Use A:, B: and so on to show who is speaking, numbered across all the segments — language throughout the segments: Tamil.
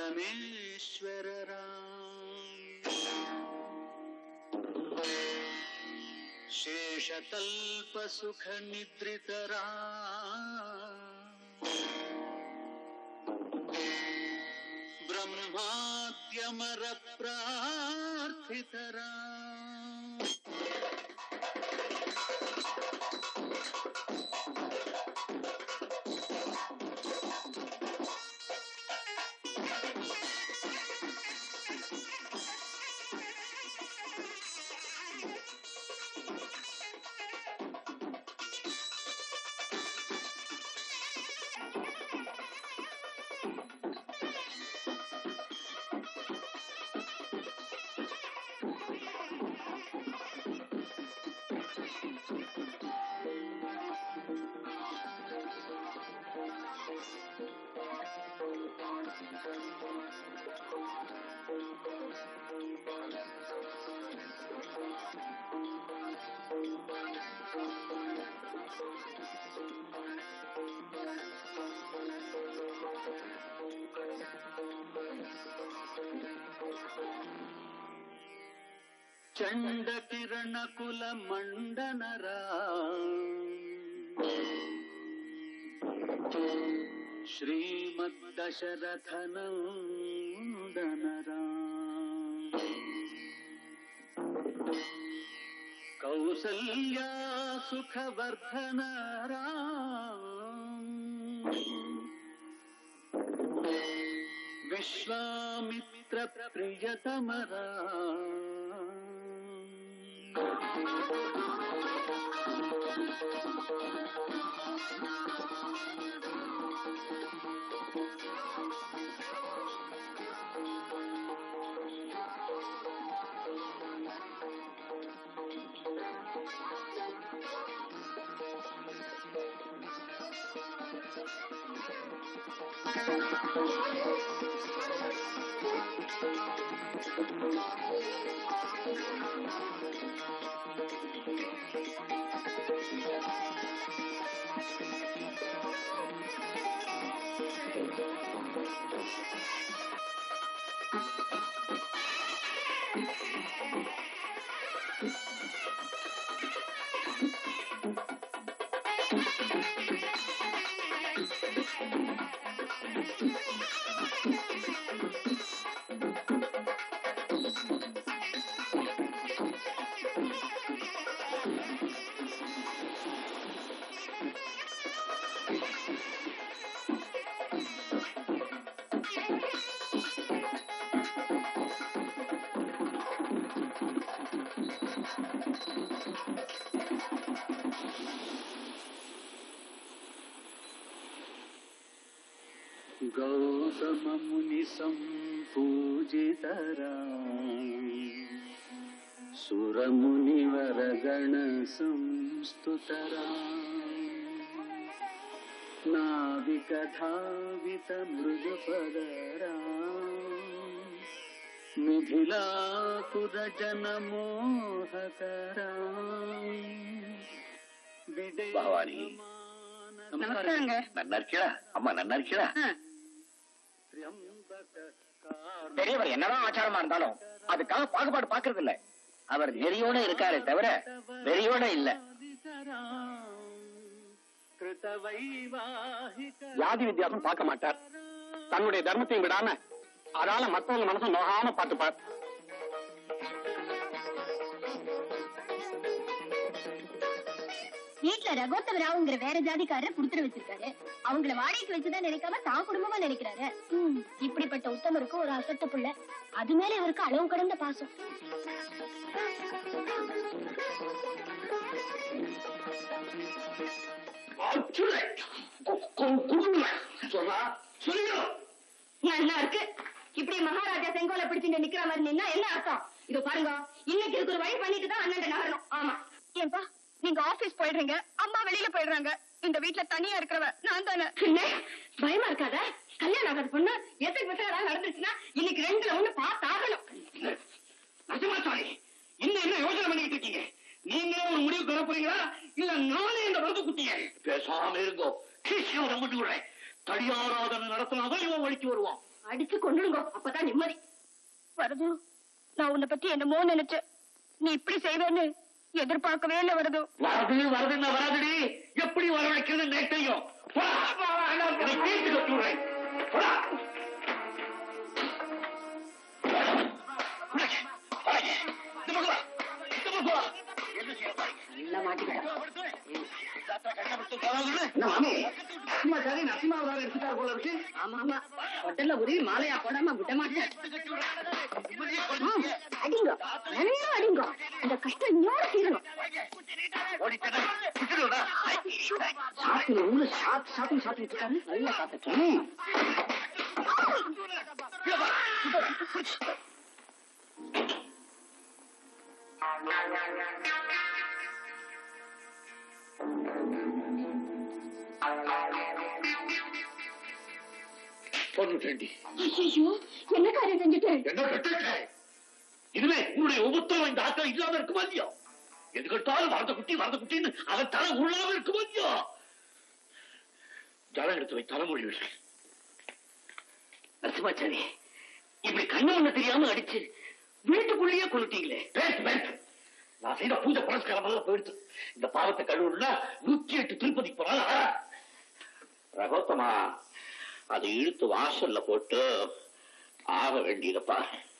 A: பரமேஸ்வரரா ಶೇಷತಲ್ಪ ಸುಖ ನಿದ್ರಿತರ ಬ್ರಹ್ಮಾದ್ಯಮರ ಪ್ರಾರ್ಥಿತರ ಚಂಡ ಕಿರಣ ಕುಲ ಮಂಡನರ ಶ್ರೀಮದ್ ದಶರಥನಂದನರ ಕೌಸಲ್ಯ ಸುಖವರ್ಧನರ ವಿಶ್ವಾಮಿತ್ರ ಪ್ರಿಯತಮರ गौतममुनि सम्पूजितरा सुरमुनिवरगण संस्तुतरा नाविकधावित मृदुपदरा मिथिलापुरजनमोहकरा
B: பவானி.
C: நமஸ்காரங்க
B: நல்லா இருக்கியா அம்மா நல்லா இருக்கியா பெரியவர் என்னதான் ஆச்சாரமா இருந்தாலும் அதுக்காக பாகுபாடு பாக்குறது இல்ல அவர் நெறியோட இருக்காரே தவிர வெறியோட இல்ல ஜாதி வித்தியாசம் பார்க்க மாட்டார் தன்னுடைய தர்மத்தையும் விடாம அதால மத்தவங்க மனசு நோகாம பார்த்துப்பார்
C: வீட்டுல ரகோத்தம ராவுங்கிற வேற ஜாதிக்காரர் குடுத்துட்டு வச்சிருக்காரு அவங்கள வாடகைக்கு வச்சுதான் நினைக்காம தான் குடும்பமா நினைக்கிறாரு ம், இப்படிப்பட்ட உத்தமருக்கு ஒரு அசட்ட புள்ள அது மேல இவருக்கு அளவு கடந்த பாசம்
B: சொன்னா சொல்லிடும்
C: நல்லா இருக்கு இப்படி மகாராஜா செங்கோலை பிடிச்சிட்டு நிக்கிற மாதிரி நின்னா என்ன அர்த்தம் இது பாருங்க இன்னைக்கு இதுக்கு ஒரு வழி பண்ணிட்டு தான் அண்ணன் நகரணும் ஆமா ஏன்பா நீங்க ஆபீஸ் போயிடுறீங்க அம்மா வெளியில போயிடுறாங்க இந்த வீட்ல தனியா இருக்கிறவ நான் தானே பயமா இருக்காத கல்யாணம் ஆகாத பொண்ணு எத்தனை பசங்க ஏதாவது நடந்துச்சுன்னா இன்னைக்கு ரெண்டுல ஒண்ணு பார்த்தாகணும்
B: நஜமாச்சாரி இன்னும் என்ன யோசனை பண்ணிட்டு இருக்கீங்க நீங்களே ஒரு முடிவு பெற போறீங்களா இல்ல நானே இந்த வரது குட்டிய பேசாம இருந்தோம் கிருஷ்ணன் விட்டு விடுறேன் தடியாராதனை நடத்தினாதான் இவன் வழிக்கு வருவான்
C: அடிச்சு கொண்டுடுங்க அப்பதான் நிம்மதி வருது நான் உன்னை பத்தி என்னமோ நினைச்சேன் நீ இப்படி செய்வேன்னு எதிர்பார்க்கவே இல்லை வருது
B: வருது வருதுன்னா வராதுடி எப்படி வரவழைக்கிறது எனக்கு தெரியும் போடா. என்னை தீர்த்து கட்டி விடுறேன். போடா. உனக்கு, உனக்கு. இந்த பக்கம் வா. இந்த பக்கம் வா. என்ன செய்ய பாருங்க.
C: நல்லா மாட்டிக்கிட்டேன்
B: என்ன மாமி நரசிம்மா சாரி நரசிம்மா வேற எடுத்துட்டாரு போல இருக்கு
C: ஆமா ஆமா ஹோட்டல்ல ஒரே மாலையா போடாம விட மாட்டேன் அடிங்க நிறைய அடிங்க இந்த கஷ்டம் இன்னொரு தீரணும்
B: ஓடிட்டேன் விட்டுடுடா.
C: சாப்பிட்டு உங்களை சாப்பிட்டு சாப்பிட்டு சாப்பிட்டு இருக்காரு நல்லா சாப்பிட்டுட்டேன்
B: தொண்ணூற்றி
C: ஐயோ என்ன காரியம் செஞ்சுட்டேன்
B: என்ன கட்டுட்ட இதுவே உன்னுடைய உபத்திரம் இந்த ஆட்கள் இல்லாம இருக்குமா இல்லையோ எது கட்டாலும் வரத குட்டி வரத குட்டின்னு அவன் தலை உள்ளாம இருக்குமா இல்லையோ ஜலம் எடுத்து வை தலைமொழி விடு நரசிம்மாச்சாரி இப்படி கண்ணு ஒண்ணு தெரியாம அடிச்சு வீட்டுக்குள்ளேயே கொளுட்டீங்களே பேசு பேசு நான் செய்த பூஜை புரஸ்காரம் எல்லாம் போயிடுச்சு இந்த பாவத்தை கழுவுனா நூத்தி எட்டு திருப்பதி போனாலும் ரகோத்தமா அதை இழுத்து வாசல்ல போட்டு ஆக வேண்டியதப்பா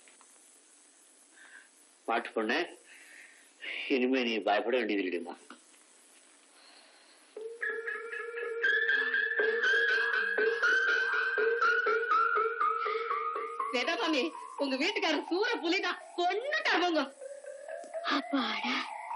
B: பாட்டு பொண்ணு இனிமே நீ பயப்பட வேண்டியது இல்லைமா
C: வேதாசாமி உங்க வீட்டுக்காரர் சூர புலிதான் கொண்டுட்டாங்க உங்க அப்பாடா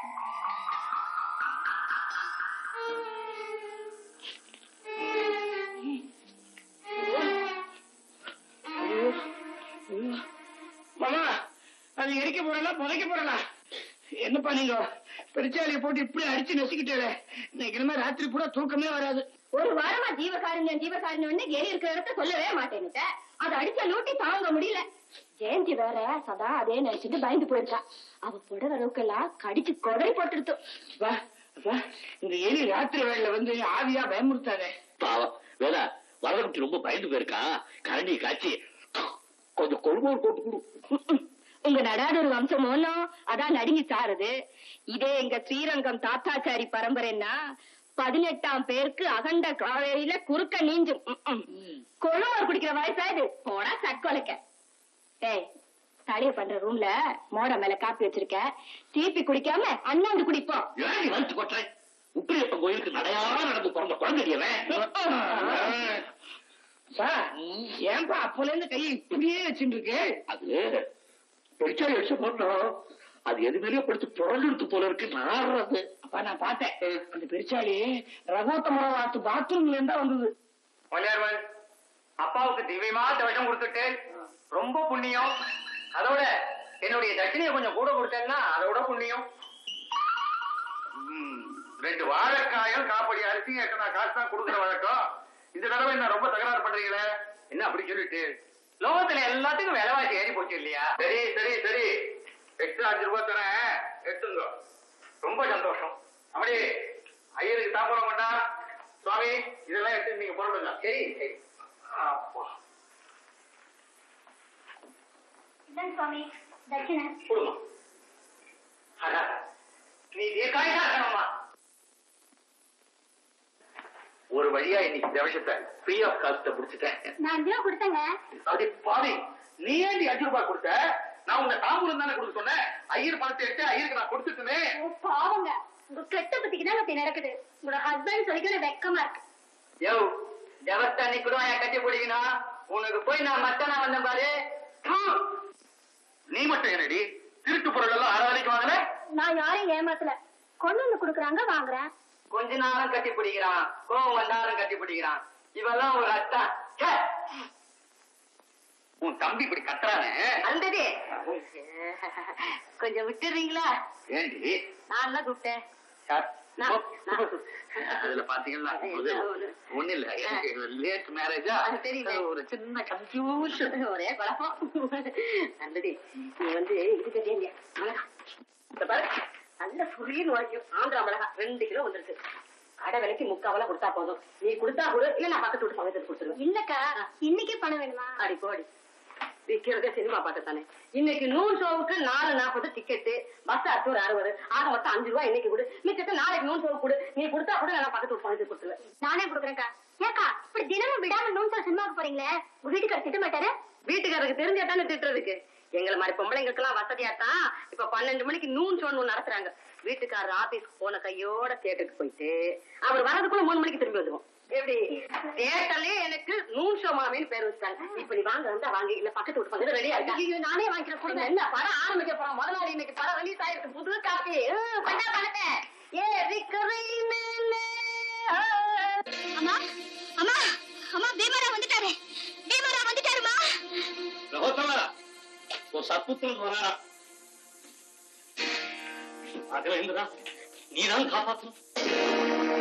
B: மாமா அது எரிக்க போறல புதைக்க போறல என்னப்பா நீங்க பெருச்சாலியை போட்டு இப்படி அடிச்சு நசுக்கிட்டே இன்னைக்கு இனிமே ராத்திரி பூரா தூக்கமே வராது
C: ஒரு வாரமா ஜீவகாருண்யம் ஜீவகாருண்யம்னு எலி இருக்கிற இடத்த சொல்லவே மாட்டேன்னுட்ட அது அடிச்ச லூட்டி தாங்க முடியல ஜெயந்தி வேற சதா அதே நினைச்சிட்டு பயந்து போயிருக்கா அவ புடவ அளவுக்கெல்லாம் கடிச்சு கொடை போட்டுடுத்து
B: அப்பா, அப்பா, இந்த எலி ராத்திரி வேலையில வந்து ஆவியா பயமுறுத்தாதே பாவம் வேதா வரதகுட்டி ரொம்ப பயந்து போயிருக்கான் கரண்டி காய்ச்சி கொஞ்சம் கொள்கோல் போட்டு கொடு
C: உங்க நடாதொரு வம்சம் ஒன்னும் அதான் நடுங்கி சாருது இதே எங்க ஸ்ரீரங்கம் தாத்தாச்சாரி பரம்பரைன்னா பதினெட்டாம் பேருக்கு அகண்ட காவேரியில குறுக்க நீஞ்சும் கொழுவர் குடிக்கிற வயசா இது போடா சட்கொலைக்க ஏய் தடைய பண்ற ரூம்ல மோட மேல காப்பி வச்சிருக்க தீப்பி குடிக்காம அண்ணாந்து குடிப்போம்
B: ஏன் நீ வந்து கொட்டுறேன் உப்பிரியப்பன் கோயிலுக்கு நடையா நடந்து பிறந்த குழந்தையவன் சார் ஏன்பா அப்போல இருந்து கையை இப்படியே வச்சுட்டு இருக்கு அது பெருச்சாலி அடிச்ச பண்ணோம் அது எது மேலேயோ படுத்து புரண்டெடுத்து போல இருக்கு நாடுறது அப்பா நான் பார்த்தேன் அந்த பெருச்சாலி ரகோத்தமர வாத்து பாத்ரூம்ல இருந்தா வந்தது
D: பொன்னியர்வன் அப்பாவுக்கு திவ்யமா விஷம் கொடுத்துட்டு ரொம்ப புண்ணியம் அதோட என்னுடைய தட்சிணையை கொஞ்சம் கூட கொடுத்தேன்னா அதோட புண்ணியம் ம், ரெண்டு வாழைக்காயும் காப்படி அரிசி எட்டனா காசு தான் கொடுக்குற வழக்கம் இந்த தடவை என்ன ரொம்ப தகராறு பண்றீங்களே என்ன அப்படி சொல்லிட்டு லோகத்துல எல்லாத்துக்கும் விலைவாசி ஏறி போச்சு இல்லையா சரி சரி சரி எக்ஸ்ட்ரா அஞ்சு ரூபாய் தரேன் எடுத்துங்க ரொம்ப சந்தோஷம் அப்படி ஐயருக்கு தாம்பரம் வேண்டாம் சுவாமி இதெல்லாம் எடுத்து நீங்க புறப்படுங்க சரி சரி அப்பா
C: சுவாமி தட்சிணை
D: கொடுமா அடா, நீ தீர்க்காயமா இருக்கணுமா ஒரு வழியா இன்னைக்கு இந்த விஷயத்த ஃப்ரீ ஆஃப் காஸ்ட முடிச்சுட்டேன்
C: நான் அஞ்சு ரூபா கொடுத்தேங்க
D: அது பாவி நீ ஏன் நீ அஞ்சு ரூபாய் கொடுத்த நான் உங்க தாம்பூலம் தானே கொடுக்க சொன்னேன் ஐயர் பணத்தை எடுத்து ஐயருக்கு நான் கொடுத்துட்டேனே
C: ஓ, பாவங்க உங்க கெட்ட பத்திக்கு தான் அப்படி நடக்குது உங்களோட ஹஸ்பண்ட் சொல்லிக்கிற வெக்கமா இருக்கு
D: யோ தேவஸ்தானி கூட என் கட்டி பிடிக்கணும் உனக்கு போய் நான் மத்தனா வந்தேன் பாரு ஹு! நீ மட்டும் என்னடி திருட்டு பொருள் எல்லாம் அரவணைக்கு வாங்கல
C: நான் யாரையும் ஏமாத்தல கொண்டு வந்து குடுக்குறாங்க வாங்குறேன்
D: கொஞ்ச நாளும் கட்டி பிடிக்கிறான் கோவம் வந்தாலும் கட்டி பிடிக்கிறான் இவெல்லாம் ஒரு அத்தா ச்சே! உன் தம்பி இப்படி கத்துறானே
C: அந்தது கொஞ்சம் விட்டுறீங்களா
D: ஏண்டி
C: நான் தான் கூப்பிட்டேன்
D: சார்,
C: நான்-
D: ஓ,
C: நான்-
D: அதுல பாத்தீங்கன்னா
C: அது
D: ஒரு-
C: என்ன ஒரு-
D: ஒண்ணு இல்ல எனக்கு லேட் மேரேஜா
C: அது தெரியல.
D: ஒரு சின்ன கன்ஃபியூஷன்
C: ஒரே குழப்பம் நல்லது நீ வந்து இது கட்டியங்க மிளகா இந்த பாரு நல்ல சுரீர் வாங்கியும் ஆந்திரா மிளகா ரெண்டு கிலோ வந்துருக்கு
E: கடை விலைக்கு முக்காவெல்லாம் கொடுத்தா போதும் நீ கொடுத்தா கொடு இல்ல நான் பக்கத்து வீட்டு பக்கத்துல கொடுத்துருவேன்
C: இல்லக்கா இன்னைக்கே பணம் வேணுமா
E: அடி போடி விக்கிறதே சினிமா பாட்டு தானே இன்னைக்கு நூறு ஷோவுக்கு நாலு நாற்பது டிக்கெட்டு பஸ் அறுத்து ஒரு அறுபது ஆக மொத்தம் அஞ்சு ரூபாய் இன்னைக்கு கொடு மிச்சத்தை நாளைக்கு நூறு ஷோவுக்கு கொடு நீ கொடுத்தா கூட நான் பக்கத்து வீட்டு பக்கத்துல கொடுத்துருவேன்
C: நானே கொடுக்குறேன்க்கா ஏக்கா இப்படி தினமும் விடாம நூன் சார் சினிமாவுக்கு போறீங்களே உங்க வீட்டுக்காரர் திட்ட மாட்டாரு
E: வீட்டுக்காரருக்கு தெரிஞ்சா தானே திட்டுறதுக்கு எங்களை மாதிரி பொம்பளைங்களுக்கு எல்லாம் வசதியா தான் இப்ப பன்னெண்டு மணிக்கு நூன் ஷோன்னு ஒண்ணு நடத்துறாங்க வீட்டுக்காரர் ஆபீஸ்க்கு போன கையோட தியேட்டருக்கு போயிட்டு அவர் வரதுக்குள்ள மூணு மணிக்கு திரும்பி வந்துருவோம் எப்படி தியேட்டர்லயே எனக்கு நூன் ஷோ மாமின்னு பேர் வச்சாங்க இப்ப நீ வாங்க வந்தா வாங்கி இல்ல பக்கத்து வீட்டு பக்கத்துல ரெடியா இருக்கா நானே வாங்கிக்கிறேன் கொடுங்க என்ன படம் ஆரம்பிக்க போறோம் முதலாளி இன்னைக்கு படம் ரிலீஸ் ஆயிருக்கு புது காப்பி பண்ணா பணத்தை ஏ ரிக்கரை மேலே
C: அம்மா அம்மா அம்மா பீமரா வந்துட்டாரு பீமரா வந்துட்டாருமா
B: ரகோத்தமா ஒரு சத்துத்தில் வரா ராகவேந்திரா நீதான் காப்பாற்றணும்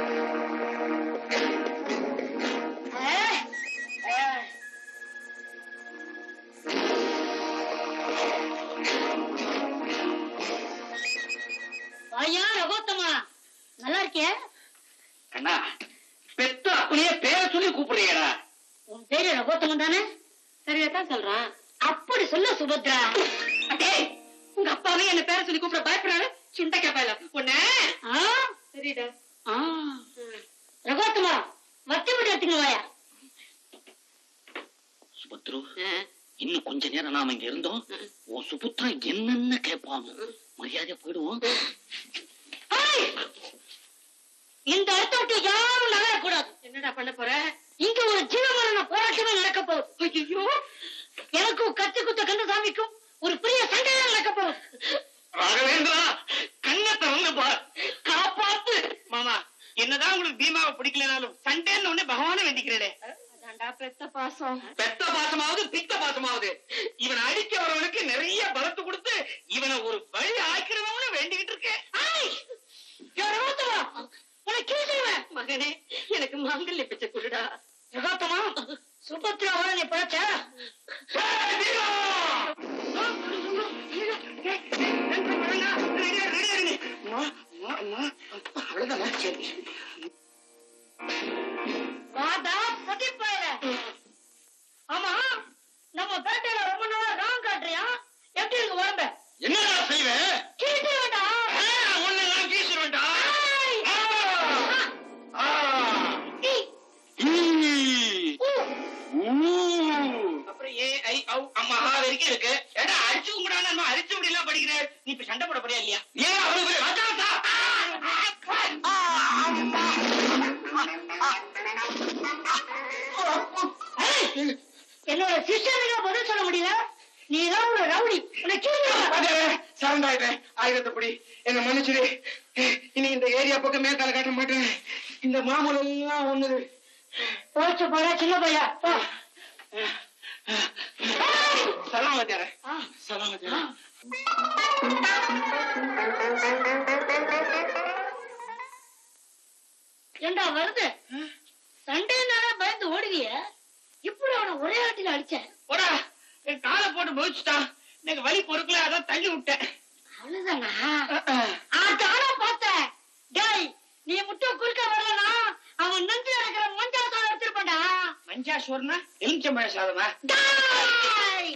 C: ஐயா ரகோத்தமா நல்லா இருக்கிய
B: அண்ணா பெத்த அப்படியே பேரை சொல்லி கூப்பிடுறீங்கடா
C: உன் பேரு ரகோத்தமன் தானே
E: சரியா தான் சொல்றான்
C: அப்படி சொல்ல சுபத்ரா
E: அடே உங்க அப்பாவே என்ன பேர சொல்லி கூப்பிட பயப்படுறாரு சுண்டைக்கா பயல உன்ன
C: ஆ,
E: சரிடா
C: ஆ. ரகோத்தமா வத்தி முடி எடுத்துங்க வாயா
B: சுபத்ரு இன்னும் கொஞ்ச நேரம் நாம இங்க இருந்தோம் உன் சுபுத்திரா என்னென்ன கேட்பான் மரியாதையா போயிடுவோம்
C: ஏய்! இந்த இடத்த விட்டு யாரும் நகரக்கூடாது
E: என்னடா பண்ண போற
C: இங்க ஒரு ஜீவமரண போராட்டமே நடக்க போகுது ஐயோ எனக்கும் கத்தி குத்த கந்தசாமிக்கும் ஒரு பெரிய சண்டையே நடக்க போகுது
B: ராகவேந்திரா கண்ணை திறந்து பார் காப்பாத்து மாமா என்னதான் உங்களுக்கு பீமாவை பிடிக்கலனாலும் சண்டேன்னு உடனே பகவானை வேண்டிக்கிறேனே
E: அதான்டா பெத்த பாசம்
B: பெத்த பாசமாவது பித்த பாசமாவது இவனை அடிக்க வரவனுக்கு நிறைய பலத்து கொடுத்து இவனை ஒரு வழி ஆக்கிறவனு வேண்டிக்கிட்டு இருக்கேன்
C: ஏய்! யோ, ரகோத்தமா உனக்கு கீழ்சேவன்
E: மகனே எனக்கு மாங்கல்ய பிச்சை கொடுடா
C: ரகோத்தமா சுபத்ராவோட நீ பழச்ச
B: ஏய், வீரா! ரெடியா, ரெடியா இருங்க. அம்மா, அம்மா, அம்மா. அவ்வளவுதானா? சரி.
C: வாடா சதிப்பாயிர ஆமா நம்ம பேட்டையில ரொம்ப நாளா ராங் காட்டுறியா எப்படி இருக்கு உடம்ப
B: என்னடா செய்வேன்
C: கீழ்சேவன்டா
B: உன்னை நான் கீசிருவேன்டா
C: ஏய்!
B: ஆ!
C: ஏய்!
B: ஈ!
C: ஊ!
B: அப்புறம் ஏ ஐ ஔ அம்மா ஆ வரைக்கும் இருக்கு ஏடா அடிச்சு கும்பிடாம நம்ம அரிச்சு முடி எல்லாம் படிக்கிறேன் நீ இப்ப சண்டை போட போறியா இல்லையா ஏன் அவனுக்கு ராஜாசா
C: ஏய்! என்னோட சிஷ்யனுக்கு பதில் சொல்ல முடியல நீ தான் ஒரு ரவுடி உன்னை கீழ்சேவன்
D: சரண்டாயிட்டேன் ஆயுதத்தைப்படி என்ன மன்னிச்சிடு இனி இந்த ஏரியா பக்கம் மேற்கால காட்ட மாட்டேன் இந்த மாமூலம் எல்லாம் ஒண்ணு
C: போச்சு போடா சின்ன பையா போ.
D: சலாம் வச்சார
C: ஆ.
D: சலாம் வச்சார
C: ஏண்டா வருது சண்டைனால பயந்து ஓடுவிய இப்படி அவனை ஒரே ஆட்டில அடிச்சேன்
B: போடா என் காலை போட்டு முடிச்சுட்டான் எனக்கு வலி பொறுக்கல அதான் தள்ளி விட்டேன்
C: அவ்வளவுதானா அதானா பார்த்தேன் டேய் நீ மட்டும் குறுக்க வரலனா அவன் நெஞ்சில இருக்கிற மஞ்சாசம் எடுத்திருப்பான்டா
B: மஞ்சா சோறுனா எலுமிச்சம்பழ சாதனா
C: டேய்!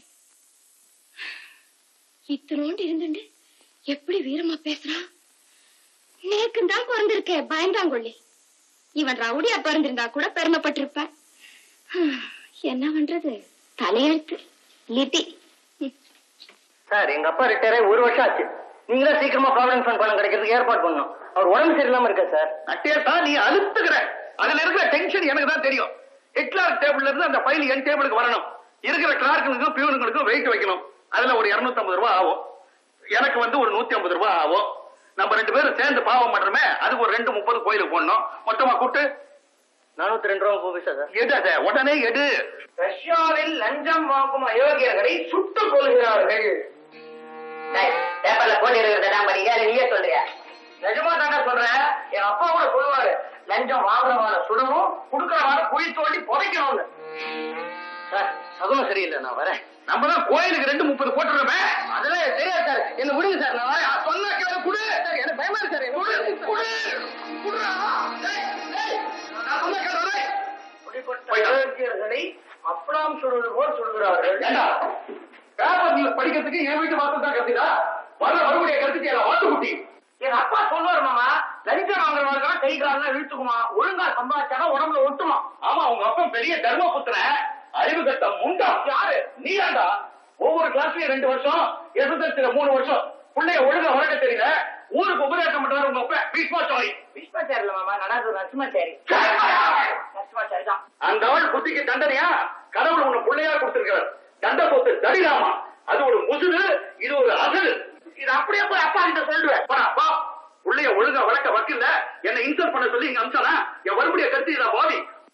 C: இத்தனோண்டு இருந்துண்டு எப்படி வீரமா பேசுறான் நேக்கு தான் பிறந்திருக்கே பயந்தாங்கொள்ளி இவன் ரவுடியா பிறந்திருந்தா கூட பெருமைப்பட்டிருப்பேன் என்ன பண்றது தலையெழுத்து லிட்டி
E: சார் எங்க அப்பா ரிட்டையர் ஆகி ஒரு வருஷம் ஆச்சு நீங்களே சீக்கிரமா ப்ராவிடன்ட் ஃபண்ட் பணம் கிடைக்கிறதுக்கு ஏற்பாடு பண்ணணும் அவர் உடம்பு சரியில்லாம இருக்கா சார்
D: அட்டையை தான் நீ அழுத்துக்கிற அதுல இருக்கிற டென்ஷன் எனக்கு தான் தெரியும் ஹெட்லாக் டேபிள்ல இருந்து அந்த ஃபைல் என் டேபிளுக்கு வரணும் இருக்கிற கிளார்க்குங்களுக்கும் பியூனுங்களுக்கும் வெயிட் வைக்கணும் அதுல ஒரு 250 ரூபாய் ஆகும் எனக்கு வந்து ஒரு 150 ரூபாய் ஆகும் நம்ம ரெண்டு பேரும் சேர்ந்து பாவம் பண்றோமே அதுக்கு ஒரு ரெண்டு முப்பது கோயிலுக்கு போடணும் மொத்தமா கூட்டு
E: நானூத்தி ரெண்டு ரூபா போகுது சார்
D: எடு அதை உடனே எடு
E: ரஷ்யாவில் லஞ்சம் வாங்கும் அயோக்கியர்களை சுட்டுக் கொள்கிறார்கள் பேப்பர்ல போட்டி இருக்கிறதா படிக்க நீயே சொல்றியா நிஜமா தாங்க சொல்றேன் என் அப்பா கூட சொல்லுவாரு லஞ்சம் வாங்குறவன சுடணும் குடுக்கறவன குழி தோண்டி புதைக்கணும்னு
B: சார் சகுனம் சரியில்லை நான் வரேன்
D: நம்ம தான் கோயிலுக்கு ரெண்டு முப்பது போட்டுறோமே
B: அதெல்லாம் எனக்கு தெரியாது சார் என்ன விடுங்க சார் நான் வரேன்
D: சொன்ன கேளு குடு
B: சார் எனக்கு பயமா இருக்கு சார் என்ன விடுங்க
D: குடு குடுறா டேய், டேய், நான் சொன்ன கேளு டேய்.
B: சார் அப்பலாம் சொல்வது போல் சொல்கிறார்கள்
D: ஏண்டா பேப்பர்ல படிக்கிறதுக்கு என் வீட்டு வாசல் தான் கத்துடா வர மறுபடியும் கத்துட்டியா வாத்து குட்டி
B: எங்க அப்பா சொல்லுவாரு மாமா லலிதா வாங்குறவங்க கை காலெல்லாம் இழுத்துக்குமா ஒழுங்கா சம்பாதிச்சாங்க உடம்புல ஒட்டுமா
D: ஆமா உங்க அப்பா பெரிய தர்மபுத்திரன் அறிவு கட்ட முண்டா யாரு நீயாண்டா ஒவ்வொரு கிளாஸ்லயும் ரெண்டு வருஷம் எஸ்எஸ்எல்சில மூணு வருஷம் பிள்ளைய ஒழுங்கா வளர்க்க தெரியல ஊருக்கு உபதேசம் பண்றாரு உங்க அப்பா பீஷ்மாச்சாரி
B: விஸ்வாச்சாரில மாமா நடாது நரசிம்மாச்சாரி நரசிம்மாச்சாரி தான்
D: அந்த அவள் புத்திக்கு தண்டனையா கடவுள் உன்னை பிள்ளையா கொடுத்திருக்கிறார் தண்ட பொத்து தடிராமா அது ஒரு முசுடு இது ஒரு அசடு இது அப்படியே போய் அப்பா கிட்ட சொல்லுவேன் போடா, அப்பா பிள்ளைய ஒழுங்கா வளர்க்க வக்கில்ல என்ன இன்சல்ட் பண்ண சொல்லி இங்க அமிச்சானா என் மறுபடிய கருத்து இதான் பாதி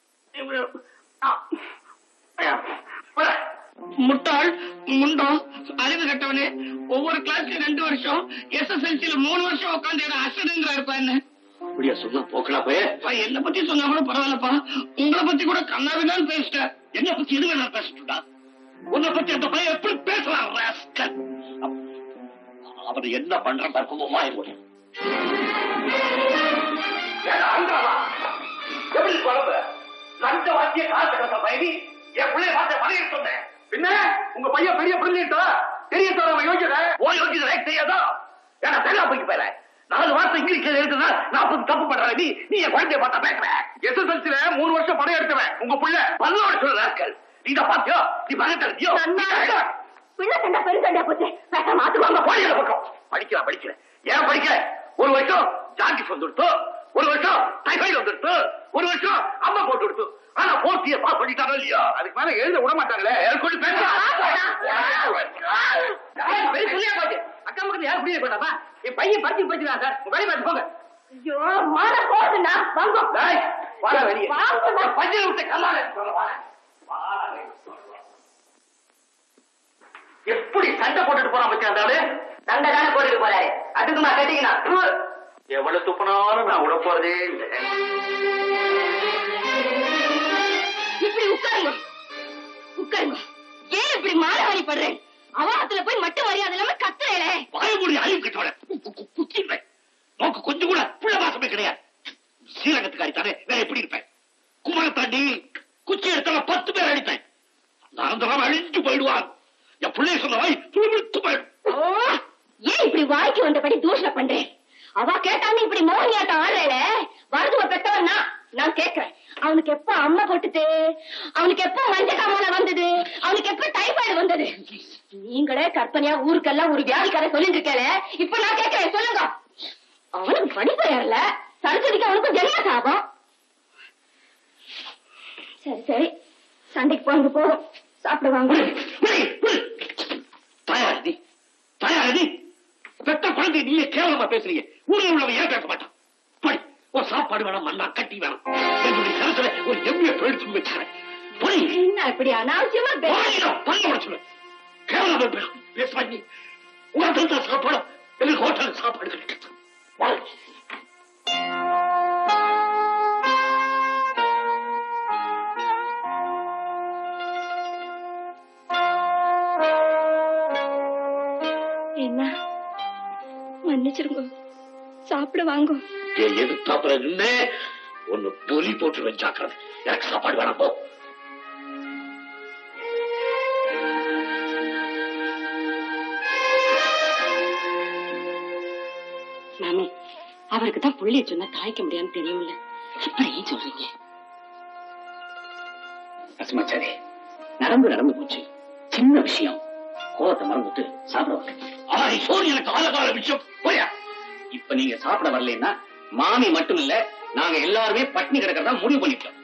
B: முட்டாள் முண்டம் அறிவு கட்டவனே ஒவ்வொரு கிளாஸ்லயும் ரெண்டு வருஷம் எஸ்எஸ்எல்சில மூணு வருஷம் உட்காந்து என்ன அசடுங்கிறாரு இருப்பா என்ன
D: அப்படியா சொன்னா போக்கலாம் போய்
B: அப்பா, என்ன பத்தி சொன்னா கூட பரவாயில்லப்பா உங்களை பத்தி கூட கண்ணாவிதான் பேசிட்டேன்
D: என்ன பத்தி எது வேணா பேசட்டுடா உன்னை பத்தி அந்த பையன் எப்படி பேசலாம் rascal? அவன் என்ன பண்றான் தர்க்கமா இருக்கும் எப்படி குழம்பு லஞ்ச வாத்திய காசு கட்ட பயணி என் பிள்ளைய பார்த்த பழைய சொன்னேன் பின்ன உங்க பையன் பெரிய பிரில்லியண்டா தெரிய தர அவன் யோகியத ஓ யோகியத தெரியாதா ஏன்னா தெரியல போய்க்கு போயில நாலு வார்த்தை இங்கிலீஷ்ல எழுதுனா நாற்பது தப்பு பண்ற நீ நீ என் குழந்தைய பார்த்தா பேசுற எஸ்எஸ்எல்சில மூணு வருஷம் படம் எடுத்தவன் உங்க புள்ள பல்லோட சொல்ற ராஸ்கல் நீ தான் பாத்தியோ நீ பகத்தறியோ
C: பிள்ளை சண்டை பெரு சண்டை போச்சு பேசாம மாத்துவாங்க
D: போய் அந்த பக்கம் படிக்கலாம் படிக்கிறேன் ஏன் படிக்கல ஒரு வருஷம் ஜாண்டிஸ் வந்துடுத்து ஒரு வருஷம் டைஃபாய்டு வந்துடுத்து ஒரு வருஷம் அம்மா போட்டு கொடுத்து ஆனா போர்த்திய பாஸ் பண்ணிட்டாரோ இல்லையா அதுக்கு மேல எழுத விட மாட்டாங்களே எனக்கு கொஞ்சம்
B: பெரிய சொல்லியா போச்சு அக்கா பக்கத்துல யாரும் புரிய போட்டாப்பா என் பையன் படிச்சு படிச்சுதான் சார் உங்க வேலை பார்த்து போங்க
C: ஐயோ மான போகுதுண்ணா வாங்க
D: டேய், வாடா வெளியே
C: வாங்க.
D: பஞ்சல் விட்டு கல்லால சொல்ல வாடா. வாடா. எப்படி சண்டை போட்டுட்டு போறான் பத்தி அந்த ஆளு
E: சண்டை தானே போட்டுட்டு போறாரு அதுக்குமா கேட்டீங்கன்னா
D: எவ்வளவு துப்புனாலும் நான் விட போறதே இல்லை
C: இப்படி உட்காருங்க உட்காருங்க ஏன் இப்படி மானவாரி படுறேன் அவாரத்துல போய் மட்டும் மரியாதை இல்லாம கத்துறேனே
D: வாயமொழி அறிவு கட்டவன குத்திருப்பேன் நோக்கு கொஞ்சம் கூட புள்ள வாசமே கிடையாது ஸ்ரீரங்கத்துக்காரி தானே வேற எப்படி இருப்பேன் குமர தாண்டி குச்சி எடுத்தால பத்து பேர் அடிப்பேன் நான் அழிஞ்சு போயிடுவான் என் பிள்ளைய சொன்ன வாய் துளிவிட்டு போயிடும்
C: ஓ, ஏன் இப்படி வாய்க்கு வந்தபடி தூஷணம் பண்றேன் அவ கேட்டான்னு இப்படி மோகினியாட்டம் ஆடுறேல வரதுவ பெத்தவன் நான் நான் கேக்குறேன் அவனுக்கு எப்ப அம்மா போட்டுது அவனுக்கு எப்ப மஞ்ச காமால வந்தது அவனுக்கு எப்ப டைபாய்டு வந்தது நீங்களே கற்பனையா ஊருக்கெல்லாம் ஒரு வியாதிக்கார சொல்லிட்டு இருக்கேன் இப்ப நான் கேக்குறேன் சொல்லுங்க அவனுக்கு படிப்பு ஏறல சரஸ்வதிக்கு அவனுக்கும் ஜென்ம சாபம் சரி சரி சண்டைக்கு போங்க போதும் சாப்பிடுவாங்க
D: தயாரி தயாரி பெத்த குழந்தை நீங்க கேவலமா பேசுறீங்க ஊரில் உள்ளவன் ஏன் பேச மாட்டான் படி ஒரு சாப்பாடு வேணும் மண்ணா கட்டி வேணும் என்னுடைய கருத்துல ஒரு எம்ஏ தொழிற்சி வச்சுக்கிறேன் போய்
C: என்ன இப்படி அனாவசியமா பேச
D: வாயில பல்ல உடைச்சுடுவேன். கேவலமா பேச பேச நீ உனக்கு தான் சாப்பாடு எனக்கு ஹோட்டல் சாப்பாடு கிடைக்கும் வாய்.
C: என்ன மன்னிச்சிருங்க சாப்பிட வாங்க
D: என் எதிர்த்தாப்புல நின்னு ஒன்னு பொலி போட்டு வச்சாக்குறது எனக்கு சாப்பாடு வேணாம் போ
C: மாமி அவருக்கு தான் புள்ளிய சொன்னா தாய்க்க முடியாதுன்னு தெரியும்ல இப்படி ஏன் சொல்றீங்க
B: ரசமாச்சாரி நடந்து நடந்து போச்சு சின்ன விஷயம் கோவத்தை மறந்துட்டு சாப்பிட வரேன்
D: ஆனா நீ சோறு எனக்கு ஆலகால விஷயம் போயா
B: இப்ப நீங்க சாப்பிட வரலைன்னா மாமி மட்டும் இல்ல நாங்க எல்லாருமே பட்னி கிடக்கிறதா முடிவு பண்ணிட்டோம்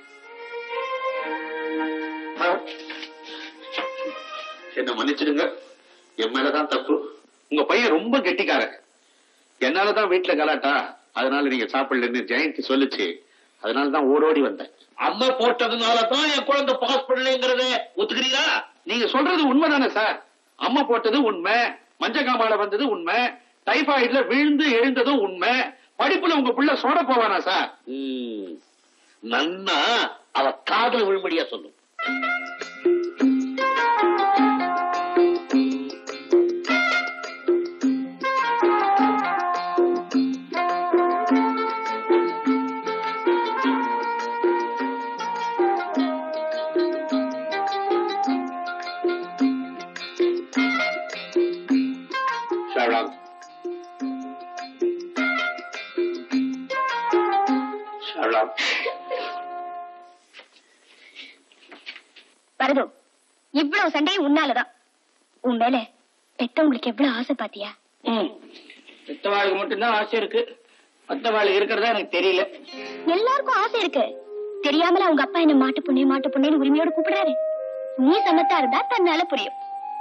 D: என்ன மன்னிச்சிடுங்க என் மேலதான் தப்பு உங்க பையன் ரொம்ப கெட்டிக்காரன் என்னாலதான் வீட்டுல கலாட்டா அதனால நீங்க சாப்பிடலன்னு ஜெயந்தி சொல்லுச்சு அதனாலதான் ஓடோடி வந்தேன் அம்மா போட்டதுனால தான் என் குழந்தை பாஸ் பண்ணலைங்கிறத ஒத்துக்கிறீங்களா நீங்க சொல்றது உண்மைதானே சார் அம்மா போட்டது உண்மை மஞ்சக்காமால வந்தது உண்மை டைபாய்டுல விழுந்து எழுந்ததும் உண்மை படிப்புல உங்க புள்ள சோட போவானா சார் நன்னா அவ காதல் விழும்படியா சொல்லும்
C: வரது இவ்வளவு சண்டையும் உன்னாலதான் உன் மேல பெத்தவங்களுக்கு எவ்வளவு ஆசை பாத்தியா
B: பெத்தவாளுக்கு மட்டும்தான் ஆசை இருக்கு மத்தவாளுக்கு இருக்கிறதா எனக்கு தெரியல
C: எல்லாருக்கும் ஆசை இருக்கு தெரியாமல அவங்க அப்பா என்ன மாட்டு பொண்ணே மாட்டு பொண்ணேன்னு உரிமையோட கூப்பிடுறாரு நீ சமத்தா இருந்தா தன்னால புரியும்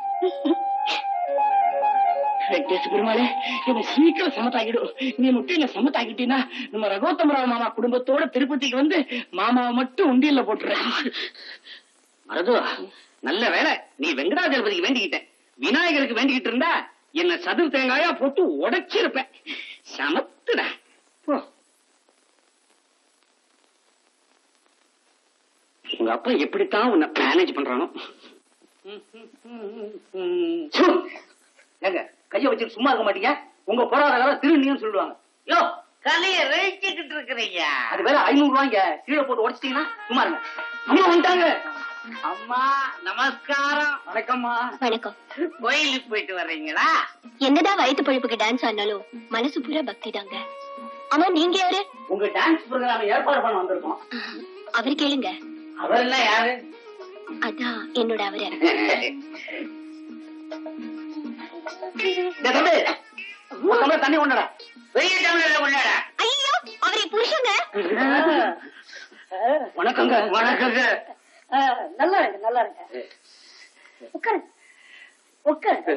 B: வெங்கடேஷ் பெருமாளே என்ன சீக்கிரம் சமத்தாக்கிடு நீ மட்டும் என்ன சமத்தாக்கிட்டீன்னா நம்ம ரகோத்தமராவ மாமா குடும்பத்தோட திருப்பதிக்கு வந்து மாமாவை மட்டும் உண்டியல்ல போட்டுறேன் மரது நல்ல வேலை நீ வெங்கடாஜலபதிக்கு வேண்டிக்கிட்ட விநாயகருக்கு வேண்டிக்கிட்டு இருந்தா என்ன சதுர் தேங்காயா போட்டு உடைச்சிருப்பேன் சமத்துடா போ உங்க அப்பா எப்படித்தான் உன்னை மேனேஜ் பண்றானோ சு! ஏங்க கைய வச்சுட்டு சும்மா இருக்க மாட்டீங்க உங்க போராத வேலை திருநீங்கன்னு சொல்லுவாங்க யோ
E: கலைய ரசிச்சுக்கிட்டு இருக்கிறீங்க
B: அது வேற ஐநூறு ரூபாய்ங்க கீழே போட்டு உடைச்சிட்டீங்கன்னா சும்மா இருங்க அம்மா வந்துட்டாங்க
E: அம்மா நமஸ்காரம்
B: வணக்கம்மா
C: வணக்கம்
E: கோயிலுக்கு போயிட்டு வர்றீங்களா
C: என்னதான் வயிற்று பழுப்புக்கு டான்ஸ் ஆடினாலும் மனசு பூரா பக்தி தாங்க ஆமா நீங்க யாரு
B: உங்க டான்ஸ் ப்ரோக்ராம் ஏற்பாடு பண்ண வந்திருக்கோம்
C: அவர் கேளுங்க
B: அவரெல்லாம் யாரு
C: அதான் என்னோட அவரு
B: டேய் தம்பி, ஒரு டம்ளர் தண்ணி கொண்டடா
E: பெரிய தமிழ்ல கொண்டாட
C: ஐயோ அவரை புருஷங்க
B: வணக்கங்க வணக்கங்க
E: நல்லா இருக்கு நல்லா இருக்கு உட்காரு உட்காரு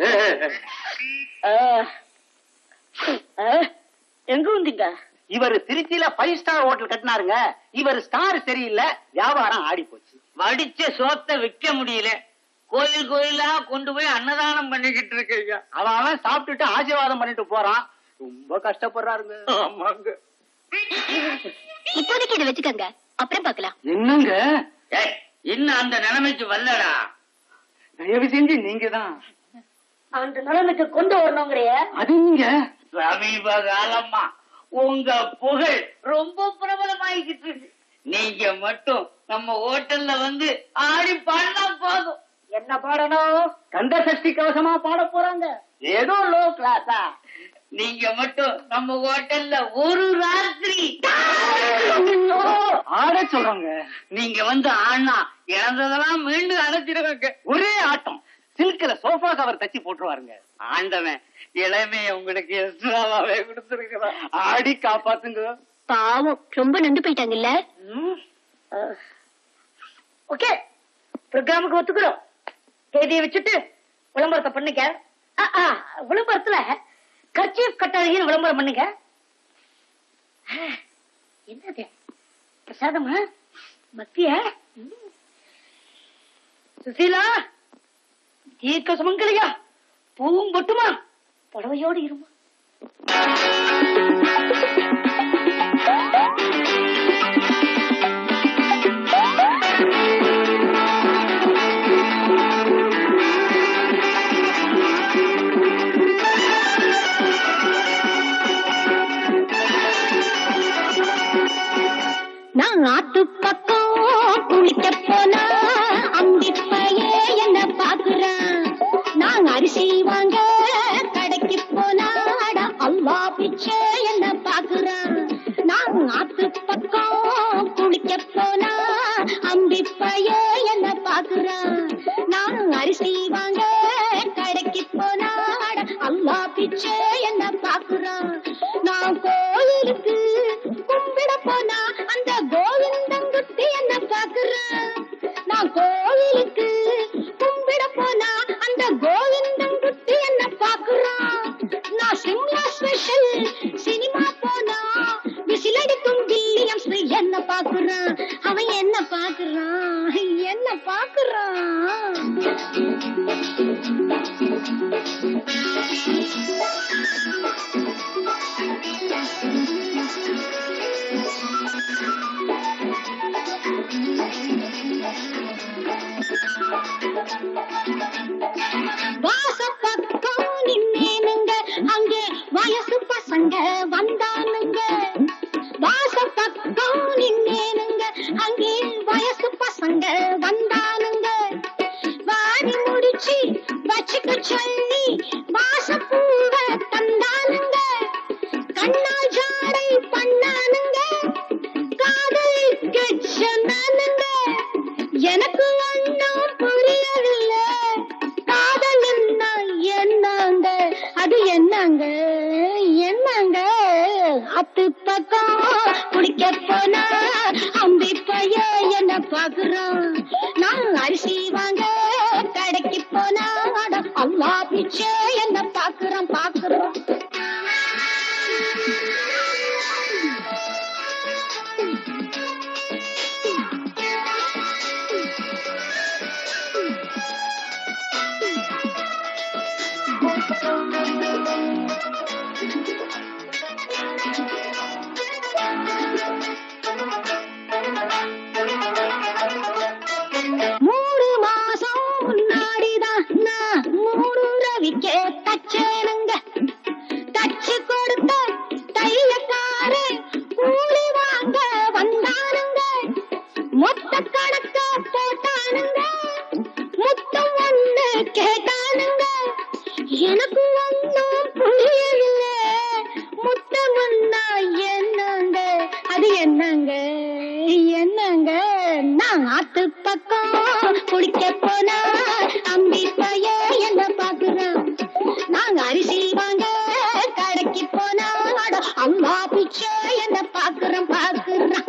E: எங்க வந்தீங்க
B: இவர் திருச்சியில ஃபைவ் ஸ்டார் ஹோட்டல் கட்டினாருங்க இவர் ஸ்டார் சரியில்லை வியாபாரம் ஆடி போச்சு
E: வடிச்ச சோத்தை விற்க முடியல கோயில் கோயிலா கொண்டு போய் அன்னதானம் பண்ணிக்கிட்டு இருக்கீங்க
B: அவன் அவன் சாப்பிட்டுட்டு ஆசீர்வாதம் பண்ணிட்டு போறான் ரொம்ப கஷ்டப்படுறாருங்க
E: ஆமாங்க
C: இப்போதைக்கு இதை வச்சுக்கோங்க அப்புறம் பார்க்கலாம்
B: என்னங்க
E: ஏய், இன்னும் அந்த நிலைமைக்கு வரலடா
B: தயவு செஞ்சு நீங்க தான்
E: அந்த நிலைமைக்கு கொண்டு வரணுங்கிறிய
B: அது நீங்க
E: சமீப காலமா உங்க புகழ் ரொம்ப பிரபலமாயிக்கிட்டு இருக்கு நீங்க மட்டும் நம்ம ஹோட்டல்ல வந்து ஆடி பாடினா போதும் என்ன பாடணும்
B: கந்த சஷ்டி கவசமா பாட போறாங்க
E: ஏதோ லோ கிளாஸா நீங்க மட்டும் நம்ம ஹோட்டல்ல ஒரு ராத்திரி
B: ஆட சொல்றாங்க
E: நீங்க வந்து ஆனா இழந்ததெல்லாம் மீண்டும் அடைச்சிருவாங்க
B: ஒரே ஆட்டம் சில்க்ல சோஃபா கவர் தச்சு போட்டுருவாருங்க
E: ஆண்டவன் இளமைய உங்களுக்கு எக்ஸ்ட்ராவாவே கொடுத்துருக்கிறான்
B: ஆடி காப்பாத்துங்க
C: பாவம் ரொம்ப நொந்து போயிட்டாங்கல்ல
E: ஓகே ப்ரோக்ராமுக்கு ஒத்துக்கிறோம் தேதியை வச்சுட்டு விளம்பரத்தை பண்ணுங்க ஆ, ஆ, விளம்பரத்துல கர்ச்சீஃப் கட்டாதீங்கன்னு விளம்பரம் பண்ணுங்க ஆ, என்னது பிரசாதமா மத்திய சுசீலா தீர்க்க சுமங்கலியா பூவும் பொட்டுமா புடவையோடு இருமா
C: நான் ஆத்து பக்கம் குளிக்க போனா அம்பிப்பையே என்ன பாக்குறான் நான் அரிசி வாங்க கடைக்கு போனா அட அல்லா பிச்சை என்ன பாக்குறான் நான் ஆத்து பக்கம் குளிக்க போனா அம்பிப்பையே என்ன பாக்குறான் நான் அரிசி வாங்க கடைக்கு போனா அட அல்லா பிச்சை என்ன பாக்குறான் நான் கோயிலுக்கு கும்பிட போனா அந்த கோவிந்தங்குட்டி என்ன பாக்குறான் நான் கோயிலுக்கு கும்பிட போனா அந்த கோவிந்தங்குட்டி என்ன பாக்குறான் நான் சிம்லா ஸ்பெஷல் சினிமா போனா விசிலடிக்கும் வில்லியம்ஸ் என்ன பாக்குறான் அவன் என்ன பாக்குறான் என்ன பாக்குறான் வாச பக்கம் நின்னேனுங்க அங்கே வயசு பசங்க வந்தானுங்க வாச பக்கம் நின்னேனுங்க அங்கே வயசு பசங்க வந்தானுங்க வாடி முடிச்சு வச்சுக்க சொல்லி வாசப்பூவ தந்தானுங்க கண்ணால் ஜாடை பண்ணானுங்க காதலிக்க சொன்னானுங்க எனக்கு அண்ணா ஆத்து பக்கம் குடிக்க போனா அம்பி பைய என்ன பாக்குறான் நான் அரிசி வாங்க கடைக்கு போனா அட அல்லா பிச்சை என்ன பாக்குறான் பாக்குறான் மூணு மாசம் முன்னாடிதான் நான் மூணு ரவிக்கே தச்சேனுங்க தச்சு கொடுத்த தையக்காரே கூலி வாங்க வந்தானுங்க மொத்த கணக்க போட்டானுங்க முத்தம் ஒண்ணு கேட்டானுங்க எனக்கு ஒண்ணும் புரியவில்லை முத்தம்னா என்னங்க அது என்னங்க என்னங்க நான் ஆத்து பக்கம் குடிக்க போனா அம்பி பைய என்ன பாக்குறான் நாங்க அரிசி வாங்க கடைக்கு போனா அட அம்மா பிச்சை என்ன பாக்குறோம் பாக்குறான்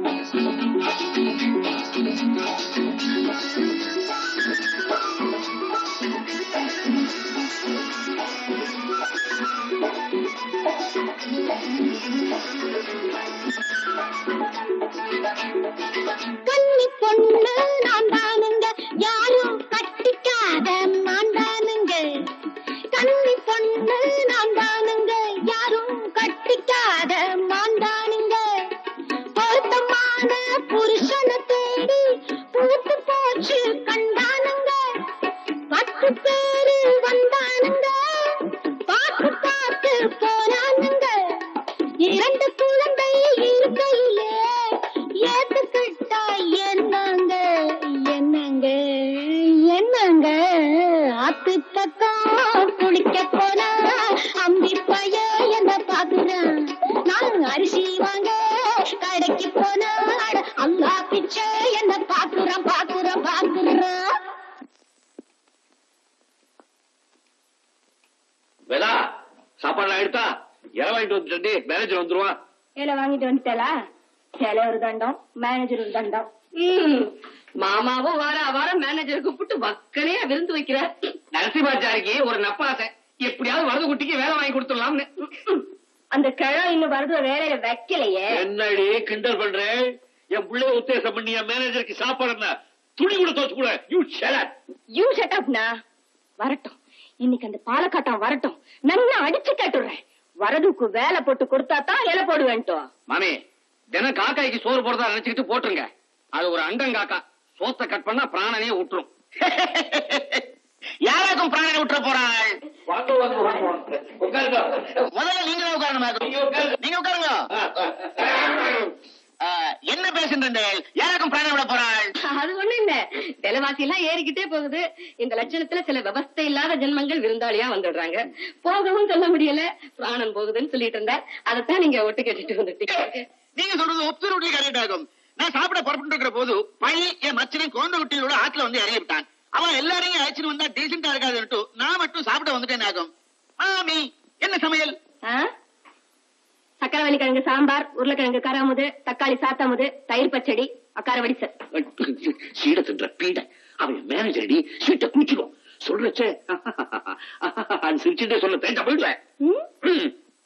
C: கன்னி பொண்ணு நான் தானுங்க யாரும் கட்டிக்காத நான் தானுங்க கன்னி பொண்ணு நான் தானுங்க யாரும் கட்டிக்காத நான் தானுங்க பொருத்தமான புருஷனை தேடி பூத்து போச்சு கண்டானுங்க பத்து பேரு வந்தானுங்க பார்த்து பார்த்து போனானுங்க இரண்டு குழந்தை இருக்கையிலே ஏத்துக்கிட்டா என்னங்க என்னங்க என்னங்க ஆத்து பக்கம் குளிக்க போனா அம்பி பைய என்ன பாக்குறான் நான் அரிசி வாங்க கடைக்கு போனா அட அல்லா பிச்சை என்ன பாக்குறான் பாக்குறான் பாக்குறான்
B: வேதா சாப்பாடுலாம் எடுத்தா இலை வாங்கிட்டு வந்துட்டு மேனேஜர் வந்துருவான்
C: இலை வாங்கிட்டு வந்துட்டா இலை ஒரு தண்டம் மேனேஜர் ஒரு தண்டம்
E: ம், மாமாவும் வார வாரம் மேனேஜர் கூப்பிட்டு வக்கனையா விருந்து வைக்கிறார்
B: நரசிம்மாச்சாரிக்கு ஒரு நப்பாசை எப்படியாவது வரது குட்டிக்கு வேலை வாங்கி கொடுத்துடலாம்னு
C: அந்த கிழ இன்னும் வருது வேலையில வைக்கலையே
B: என்னடி கிண்டல் பண்றேன் என் பிள்ளைய உத்தேசம் பண்ணி என் மேனேஜருக்கு சாப்பாடு என்ன துணி கூட தோச்சு கூட யூ ஷெலட்
C: யூ ஷட் அப்னா வரட்டும் இன்னைக்கு அந்த பாலக்காட்டம் வரட்டும் நல்லா அடிச்சு கேட்டுடுறேன் வரதுக்கு வேலை போட்டு கொடுத்தா தான் இலை போடுவேன்ட்டோம்
B: மாமி தினம் காக்காய்க்கு சோறு போடுறதா நினைச்சுக்கிட்டு போட்டுருங்க அது ஒரு அண்டம் காக்கா சோத்தை கட் பண்ணா பிராணனையே விட்டுரும்
D: யாராக்கும் பிராணனை விட்டுற போறாள்
B: வாங்க வாங்க வாங்க உட்காருங்க
D: முதல்ல நீங்க தான் உட்காரணும்
B: நீங்க உட்காருங்க.
D: நீங்க உட்காருங்க ஆ, என்ன பேசுன்றீர்கள் யாராக்கும் பிராணனை விட போறாள்
E: அது ஒண்ணு இல்ல விலைவாசி எல்லாம் ஏறிக்கிட்டே போகுது இந்த லட்சணத்துல சில விவஸ்தை இல்லாத ஜென்மங்கள் விருந்தாளியா வந்துடுறாங்க போகவும் சொல்ல முடியல பிராணம் போகுதுன்னு சொல்லிட்டு இருந்தார் அதைத்தான் நீங்க ஒட்டு கேட்டுட்டு வந்துட்டீங்க
D: நீங்க சொல்றது ஒப்சர்வ்லி கரெக்ட் ஆகும் நான் சாப்பிட புறப்பட்டு இருக்கிற போது பழி என் மச்சனை கோந்த குட்டியோட ஆத்துல வந்து இறங்கி விட்டான் அவன் எல்லாரையும் அழைச்சிட்டு வந்தா டீசெண்டா இருக்காதுன்ட்டு நான் மட்டும் சாப்பிட வந்துட்டேன் ஆகும் மாமி என்ன சமையல்
C: ஆ? சக்கரவள்ளி கிழங்கு சாம்பார் உருளைக்கிழங்கு கராமுது தக்காளி சாத்தாமுது தயிர் பச்சடி அக்கார வடிசல்
B: சீட தின்ற பீட அவன் மேனேஜர் அடி சீட்டை குச்சிக்கும் சொல்றச்சே அது சிரிச்சுட்டே சொல்ல தேஞ்சா போயிடுவேன்
C: ம்?
B: ம்.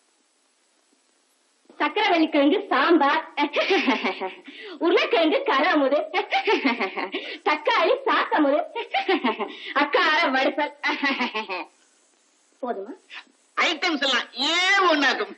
C: சக்கரவள்ளி கிழங்கு சாம்பார் உருளைக்கிழங்கு கராமுது தக்காளி சாத்தாமுது அக்கார வடிசல் போதுமா
D: ஐட்டம்ஸ் எல்லாம் ஏன் ஒண்ணாக்கும்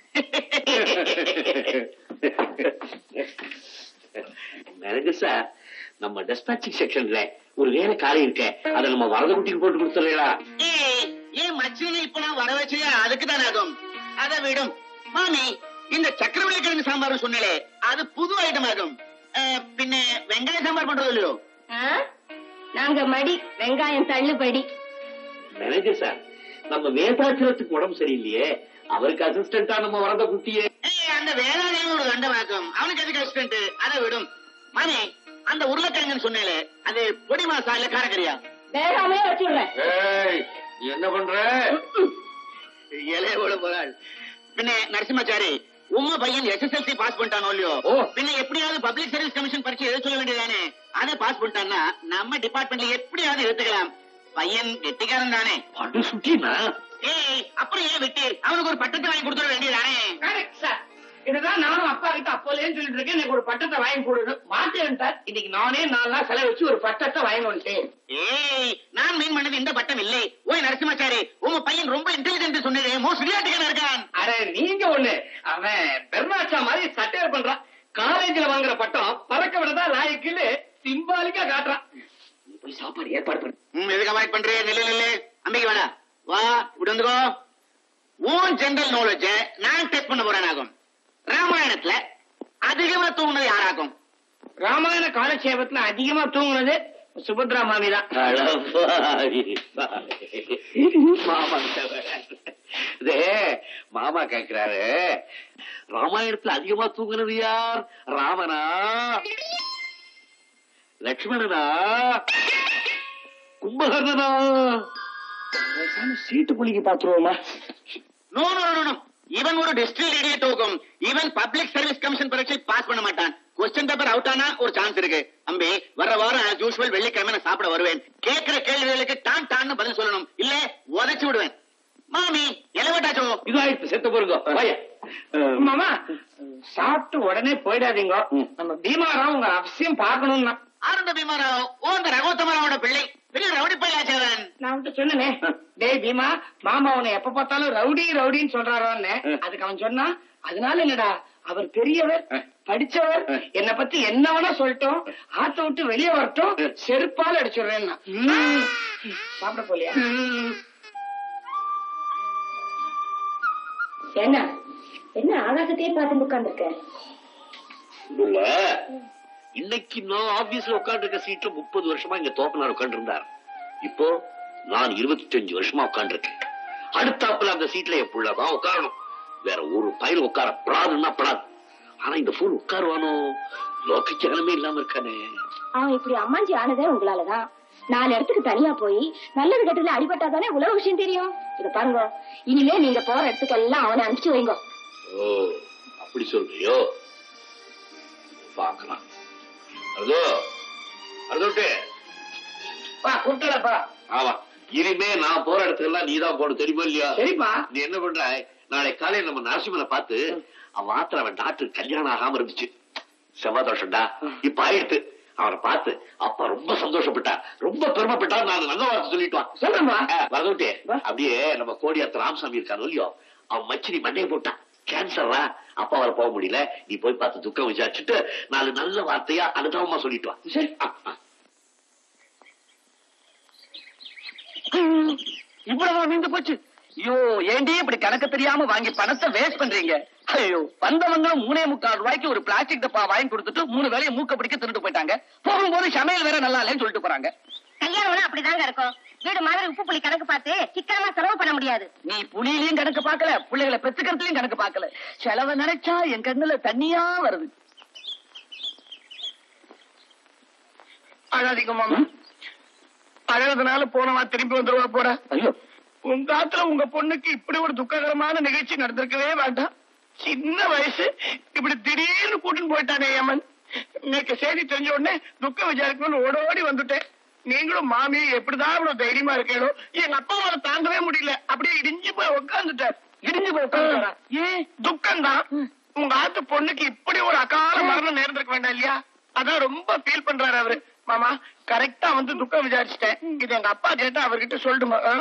B: மேனேஜர் சார் நம்ம டெஸ்பாச்சிங் செக்ஷன்ல ஒரு வேலை காலி இருக்க அதை நம்ம வரத குட்டிக்கு போட்டு கொடுத்துறீங்களா
D: ஏய், ஏன் மச்சனை இப்ப நான் வர வச்சதே அதுக்கு தான் ஆகும் அதை விடும் மாமி இந்த சக்கரவள்ளி கிழங்கு சாம்பார் சொன்னலே அது புது ஐட்டம் ஆகும் அஹ், பின்ன வெங்காய சாம்பார் பண்றது இல்லையோ
C: ஆ? நாங்க மடி வெங்காயம் தள்ளுபடி
B: மேனேஜர் சார் நம்ம வேதாச்சலத்துக்கு உடம்பு சரியில்லையே அவருக்கு அசிஸ்டண்டா நம்ம வரத குட்டியே
D: ஏய், அந்த வேளாண்மையும் ஒரு தண்டமாக்கும் அவனுக்கு எதுக்கு அசிஸ்டன்ட் அதை விடும் மாமி அந்த உருளைக்கிழங்குன்னு சொன்னேலே அது பொடி மாசா இல்ல காரக்கறியா
C: வேகாமே வச்சுடுறேன்
B: ஏய், நீ என்ன பண்ற
D: இலைய விட போறாள் பின்ன நரசிம்மாச்சாரி
B: உம்ம பையன் எஸ்எஸ்எல்சி பாஸ் பண்ணிட்டானோ இல்லையோ
D: ஓ.
B: பின்ன எப்படியாவது பப்ளிக் சர்வீஸ் கமிஷன் பரீட்சை எழுத சொல்ல வேண்டியதானே அதை பாஸ் பண்ணிட்டான்னா நம்ம டிபார்ட்மெண்ட்ல எப்படியாவது எடுத்துக்கலாம் பையன் கெட்டிக்காரன் தானே
D: படு சுட்டினா
B: ஏய் அப்புறம் ஏன் விட்டு அவனுக்கு ஒரு பட்டத்தை வாங்கி கொடுத்துட வேண்டியதானே
F: கரெக்ட் சார் இதுதான் நானும் அப்பா கிட்ட அப்போலேன்னு சொல்லிட்டு இருக்கேன் எனக்கு ஒரு பட்டத்தை வாங்கி கொடுன்னு மாட்டேன் சார் இன்னைக்கு நானே நாலு நாள் செலவு வச்சு ஒரு பட்டத்தை வாங்கி வந்துட்டேன்
B: ஏய் நான் மீன் பண்ணது இந்த பட்டம் இல்லை ஓய் நரசிம்மாச்சாரி உங்க பையன் ரொம்ப இன்டெலிஜென்ட் சொன்னது மோஸ்ட் விளையாட்டுக்கான இருக்கான்
F: அட நீங்க ஒண்ணு அவன் பெருமாச்சா மாதிரி சட்டையர் பண்றான் காலேஜ்ல வாங்குற பட்டம் பறக்க விடதான் லாய்க்குன்னு சிம்பாலிக்கா காட்டுறான் நீ போய் சாப்பாடு ஏற்பாடு பண்ணு
B: ம், எதுக்கு அவாய்ட் பண்றே நில்லு நில்லு அம்பிக்கு வேணா வா இப்படி வந்துக்கோ உன் ஜெனரல் நாலேஜ் நான் டெஸ்ட் பண்ண போறேன் ஆகும் ராமாயணத்துல அதிகமா தூங்குனது யாராகும்
F: ராமாயண காலட்சேபத்துல அதிகமா தூங்குனது சுபத்ரா மாமி தான்
D: மாமா இதே மாமா கேக்குறாரு ராமாயணத்துல அதிகமா தூங்குனது யார் ராமனா லட்சுமணனா கும்பகர்ணனா
F: சீட்டு புளிக்கு பாத்துருவோமா
B: நோ நோ நோ நோ இவன் ஒரு டிஸ்ட்ரிக்ட் இடியட் ஆகும் இவன் பப்ளிக் சர்வீஸ் கமிஷன் பரீட்சை பாஸ் பண்ண மாட்டான் கொஸ்டின் பேப்பர் அவுட் ஆனா ஒரு சான்ஸ் இருக்கு அம்பி வர வாரம் ஆஸ் யூஷுவல் வெள்ளிக்கிழமை நான் சாப்பிட வருவேன் கேட்கிற கேள்விகளுக்கு டான் டான்னு பதில் சொல்லணும் இல்ல உதைச்சு விடுவேன் மாமி எலவட்டாச்சோ
D: இதாயிடுச்சு செத்து போருங்க வாயா. அஹ்,
F: மாமா சாப்பிட்டு உடனே போயிடாதீங்க
D: ம்.
F: நம்ம பீமாராவ் உங்க அவசியம் பார்க்கணும்னா
B: ஆனந்த பீமாராவ் ஓ அந்த ரகோத்தமராவோட பிள்ளை பெரிய ரவுடி பையாச்சவன்
F: நான் வந்து சொன்னனே டேய் பீமா மாமா உன்னை எப்ப பார்த்தாலும் ரவுடி ரவுடின்னு சொல்றாரோன்னு
D: ம்.
F: அதுக்கு அவன் சொன்னா அதனால என்னடா அவர் பெரியவர்
D: ம்.
F: படிச்சவர்
D: ம்.
F: என்ன பத்தி என்ன வேணா சொல்லட்டும் ஆத்த விட்டு வெளியே வரட்டும்
D: ம்.
F: செருப்பால் அடிச்சுடுறேன் சாப்பிட போலியா
C: என்ன என்ன ஆகாசத்தையே பார்த்து உட்கார்ந்துருக்க
D: இல்ல இன்னைக்கு நான் ஆபீஸ்ல உட்கார்ந்து இருக்க சீட்ல முப்பது வருஷமா இங்க தோப்பனார் உட்கார்ந்து இருந்தார் இப்போ நான் இருபத்தி அஞ்சு வருஷமா உட்கார்ந்து இருக்கேன் அடுத்தாப்புல அந்த சீட்ல என் புள்ளதான் உட்காரணும் வேற ஒரு பயிர் உட்கார படாதுன்னா படாது ஆனா இந்த ஃபுல் உட்காருவானோ லோக ஜனமே இல்லாம இருக்கானே
C: அவன் இப்படி அம்மாஞ்சி ஆனதே உங்களாலதான் நாலு இடத்துக்கு தனியா போய் நல்லது கெட்டதுல அடிபட்டாதானே உலக விஷயம் தெரியும் இத பாருங்க இனிமே நீங்க போற இடத்துக்கு எல்லாம் அவனை அனுப்பிச்சு வைங்க
D: ஓ அப்படி சொல்றியோ பார்க்கலாம் அர்தோ அர்தோட்டு
F: பா கூப்பிட்டலப்பா
D: ஆமா இனிமே நான் போற இடத்துக்கெல்லாம் நீதான் போகணும் தெரியுமா இல்லையா
F: சரிப்பா
D: நீ என்ன பண்ற நாளை காலையில நம்ம நரசிம்மனை பார்த்து அவன் ஆத்திர அவன் டாக்டர் கல்யாணம் ஆகாம இருந்துச்சு செவ்வாதோஷம்டா இப்ப ஆயிடுத்து அவனை பார்த்து அப்பா ரொம்ப சந்தோஷப்பட்டா ரொம்ப பெருமைப்பட்டா நான் நல்ல வார்த்தை சொல்லிட்டு வா
F: சொல்றேன்பா
D: வரதோட்டே அப்படியே நம்ம கோடியாத்த ராமசாமி இருக்கானோ இல்லையோ அவன் மச்சினி மண்டையை போட்டான் கேன்சரா அப்பா வர போக முடியல நீ போய் பார்த்து துக்கம் விசாரிச்சுட்டு நாலு நல்ல வார்த்தையா அனுதாபமா சொல்லிட்டு வா
F: சரி
D: ஆ, ஆ.
B: இவ்வளவு நீந்து போச்சு ஐயோ ஏண்டி இப்படி கணக்கு தெரியாம வாங்கி பணத்தை வேஸ்ட் பண்றீங்க ஐயோ வந்தவங்களும் மூணே முக்கால் ரூபாய்க்கு ஒரு பிளாஸ்டிக் டப்பா வாங்கி கொடுத்துட்டு மூணு வேலையை மூக்க பிடிக்க திருட்டு போயிட்டாங்க போகும்போது சமையல் வேற நல்லா இல்லைன்னு சொல்லிட்டு போறாங்க
C: கல்யாணம்னா அப்படிதாங்க இருக்கும் வீடு மாதிரி உப்பு புளி கணக்கு பார்த்து சிக்கனமா செலவு பண்ண முடியாது
B: நீ புலியிலையும் கணக்கு பார்க்கல பிள்ளைகளை பெத்துக்கிறதுலயும் கணக்கு பார்க்கல செலவை நினைச்சா என் கண்ணுல தண்ணியா வருது
F: அழாதீங்க மாமா அழகுனால போனவா திரும்பி வந்துருவா போற
B: ஐயோ
F: உங்க ஆத்துல உங்க பொண்ணுக்கு இப்படி ஒரு துக்ககரமான நிகழ்ச்சி நடந்திருக்கவே வேண்டாம் சின்ன வயசு இப்படி திடீர்னு கூட்டின்னு போயிட்டானே ஏமன் இன்னைக்கு செய்தி தெரிஞ்ச உடனே துக்க விசாரிக்கணும்னு ஓடோடி வந்துட்டேன் நீங்களும் மாமியும் எப்படிதான் இவ்வளவு தைரியமா இருக்கீங்களோ எங்க அப்பா அவரை தாங்கவே முடியல அப்படியே இடிஞ்சு போய் உட்காந்துட்டார்
B: இடிஞ்சு போய் உட்கார்ந்துட்டாரா?
F: ஏன் துக்கம் தான் உங்க ஆத்து பொண்ணுக்கு இப்படி ஒரு அகால மரணம் நேர்ந்திருக்க வேண்டாம் இல்லையா அதான் ரொம்ப ஃபீல் பண்றாரு அவரு மாமா கரெக்டா வந்து துக்கம் விசாரிச்சுட்டேன் இது எங்க அப்பா கேட்டா அவர்கிட்ட சொல்லட்டுமா ஆ?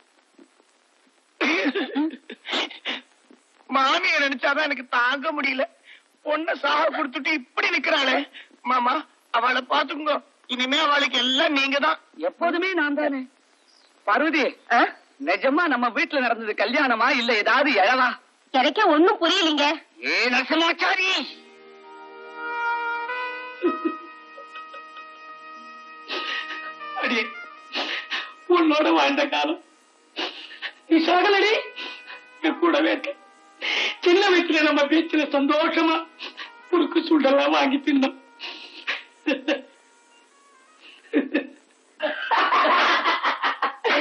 F: மாமியை நினைச்சாதான் எனக்கு தாங்க முடியல பொண்ண சாக கொடுத்துட்டு இப்படி நிக்கிறாளே மாமா அவளை பாத்துக்கோ இனிமே அவளுக்கு எல்லாம் நீங்க தான்
B: எப்போதுமே நான் தானே பார்வதி நிஜமா நம்ம வீட்டுல நடந்தது கல்யாணமா இல்ல ஏதாவது எழவா
C: எனக்கே ஒண்ணும் புரியலீங்க
B: ஏ நரசிம்மாச்சாரி
F: அடி உன்னோட வாழ்ந்த காலம் நீ சாகலடி என் கூடவே இருக்க சின்ன வயசுல நம்ம பீச்சில் சந்தோஷமா புருக்கு சுண்டெல்லாம் வாங்கி தின்னோம்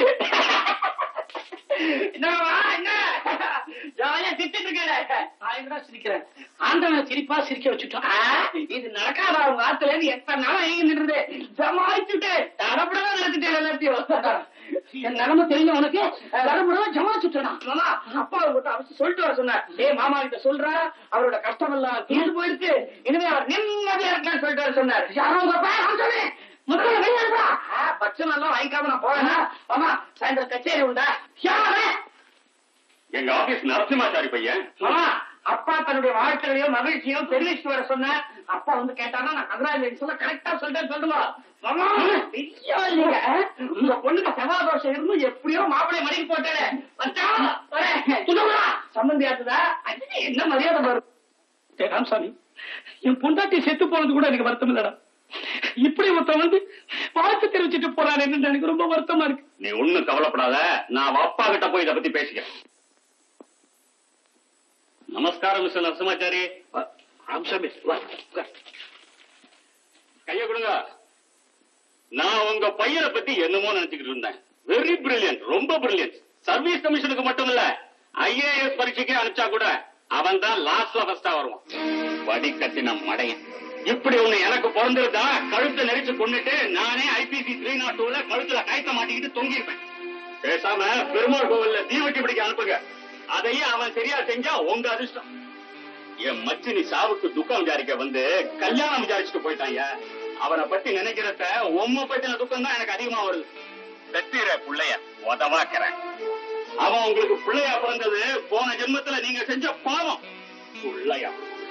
F: என்னவா, என்ன? ஜாலியா திட்டிட்டு இருக்கேன்
B: தாண்டா சிரிக்கிறேன் ஆண்டவன் சிரிப்பா சிரிக்க வச்சுட்டோம் ஆ, இது நடக்காத அவங்க ஆத்துல இருந்து எத்தனை நாளா எங்க நின்றுது ஜமாச்சுட்டு தடப்படதான் நடத்திட்டேன் எல்லாத்தையும் என் நிலைமை தெரிஞ்ச உனக்கு தடப்படதான் ஜமாச்சுட்டேன் மாமா அப்பா உங்ககிட்ட அவசியம் சொல்லிட்டு வர சொன்னார் டேய் மாமா கிட்ட சொல்றா அவரோட கஷ்டம் எல்லாம் தீர்ந்து போயிடுச்சு இனிமே அவர் நிம்மதியா இருக்கலாம்னு சொல்லிட்டு வர சொன்னார் யாரோ உங்க அப்பா நான் சொன்னேன் முதல்ல வெளியே இருப்பா பட்சம் எல்லாம் வாங்கிக்காம நான் போவேனா மாமா சாயந்தரம் கச்சேரி உண்டா யாரே
D: எங்க ஆபீஸ் நரசிம்மாச்சாரி பையன்
B: மாமா அப்பா தன்னுடைய வாழ்க்கையையும் மகிழ்ச்சியும் தெரிவிச்சுட்டு வர சொன்னேன் அப்பா வந்து கேட்டானா நான் கங்கராஜ் சொல்ல கரெக்டா சொல்றேன் சொல்லுங்க மாமா ஐயோ, இல்லைங்க. உங்க பொண்ணுக்கு செவ்வாய் தோஷம் இருந்து எப்படியோ மாப்பிள்ளை மடிக்கு போட்டேன் வச்சான், வரேன். சொல்லுங்களா? சம்மந்தி ஆச்சுதா அது என்ன மரியாதை வரும் டேய் ராமசாமி என் பொண்டாட்டி செத்து போனது கூட எனக்கு வருத்தம் இல்லடா இப்படி ஒருத்தன் வந்து வாழ்த்து தெரிவிச்சிட்டு போறான் எனக்கு ரொம்ப வருத்தமா இருக்கு
D: நீ ஒண்ணும் கவலைப்படாத நான் அவ அப்பா கிட்ட போய் இத பத்தி பேசிக்கிறேன் நமஸ்காரம் மிஸ்டர் நரசிம்மாச்சாரி
B: ராமசாமி வா உட்கார்.
D: கைய கொடுங்க நான் உங்க பையனை பத்தி என்னமோ நினைச்சுக்கிட்டு இருந்தேன் வெரி பிரில்லியன்ட் ரொம்ப பிரில்லியன்ட் சர்வீஸ் கமிஷனுக்கு மட்டும் இல்ல ஐஏஎஸ் பரீட்சைக்கே அனுப்பிச்சா கூட அவன் தான் லாஸ்ட்ல ஃபர்ஸ்டா வருவான் வடி கட்டின மடையன் இப்படி ஒண்ணு எனக்கு பிறந்திருந்தா கழுத்தை நெரிச்சு கொண்டுட்டு நானே ஐபிசி த்ரீ நாட் டூல கழுத்துல கயத்த மாட்டிக்கிட்டு தொங்கிருப்பேன் பேசாம பெருமாள் கோவில்ல தீவட்டி பிடிக்க அனுப்புங்க அதையே அவன் சரியா செஞ்சா உங்க அதிர்ஷ்டம் என் மச்சினி சாவுக்கு துக்கம் விசாரிக்க வந்து கல்யாணம் விசாரிச்சுட்டு போயிட்டாங்க அவனை பத்தி நினைக்கிறத உம்ம பத்தின துக்கம் தான் எனக்கு அதிகமா வருது கத்திர புள்ளைய உதவாக்குறேன் அவன் உங்களுக்கு பிள்ளையா பிறந்தது போன ஜென்மத்துல நீங்க செஞ்ச பாவம் புள்ளையா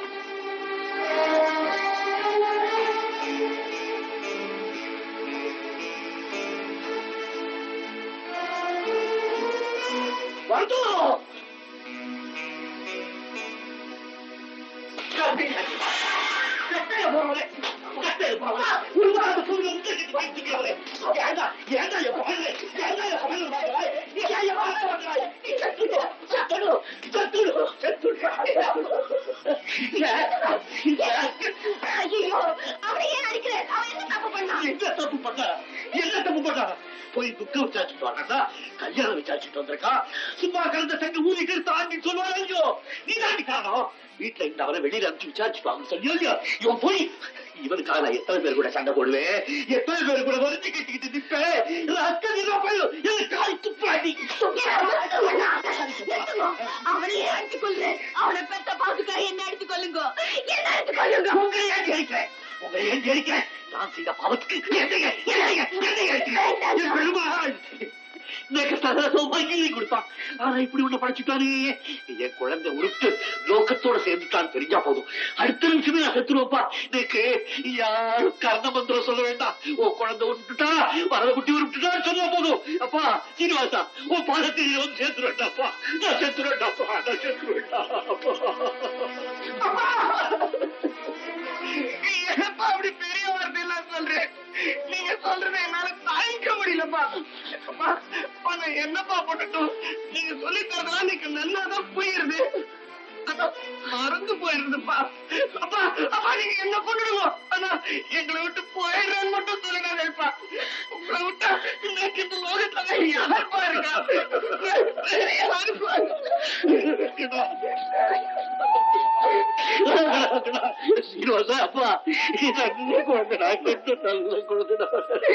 B: வந்துடும்
C: ஐயோ அவனை ஏன் அடிக்கிறேன் அவன் என்ன தப்பு பண்ணான்
B: என்ன தப்பு பண்ணா என்ன தப்பு பண்ணா போய் துக்கம் விசாரிச்சுட்டு வரானா கல்யாணம் விசாரிச்சுட்டு வந்திருக்கா சும்மா கலந்த சங்க ஊதி கெடுத்து ஆண்டி சொல்லுவாங்க ஐயோ நீ தாண்டி காரணம் வீட்டுல இந்த அவனை வெளியில அனுப்பிச்சு விசாரிச்சுட்டு வாங்க சொல்லியோ இல்லையா இவன் போய் இவனுக்காக நான் எத்தனை பேர் கூட சண்டை போடுவேன் எத்தனை பேர் கூட வருத்தி கட்டிக்கிட்டு நிற்பேன் அக்கா போய் என்ன காய் துப்பாடி
C: அவனையே அடிச்சு கொள்ளு அவனை பெத்த பாதுக்கா என்ன அடிச்சு கொள்ளுங்க என்ன அடிச்சு கொள்ளுங்க
B: உங்களை ஏன் ஜெயிக்கிறேன் உங்களை ஏன் ஜெயிக்கிறேன் நான் செய்த பாவத்துக்கு என்னைய என்னைய என்னைய என் பெருமாள் எனக்கு சகல சௌபாகியம் கொடுத்தான் ஆனா இப்படி ஒண்ணு படைச்சுட்டானே என் குழந்தை உருட்டு லோகத்தோட சேர்ந்துட்டான் தெரிஞ்சா போதும் அடுத்த நிமிஷமே நான் செத்துருவப்பா எனக்கு யாரும் கர்ண மந்திரம் சொல்ல வேண்டாம் உன் குழந்தை விட்டுட்டா வரத குட்டி உருட்டுட்டான்னு சொன்னா போதும் அப்பா சீனிவாசா உன் பாதத்தில் வந்து சேர்த்து வேண்டாப்பா நான் செத்து வேண்டாப்பா நான் செத்து வேண்டாம் அப்பா
F: என்னப்பா அப்படி பெரிய வார்த்தை எல்லாம் சொல்றேன் நீங்க சொல்றதை என்னால தாங்கிக்க முடியலப்பா அப்பா அப்பா, நான் என்னப்பா பண்ணட்டும் நீங்க சொல்லி தரதெல்லாம் எனக்கு நல்லாதான் புரியுது ஆனா மறந்து போயிருதுப்பா அப்பா அப்பா நீங்க என்ன பண்ணிடுவோம் ஆனா எங்களை விட்டு போயிடுறேன்னு மட்டும் சொல்லிடாதேப்பா உங்களை விட்டா இன்னைக்கு இந்த லோகத்துல யாருப்பா இருக்கா வேற யாருப்பா
B: சீனிவாசா அப்பா நல்ல குழந்தைடா கொஞ்சம் நல்ல குழந்தைடா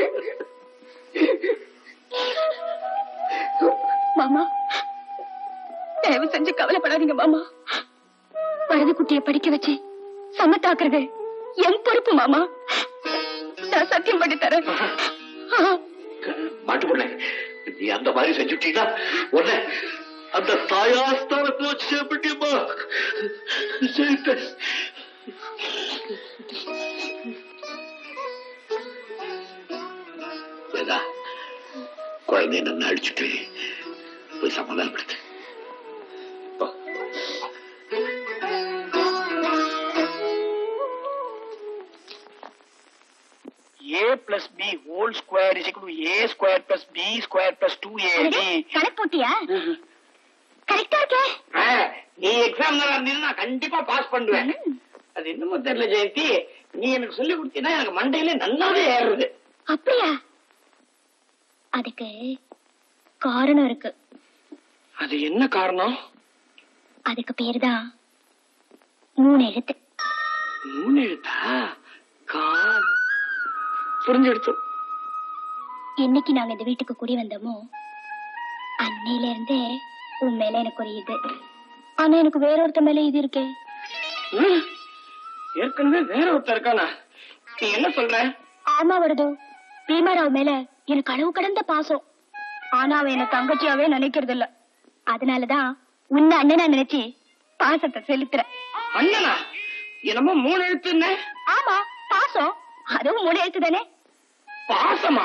C: மாமா தயவு செஞ்சு கவலைப்படாதீங்க மாமா வரது குட்டியை படிக்க வச்சு சமத்தாக்குறது என் பொறுப்பு மாமா நான் சத்தியம் பண்ணி தரேன்
B: மாட்டுக்குள்ள நீ அந்த மாதிரி செஞ்சுட்டீங்கன்னா உடனே அந்த தாயாஸ்தானத்துல வச்சு சேப்பிட்டியம்மா சேர்த்தேன் வேதா குழந்தைய நான் அடிச்சுட்டு போய் சமாதானப்படுத்து போ.
F: a plus b whole square is equal to a square plus b square plus 2ab
C: கணக்கு போட்டியா கரெக்டா இருக்கே
B: நீ எக்ஸாம் நான் கண்டிப்பா பாஸ் பண்ணுவேன் அது என்னமோ தெரியல ஜெயந்தி நீ எனக்கு சொல்லி கொடுத்தீங்கன்னா எனக்கு மண்டையில நல்லாவே ஏறுது
C: அப்படியா அதுக்கு காரணம் இருக்கு
B: அது என்ன காரணம்
C: அதுக்கு பேருதான் மூணு எழுத்து
F: மூணு எழுத்தா கால் புரிஞ்செடுத்து
C: என்னைக்கு நாங்க இந்த வீட்டுக்கு குடி வந்தோமோ அன்னையில இருந்தே உன் மேல எனக்கு ஒரு இது ஆனா எனக்கு வேற ஒருத்த மேல இது இருக்கே
F: ம், ஏற்கனவே வேற ஒருத்தர் இருக்கானா நீ என்ன சொல்ற
C: ஆமா வருது பீமாராவ் மேல எனக்கு அளவு கடந்த பாசம் ஆனா அவன் என்ன தங்கச்சியாவே நினைக்கிறது இல்ல அதனாலதான் உன்னை அண்ணனா நினைச்சு பாசத்தை செலுத்துறேன்
F: அண்ணனா என்னமோ மூணு எழுத்துன்னு
C: ஆமா பாசம் அதுவும் மூணு எழுத்து தானே
F: பாசமா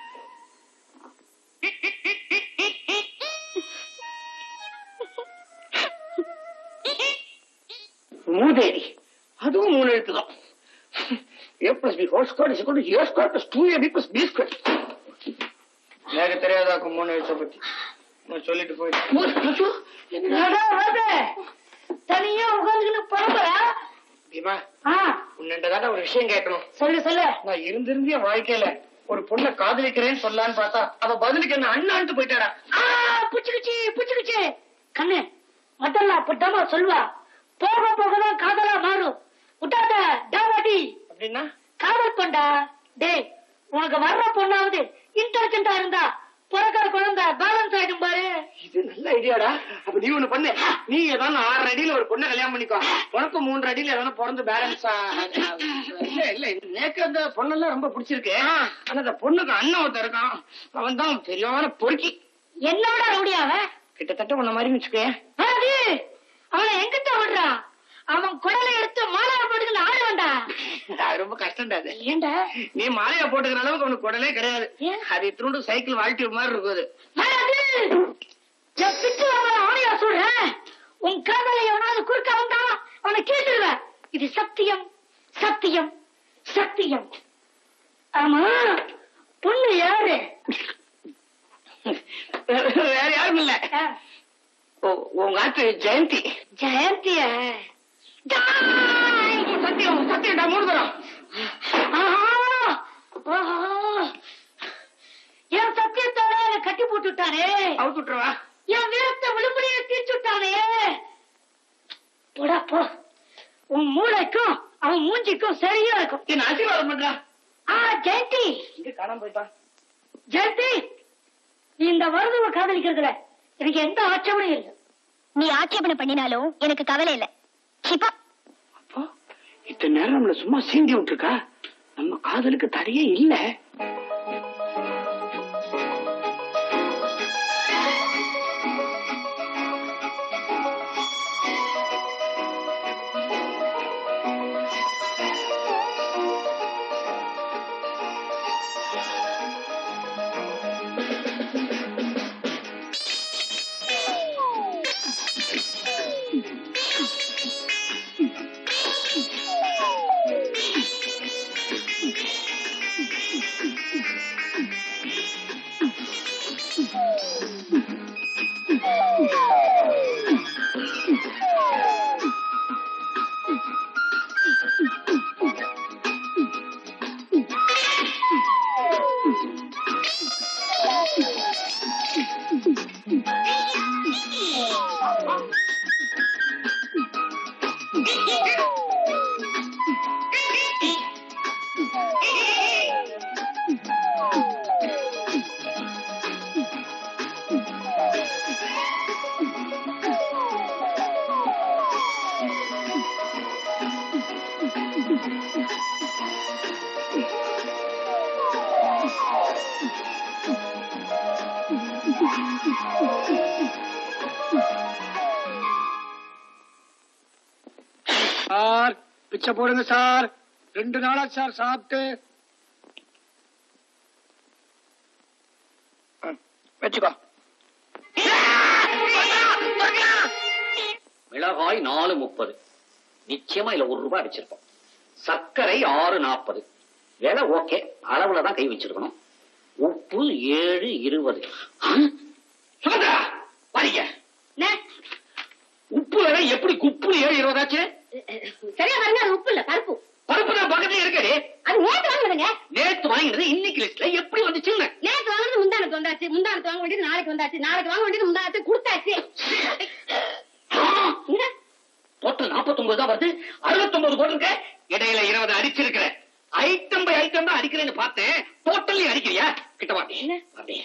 F: மூதேவி அதுவும் மூணு எழுத்து தான் A plus B whole square is A square plus two A B plus B square எனக்கு தெரியாதாக்கும் மூணு எழுத்தை பத்தி நான் சொல்லிட்டு போயிட்டேன்
E: தனியா உட்காந்துக்கிட்டு புறம்புறா
F: பீமா உன்னண்டதான ஒரு விஷயம் கேட்கணும்
E: சொல்லு சொல்லு
F: நான் இருந்திருந்தே வாழ்க்கையில ஒரு பொண்ணை காதலிக்கிறேன்னு சொல்லலான்னு பார்த்தா அவ பதிலுக்கு என்ன அண்ணான்ட்டு போயிட்டாடா
E: புச்சுக்குச்சு புச்சுக்குச்சு கண்ணு முதல்ல அப்பட்டாமா சொல்வா போக போகதான் காதலா மாறும் விட்டாத டாவாடி
F: அப்படின்னா
E: காதல் பண்ணா டேய் உனக்கு வர்ற பொண்ணாவது இன்டெலிஜென்டா இருந்தா பிறக்கிற குழந்தை பேலன்ஸ் ஆயிடும் பாரு
F: இது நல்ல ஐடியாடா அப்ப நீ ஒண்ணு பண்ணு நீ ஏதாவது ஆறு அடியில ஒரு பொண்ணை கல்யாணம் பண்ணிக்கோ உனக்கு மூன்று அடியில ஏதாவது பிறந்து பேலன்ஸ் இல்ல இல்ல எனக்கு அந்த பொண்ணெல்லாம் ரொம்ப பிடிச்சிருக்கு ஆனா அந்த பொண்ணுக்கு அண்ணன் ஒருத்தன் இருக்கான் அவன் தான் சரியான பொறுக்கி
E: என்னோட ரவுடியாவ
F: கிட்டத்தட்ட உன்ன மாதிரி வச்சுக்கே
E: அது அவனை எங்கிட்ட விடுறான் அவன் குடலை எடுத்து மாலையா போட்டுக்கிட்டு ஆடுவான்டா
F: அது ரொம்ப கஷ்டம்டா அது
E: ஏண்டா
F: நீ மாலையா போட்டுக்கிற அளவுக்கு அவனுக்கு உடலே கிடையாது
E: ஏன்?
F: அது இத்தினோண்டு சைக்கிள் வாழ்க்கை மாதிரி இருக்கும் அது
E: வராது. என் பிச்சு அவனை ஆணையா சொல்றேன் உன் காதலை எவனாவது குறுக்க வந்தா அவனை கேட்டுருவேன் இது சத்தியம் சத்தியம் சத்தியம் ஆமா பொண்ணு யாரு
F: வேற யாரும் இல்ல
E: ஆ,
F: உ- உங்க ஆத்து ஜெயந்தி
E: ஜெயந்திய
F: சத்தியம் சத்தியம்டா மூணு தரம்
E: என் சத்தியத்தோட என்னை கட்டி போட்டு விட்டானே
F: அவுத்து விட்டுருவா
E: என் வீரத்தை விழும்படிய தீர்த்து விட்டானே போடா போ உன் மூளைக்கும் அவன் மூஞ்சிக்கும் சரியா இருக்கும்
F: என்ன ஆசீர்வாதம் பண்றா
E: ஆ ஜெயந்தி
F: இங்க காணாம போயிட்டான்
E: ஜெயந்தி நீ இந்த வருதுவ காதலிக்கிறதுல எனக்கு எந்த ஆட்சேபனையும் இல்லை
C: நீ ஆட்சேபனை பண்ணினாலும் எனக்கு கவலை இல்ல சிப்பா
F: அப்போ இத்தனை நேரம் நம்மள சும்மா சீண்டி விட்டுருக்கா நம்ம காதலுக்கு தடையே இல்ல சார் பிச்சை போடுங்க சார் ரெண்டு நாளா சார் சாப்பிட்டு ஆ, வச்சுக்கோ
B: மிளகாய் நாலு முப்பது நிச்சயமா இதுல ஒரு ரூபாய் அடிச்சிருப்போம் சர்க்கரை ஆறு நாற்பது விலை ஓகே அளவுல தான் கை வச்சிருக்கணும் உப்பு ஏழு இருபது சுமந்திரா பாருங்க உப்பு விலை எப்படி குப்பு ஏழு இருபதாச்சு
E: சரியா பாருங்க அது உப்பு இல்ல பருப்பு
B: பருப்பு தான் பக்கத்துல இருக்கே
E: அது நேத்து வாங்கினதுங்க
B: நேத்து வாங்கினது இன்னைக்கு லிஸ்ட்ல எப்படி வந்துச்சுன்னு
E: நேத்து வாங்கினது முந்தானத்து வந்தாச்சு முந்தானத்து வாங்க வேண்டியது நாளைக்கு வந்தாச்சு நாளைக்கு வாங்க வேண்டியது முந்தானத்து கொடுத்தாச்சு இங்க.
B: டோட்டல் 49 தான் வருது 69 போட்டிருக்க இடையில 20 அடிச்சிருக்கிற ஐட்டம் பை ஐட்டம் தான் அடிக்கிறேன்னு பார்த்தேன் டோட்டலி அடிக்கிறியா கிட்ட வாடி வாடி.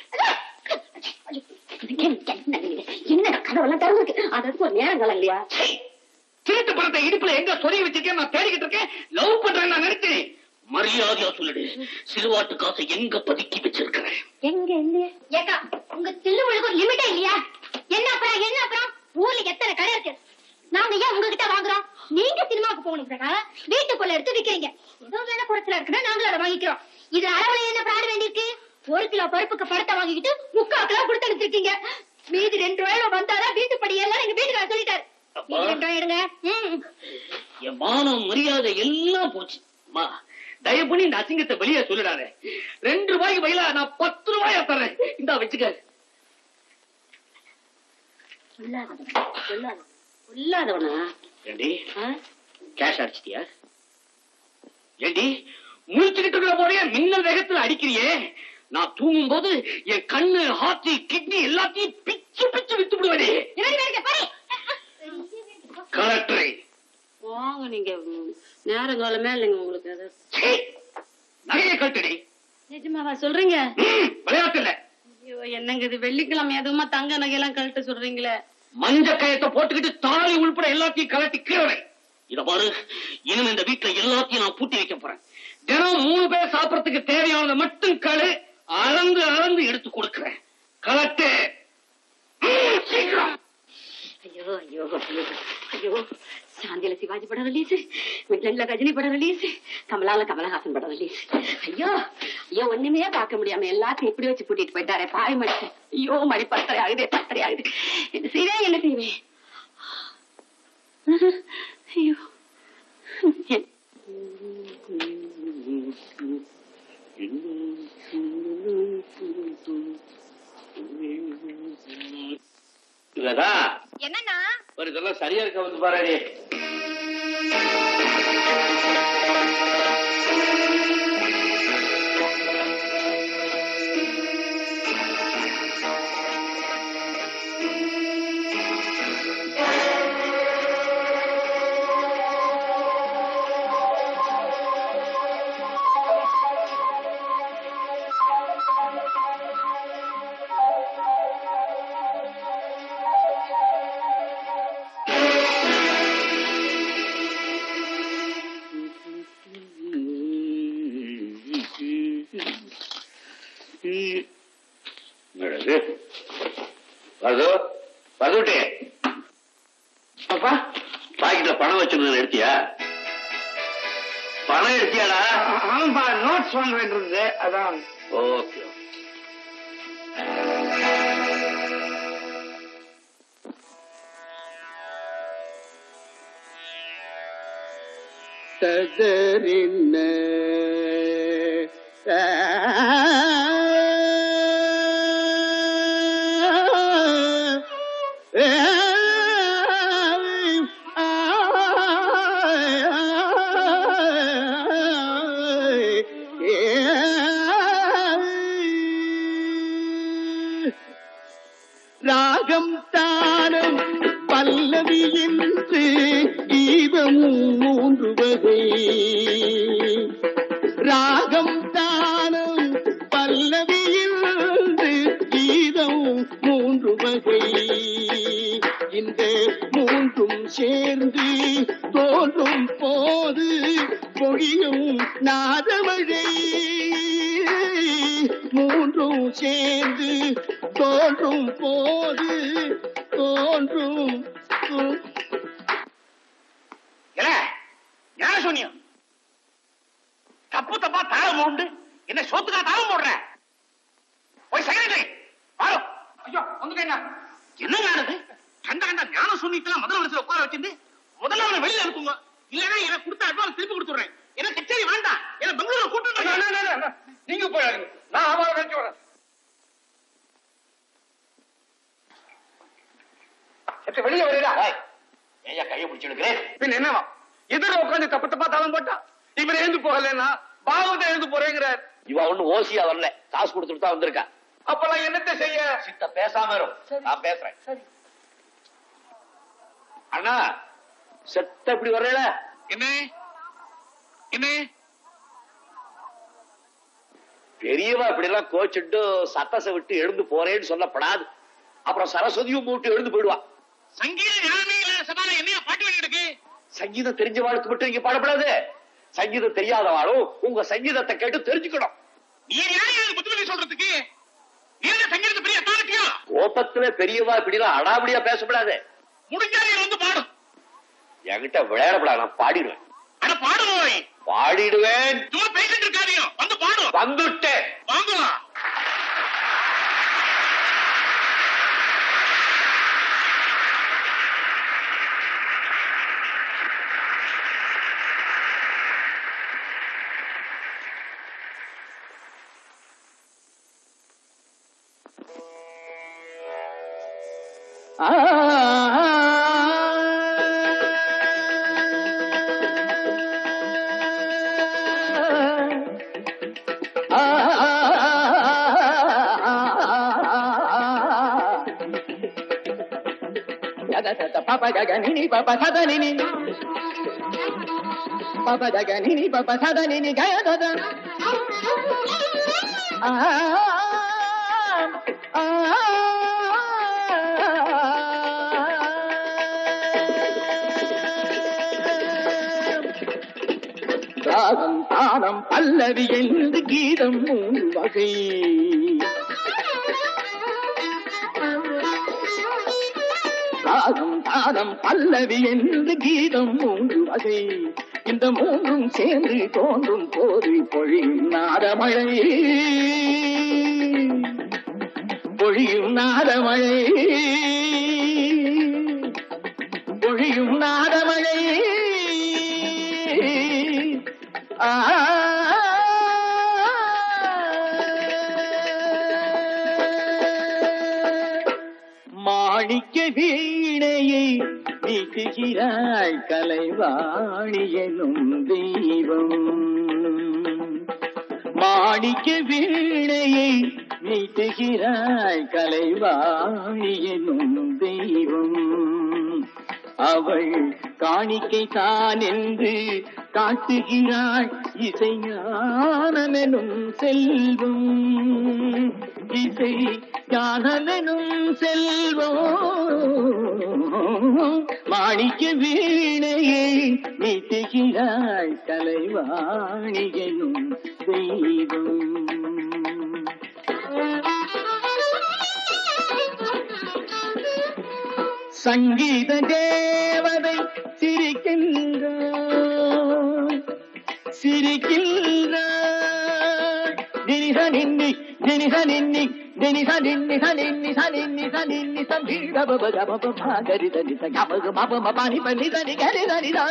C: என்ன கதவெல்லாம் திறந்துருக்கு அதற்கு ஒரு நேரங்கள் இல்லையா
B: சீ. திருட்டு பணத்தை இடுப்புல எங்க சொருகி வச்சிருக்கேன் நான் தேடிக்கிட்டு இருக்கேன் லவ் பண்றேன் நான் நினைச்சேன் மரியாதையா சொல்லுடு சிலுவாட்டு காசை எங்க பதுக்கி வச்சிருக்கிறேன்
C: எங்க இல்லையே ஏக்கா உங்க தில்லுமுழுக்கு ஒரு லிமிட்டே இல்லையா என்ன அப்புறம் என்ன அப்புறம் ஊர்ல எத்தனை கடை இருக்கு நாங்க ஏன் உங்ககிட்ட வாங்குறோம் நீங்க சினிமாவுக்கு போகணுங்கிறக்கா வீட்டுக்குள்ள எடுத்து விக்கிறீங்க ஏதோ வேலை குறைச்சல இருக்குன்னா நாங்களும் அதை வாங்கிக்கிறோம் இது அளவுல என்ன பிராடு வேண்டியிருக்கு ஒரு கிலோ பருப்புக்கு படத்தை வாங்கிக்கிட்டு முக்கால் கிலோ கொடுத்து அனுப்பிச்சிருக்கீங்க மீதி ரெண்டு ரூபாயில வந்தாதான் வீட்டு படி எல்லாம் எங்க வீட்டுக்காரர் சொல்லிட்டாரு மீதி ரெண்டு ரூபாய் எடுங்க ம்.
B: என் மானம் மரியாதை எல்லாம் போச்சு அம்மா தயவு பண்ணி இந்த அசிங்கத்தை வெளியே சொல்லிடாத ரெண்டு ரூபாய்க்கு பதிலா நான் பத்து ரூபாயா தர்றேன் இந்தா வச்சுக்க
E: இல்லாதவனா
B: ஏண்டி கேஷ் அடிச்சிட்டியா ஏண்டி முழிச்சுக்கிட்டு இருக்கிற போதே மின்னல் வேகத்துல அடிக்கிறியே நான் தூங்கும் போது என் கண்ணு ஹார்ட் கிட்னி எல்லாத்தையும் பிச்சு பிச்சு வித்து விடுவதே
C: என்னடி வேடிக்கை, பாரு.
B: கலெக்டரை
E: போங்க நீங்க ம், நேரங்காலமே இல்லைங்க உங்களுக்கு அது
B: சீ, நகையை கட்டுடி
E: நிஜமாவா சொல்றீங்க
B: ம், விளையாட்டு இல்ல
E: ஐயோ என்னங்க இது வெள்ளிக்கிழமை எதுவுமா தங்க நகையெல்லாம் கழட்ட சொல்றீங்களே
B: மஞ்ச கயத்தை போட்டுக்கிட்டு தாலி உள்பட எல்லாத்தையும் கலட்டி கீழே இத பாரு இனிமே இந்த வீட்டுல எல்லாத்தையும் நான் பூட்டி வைக்க போறேன் தினம் மூணு பேர் சாப்பிடறதுக்கு தேவையானதை மட்டும் களு அளந்து அளந்து எடுத்து கொடுக்கிறேன் கலட்டு ம், சீக்கிரம்
E: ஐயோ ஐயோ ஐயோ ஐயோ சாந்தியில சிவாஜி படம் ரிலீஸ் மிட்லண்ட்ல ரஜினி படம் ரிலீஸ் கமலால கமலஹாசன் படம் ரிலீஸ் ஐயோ ஐயோ ஒண்ணுமே பார்க்க முடியாம எல்லாத்தையும் இப்படி வச்சு கூட்டிட்டு போயிட்டாரே பாய் மனுஷன் ஐயோ மணி பத்தரை ஆகுது பத்தரை ஆகுது என்ன செய்வேன் என்ன செய்வேன் ஐயோ
B: இல்லதா
C: என்னன்னா
B: ஒரு இதெல்லாம் சரியா இருக்க வந்து பாரு என்னது பது பதுட்டே அப்பா பாக்கெட்ல பணம் வச்சிருந்தது எடுத்தியா பணம் எடுத்தியாடா
F: ஆமாப்பா நோட்ஸ் வாங்க வேண்டியிருந்தது அதான்
B: ஓகே
A: ததறின ராகம் தானம் பல்லவி என்று கீதமும் மூன்று வகை ராகம் தானம் பல்லவி என்று கீதமும் மூன்று வகை இந்த மூன்றும் சேர்ந்து தோன்றும் போது பொழியும் நாதமழை மூன்றும் சேர்ந்து தோன்றும் போது தோன்றும் தோ-
F: இல்ல ஞான சூன்யம் தப்பு தப்பா தாளம் உண்டு என்ன சோத்துக்கா தாளம் போடுற போய் செக்ரட்டரி பாரு ஐயோ வந்துட்டு என்ன என்னங்க ஆனது கண்ட கண்ட ஞான சூன்யத்தெல்லாம் முதல் வரிசையில் உட்கார வச்சிருந்து முதல்ல அவனை வெளியில அனுப்புங்க இல்லைன்னா எனக்கு கொடுத்த அட்வான்ஸ் திருப்பி கொடுத்துடுறேன் எனக்கு கச்சேரி வேண்டாம் என்ன பெங்களூர் கூட்டு நீங்க போயாருங்க நான் அவரை கழிச்சு வரேன் வெளியே வரீடா
B: ஏயா கையை பிடிச்சிடுக்கிறேன்
F: பின் என்னவா எதிர உட்காந்து தப்பு தப்பா தளம் போட்டா இவர் எழுந்து போகலன்னா பாவத்தை எழுந்து போறேங்கிறார்
B: இவ ஒண்ணு ஓசியா வரல காசு கொடுத்துட்டு தான் வந்திருக்கா
F: அப்பெல்லாம் என்னத்த செய்ய
B: சித்த பேசாம இரும் நான் பேசுறேன் அண்ணா செத்த இப்படி வர்றேல
F: என்ன என்ன
B: பெரியவா இப்படி எல்லாம் கோச்சிட்டு சத்தசை விட்டு எழுந்து போறேன்னு சொல்லப்படாது அப்புறம் சரஸ்வதியும் மூட்டு எழுந்து போயிடுவா
F: சங்கீத ஞானமே இல்லாத சபால என்னையா பாட்டு வேண்டி இருக்கு
B: சங்கீதம் தெரிஞ்சவாளுக்கு மட்டும் இங்க பாடப்படாது சங்கீதம் தெரியாதவாளும் உங்க சங்கீதத்தை கேட்டு தெரிஞ்சுக்கணும்
F: நீ யார் எனக்கு புத்திமதி சொல்றதுக்கு நீ என்ன சங்கீதத்தை பெரிய அத்தாரிட்டியா
B: கோபத்துல பெரியவா இப்படி எல்லாம் அடாபடியா பேசப்படாது
F: முடிஞ்சா நீ வந்து பாடு
B: என்கிட்ட விளையாடப்படாது நான் பாடிடுவேன்
F: அட பாடுவோய்
B: பாடிடுவேன்
F: சும்மா பேசிட்டு இருக்காதியோ வந்து பாடு
B: வந்துட்டேன்
F: வாங்க
A: Papa Gaganini, Papa Sadanini. Papa Gaganini, Papa Sadanini, Gaya Dada. Ah, ராகம் தானம் பல்லவி என்று கீதம் மூன்று வகை ராகம் தானம் பல்லவி என்று கீதம் மூன்று வகை இந்த மூன்றும் சேர்ந்து தோன்றும் போது பொழியும் நாதமழை பொழியும் நாதமழை பொழியும் நாதமழை ஆ மாணிக்க வீணையை நீட்டுகிறாள் கலைவாணி எனும் தெய்வம் மாணிக்க வீணையை நீட்டுகிறாள் கலைவாணி எனும் தெய்வம் அவள் காணிக்கை தான் என்று காட்டுகிறாள் இசைஞானமெனும் செல்வம் இசை ஞானமெனும் செல்வம் மாணிக்க வீணையை நீட்டுகிறாள் கலைவாணி எனும் தெய்வம் சங்கீத தேவதை சிரிக்கின்றார் சிரிக்கின்றார் தினிச நின்னி தினிச நின்னி தினிச நின்னி ச நின்னி ச நின்னி ச நின்னி சங்கீத பப கப பப கரி தனி ச கப கப பப பனி பனி தனி கரி தனி த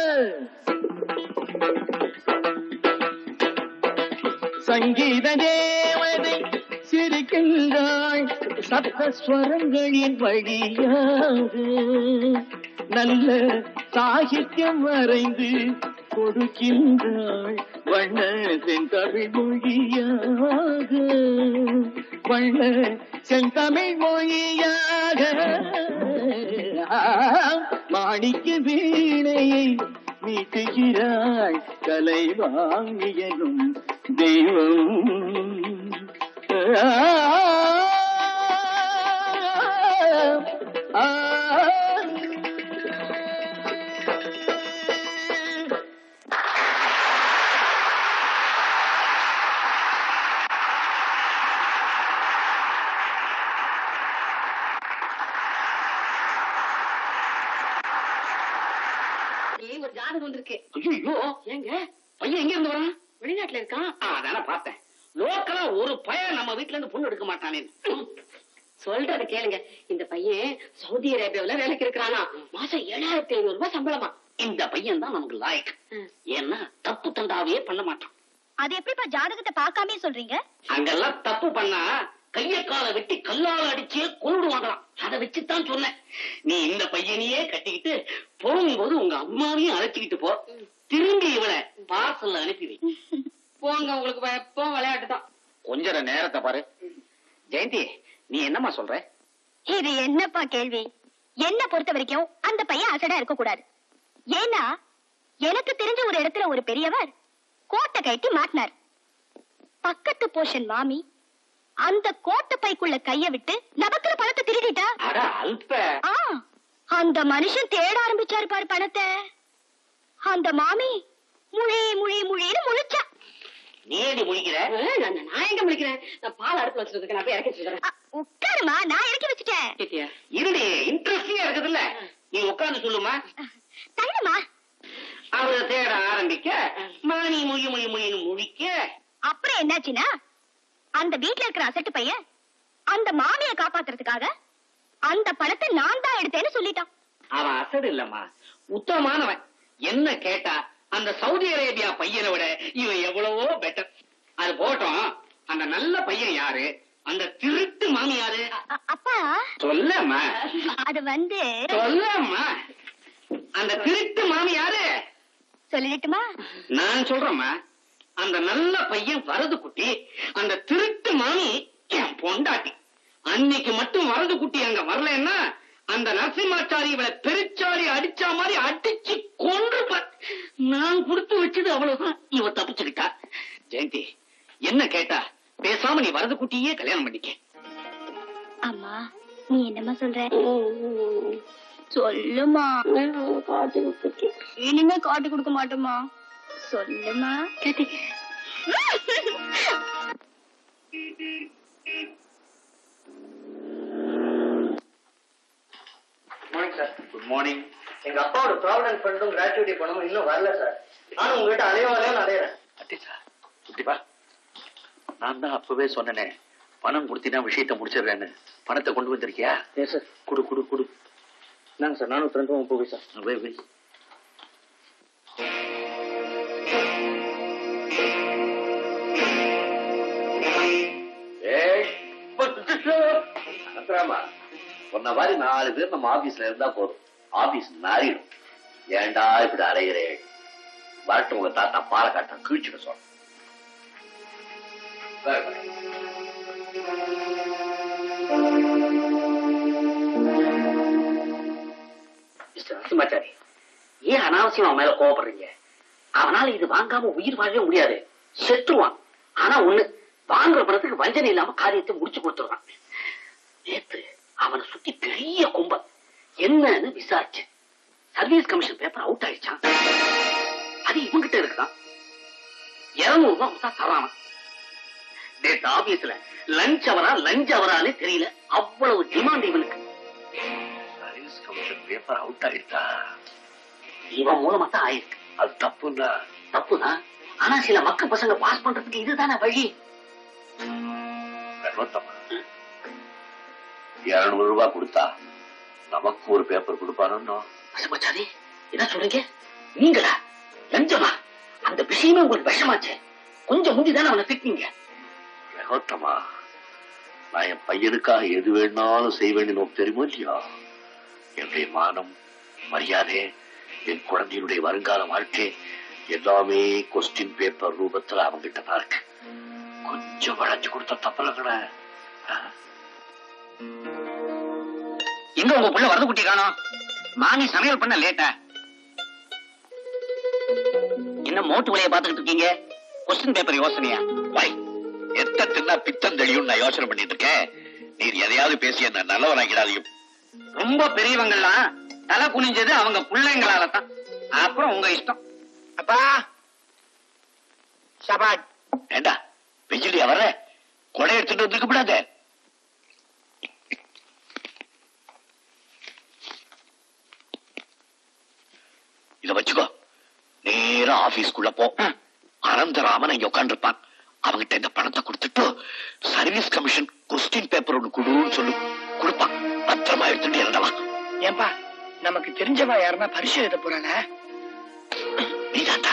A: சங்கீத தேவதை சிரிக்கின்றாள் சப்தஸ்வரங்களின் வழியாக நல்ல சாகித்யம் வரைந்து கொடுக்கின்றாள் வண்ண செந்தமிழ் மொழியாக வண்ண செந்தமிழ் மொழியாக மாணிக்க வீணையை மீட்டுகிறாள் கலைவாணியனும் தெய்வம் ஆ,
E: ஏய், ஒரு ஜாதகம் வந்திருக்கு
B: ஐயோ
E: ஏங்க
B: பையன் எங்க இருந்து வரான்
E: வெளிநாட்டுல இருக்கான்
B: ஆ, அதானே பார்த்தேன் லோக்கலா ஒரு பையன் நம்ம வீட்டுல இருந்து பொண்ணு எடுக்க மாட்டானே
E: சொல்றது கேளுங்க இந்த பையன் சவுதி அரேபியாவுல வேலைக்கு இருக்கிறானா மாசம் ஏழாயிரத்தி ஐநூறு ரூபாய் சம்பளமா
B: இந்த பையன் தான் நமக்கு லாயக்
E: ம்.
B: ஏன்னா தப்பு தண்டாவே பண்ண மாட்டான்
C: அது எப்படிப்பா ஜாதகத்தை பார்க்காமே சொல்றீங்க
B: அங்கெல்லாம் தப்பு பண்ணா கைய காலை வெட்டி கல்லால அடிச்சே கொண்டுடுவாங்களாம் அதை வச்சுதான் சொன்னேன் நீ இந்த பையனையே கட்டிக்கிட்டு போகும்போது உங்க அம்மாவையும் அழைச்சிக்கிட்டு போ திரும்பி இவனை பார்சல்ல அனுப்பி வை
E: போங்க உங்களுக்கு எப்போ விளையாட்டு தான்
B: கொஞ்ச நேரத்தை பாரு ஜெயந்தி நீ என்னம்மா சொல்ற
C: இது என்னப்பா கேள்வி என்ன பொறுத்த வரைக்கும் அந்த பையன் அசடா இருக்க கூடாது ஏன்னா எனக்கு தெரிஞ்ச ஒரு இடத்துல ஒரு பெரியவர் கோட்டை கட்டி மாட்டினார் பக்கத்து போஷன் மாமி அந்த கோட்டை பைக்குள்ள கைய விட்டு நபக்கிற பணத்தை திருடிட்டா
B: அட அல்ப
C: ஆ, அந்த மனுஷன் தேட ஆரம்பிச்சாரு பாரு பணத்தை அந்த மாமி முழி முழி முழின்னு முழிச்சா
B: நீ ஏடி முழிக்கிற
E: நான் எங்க முடிக்கிறேன் நான் பால் அடுப்புல வச்சிருக்கேன் நான் போய் இறக்கி வச்சுக்கிறேன்
C: அ, உட்காருமா நான் இறக்கி வச்சுட்டேன்
B: இருடி இன்ட்ரெஸ்டிங்கா இருக்குதுல்ல நீ உட்கார்ந்து சொல்லுமா
C: தள்ளுமா
B: அவரை தேட ஆரம்பிக்க மாணி மொழி மொழி மொழின்னு முழிக்க
C: அப்புறம் என்னாச்சுன்னா அந்த வீட்ல இருக்கிற அசட்டு பையன் அந்த மாமியை காப்பாத்துறதுக்காக அந்த பணத்தை நான் தான் எடுத்தேன்னு சொல்லிட்டான்
B: அவன் அசடு இல்லம்மா உத்தமமானவன் என்ன கேட்டா அந்த சவுதி அரேபியா பையனை விட இவன் எவ்வளவோ பெட்டர் அது போட்டோம் அந்த நல்ல பையன் யாரு அந்த திருட்டு மாமி யாரு
C: அ- அப்பா
B: சொல்லம்மா
C: அது வந்து
B: சொல்லம்மா அந்த திருட்டு மாமி யாரு
C: சொல்லிடட்டுமா
B: நான் சொல்றேம்மா அந்த நல்ல பையன் வரது குட்டி அந்த திருட்டு மாமி என் பொண்டாட்டி அன்னைக்கு மட்டும் வரது குட்டி அங்க வரலன்னா அந்த நரசிம்மாச்சாரி இவளை பெருச்சாரி அடிச்சா மாதிரி அடிச்சு கொன்று நான் கொடுத்து வச்சது அவ்வளவுதான் இவ தப்பிச்சுக்கிட்டா ஜெயந்தி என்ன கேட்டா பேசாம நீ வரது குட்டியே கல்யாணம் பண்ணிக்க
C: அம்மா நீ என்னம்மா சொல்ற சொல்லுமா இனிமே காட்டு கொடுக்க மாட்டோமா சொல்லுமா
D: மார்னிங் சார்
B: குட் மார்னிங்
D: எங்க அப்பாவோட ப்ராவிடன்ட் ஃபண்டும் கிராச்சுவிட்டி பணமும் இன்னும் வரல சார் நானும் உங்ககிட்ட அலையவாலையும் அலையிறேன்
G: அட்டிச்சா இப்படி வா நான் தான் அப்பவே சொன்னனே பணம் கொடுத்தீங்கன்னா விஷயத்த முடிச்சிடுறேன்னு பணத்தை கொண்டு வந்திருக்கியா
D: எஸ் சார்
G: குடு குடு குடு
D: நாங்க சார் நானூத்தி ரெண்டு முப்பது சார்
G: வை, வை. ஏய், அனந்தராமா, உன்ன மாதிரி நாலு பேர் நம்ம ஆபீஸ்ல இருந்தா போதும் ஆபீஸ் நாரிடும் ஏன்டா இப்படி அலைகிறேன் வரட்டும் உங்க தாத்தா பாலக்காட்டம் கீழ்ச்சிட சொல்ல
B: மிஸ்டர் நரசிம்மாச்சாரி ஏன் அனாவசியம் அவன் மேல கோவப்படுறீங்க அவனால இது வாங்காம உயிர் வாழவே முடியாது செத்துருவான் ஆனா ஒண்ணு வாங்குற பணத்துக்கு வஞ்சனை இல்லாம காரியத்தை முடிச்சு கொடுத்துருவான் நேத்து அவனை சுத்தி பெரிய கும்பல் என்னன்னு விசாரிச்சு சர்வீஸ் கமிஷன் பேப்பர் அவுட் ஆயிடுச்சான் அது இவங்கிட்ட இருக்குதான் இருநூறு ரூபாய் கொடுத்தா தரான் நேத்து ஆபீஸ்ல லஞ்ச் அவரா லஞ்ச் அவரானே தெரியல அவ்வளவு டிமாண்ட் இவனுக்கு
G: சர்வீஸ் கமிஷன் பேப்பர் அவுட் ஆயிட்டா
B: இவன் மூலமா தான் ஆயிருக்கு
G: அது தப்புன்னா
B: தப்புதான் ஆனா சில மக்க பசங்க பாஸ் பண்றதுக்கு இதுதானே வழி
G: கர்வத்தம்மா இருநூறு ரூபாய் கொடுத்தா நமக்கு ஒரு பேப்பர் கொடுப்பானோ
B: பசுமச்சாரி என்ன சொல்றீங்க நீங்களா லஞ்சமா அந்த விஷயமே உங்களுக்கு விஷமாச்சே கொஞ்சம் முந்திதானே அவனை திட்டிங்க
G: ரகோத்தமா நான் என் பையனுக்காக எது வேணாலும் செய்வேன்னு உனக்கு தெரியுமோ இல்லையா என்னுடைய மானம் மரியாதை என் குழந்தையினுடைய வருங்கால வாழ்க்கை எல்லாமே கொஸ்டின் பேப்பர் ரூபத்துல அவங்கிட்ட தான் இருக்கு கொஞ்சம் வளைஞ்சு கொடுத்த தப்பலங்கட
B: எங்க உங்க புள்ள வரது குட்டி காணோம் மாமி சமையல் பண்ண லேட்டா என்ன மோட்டு விலைய பாத்துக்கிட்டு இருக்கீங்க கொஸ்டின் பேப்பர் யோசனையா
G: வை எத்த தின்னா பித்தம் தெளியும் நான் யோசனை பண்ணிட்டு இருக்கேன் நீர் எதையாவது பேசி என்ன நல்லவனாக்கிடாதையும்
B: ரொம்ப பெரியவங்கெல்லாம் தலை குனிஞ்சது அவங்க பிள்ளைங்களால தான் அப்புறம் உங்க இஷ்டம்
F: அப்பா சபாட்
G: ஏண்டா வெஜிலியா வர கொடை எடுத்துட்டு வந்துருக்க கூடாது இத வச்சுக்கோ நேரா ஆபீஸ்க்குள்ள போ அனந்தராமன் இங்க உட்காந்துருப்பான் அவங்கிட்ட இந்த பணத்தை கொடுத்துட்டு சர்வீஸ் கமிஷன் கொஸ்டின் பேப்பர் ஒண்ணு கொடுன்னு சொல்லு கொடுப்பான் பத்திரமா எடுத்துட்டு இறந்தலாம்
F: ஏன்பா நமக்கு தெரிஞ்சவா யாருன்னா பரிசு எழுத போறானா
G: நீதாண்டா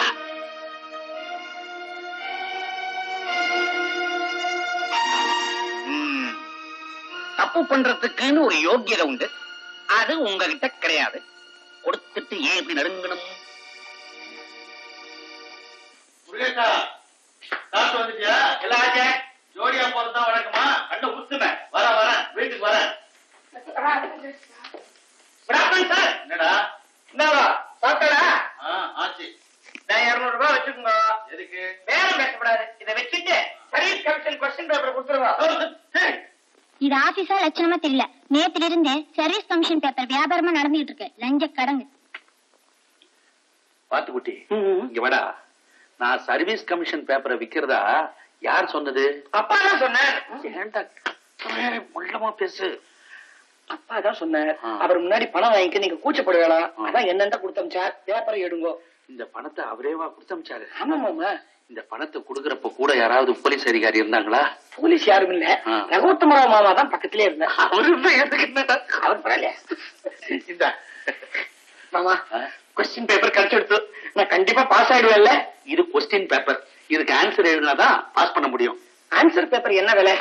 B: ம். தப்பு பண்றதுக்குன்னு ஒரு யோக்கியதை உண்டு அது உங்ககிட்ட கிடையாது கொடுத்துட்டு ஏன் இப்படி நடுங்கணும்
D: முருகேசா காசு வந்துட்டியா எல்லாம் ஆச்சே ஜோடியா போறதுதான் வழக்கமா கண்ணை ஊத்துமே வர வர வீட்டுக்கு வரேன்
B: சார்
D: என்னடா
B: இந்தாவா
F: பாத்தடா
B: ஆச்சு
F: நான் இருநூறு ரூபாய் வச்சுக்கோங்க
B: எதுக்கு
F: பேரம் பேசக்கூடாது இதை வச்சுட்டு சர்வீஸ் கமிஷன் கொஸ்டின் பேப்பர் கொடுத்துருவோம்
C: இது ஆபீஸா லட்சணமா தெரியல நேத்துல இருந்து சர்வீஸ் கமிஷன் பேப்பர் வியாபாரமா நடந்துகிட்டு இருக்கு லஞ்ச கடங்கு
G: பாத்துக்குட்டி இங்க வாடா நான் சர்வீஸ் கமிஷன் பேப்பரை விக்கிறதா யார் சொன்னது
F: அப்பா தான் சொன்னார்
G: ஏன்டா ஏய், உள்ளமா பேசு
F: அப்பா தான் சொன்னார்
G: ஆ.
F: அவர் முன்னாடி பணம் வாங்கிக்க நீங்க கூச்சப்பட வேணாம்
G: ஆ.
F: அதான் என்னென்ன கொடுத்தமிச்சார் பேப்பரை எடுங்கோ
G: இந்த பணத்தை அவரேவா கொடுத்தமிச்சாரு
F: ஆமா மாமா
G: இந்த பணத்தை கொடுக்கறப்ப கூட யாராவது போலீஸ் அதிகாரி இருந்தாங்களா
F: போலீஸ் யாரும் இல்ல
G: ஆ.
F: ரகோத்தமராவ் மாமா தான் பக்கத்திலே இருந்தார்
G: அவரு இருந்தா எனக்கு என்னடா?
F: அவர் பரவாயில்லையா இந்த மாமா
G: ஆ?
F: கொஸ்டின் பேப்பர் கிடைச்சு எடுத்து நான் கண்டிப்பா பாஸ் ஆயிடுவேன்ல
G: இது கொஸ்டின் பேப்பர் இதுக்கு ஆன்சர் எழுதினாதான் பாஸ் பண்ண முடியும்
F: ஆன்சர் பேப்பர் என்ன விலை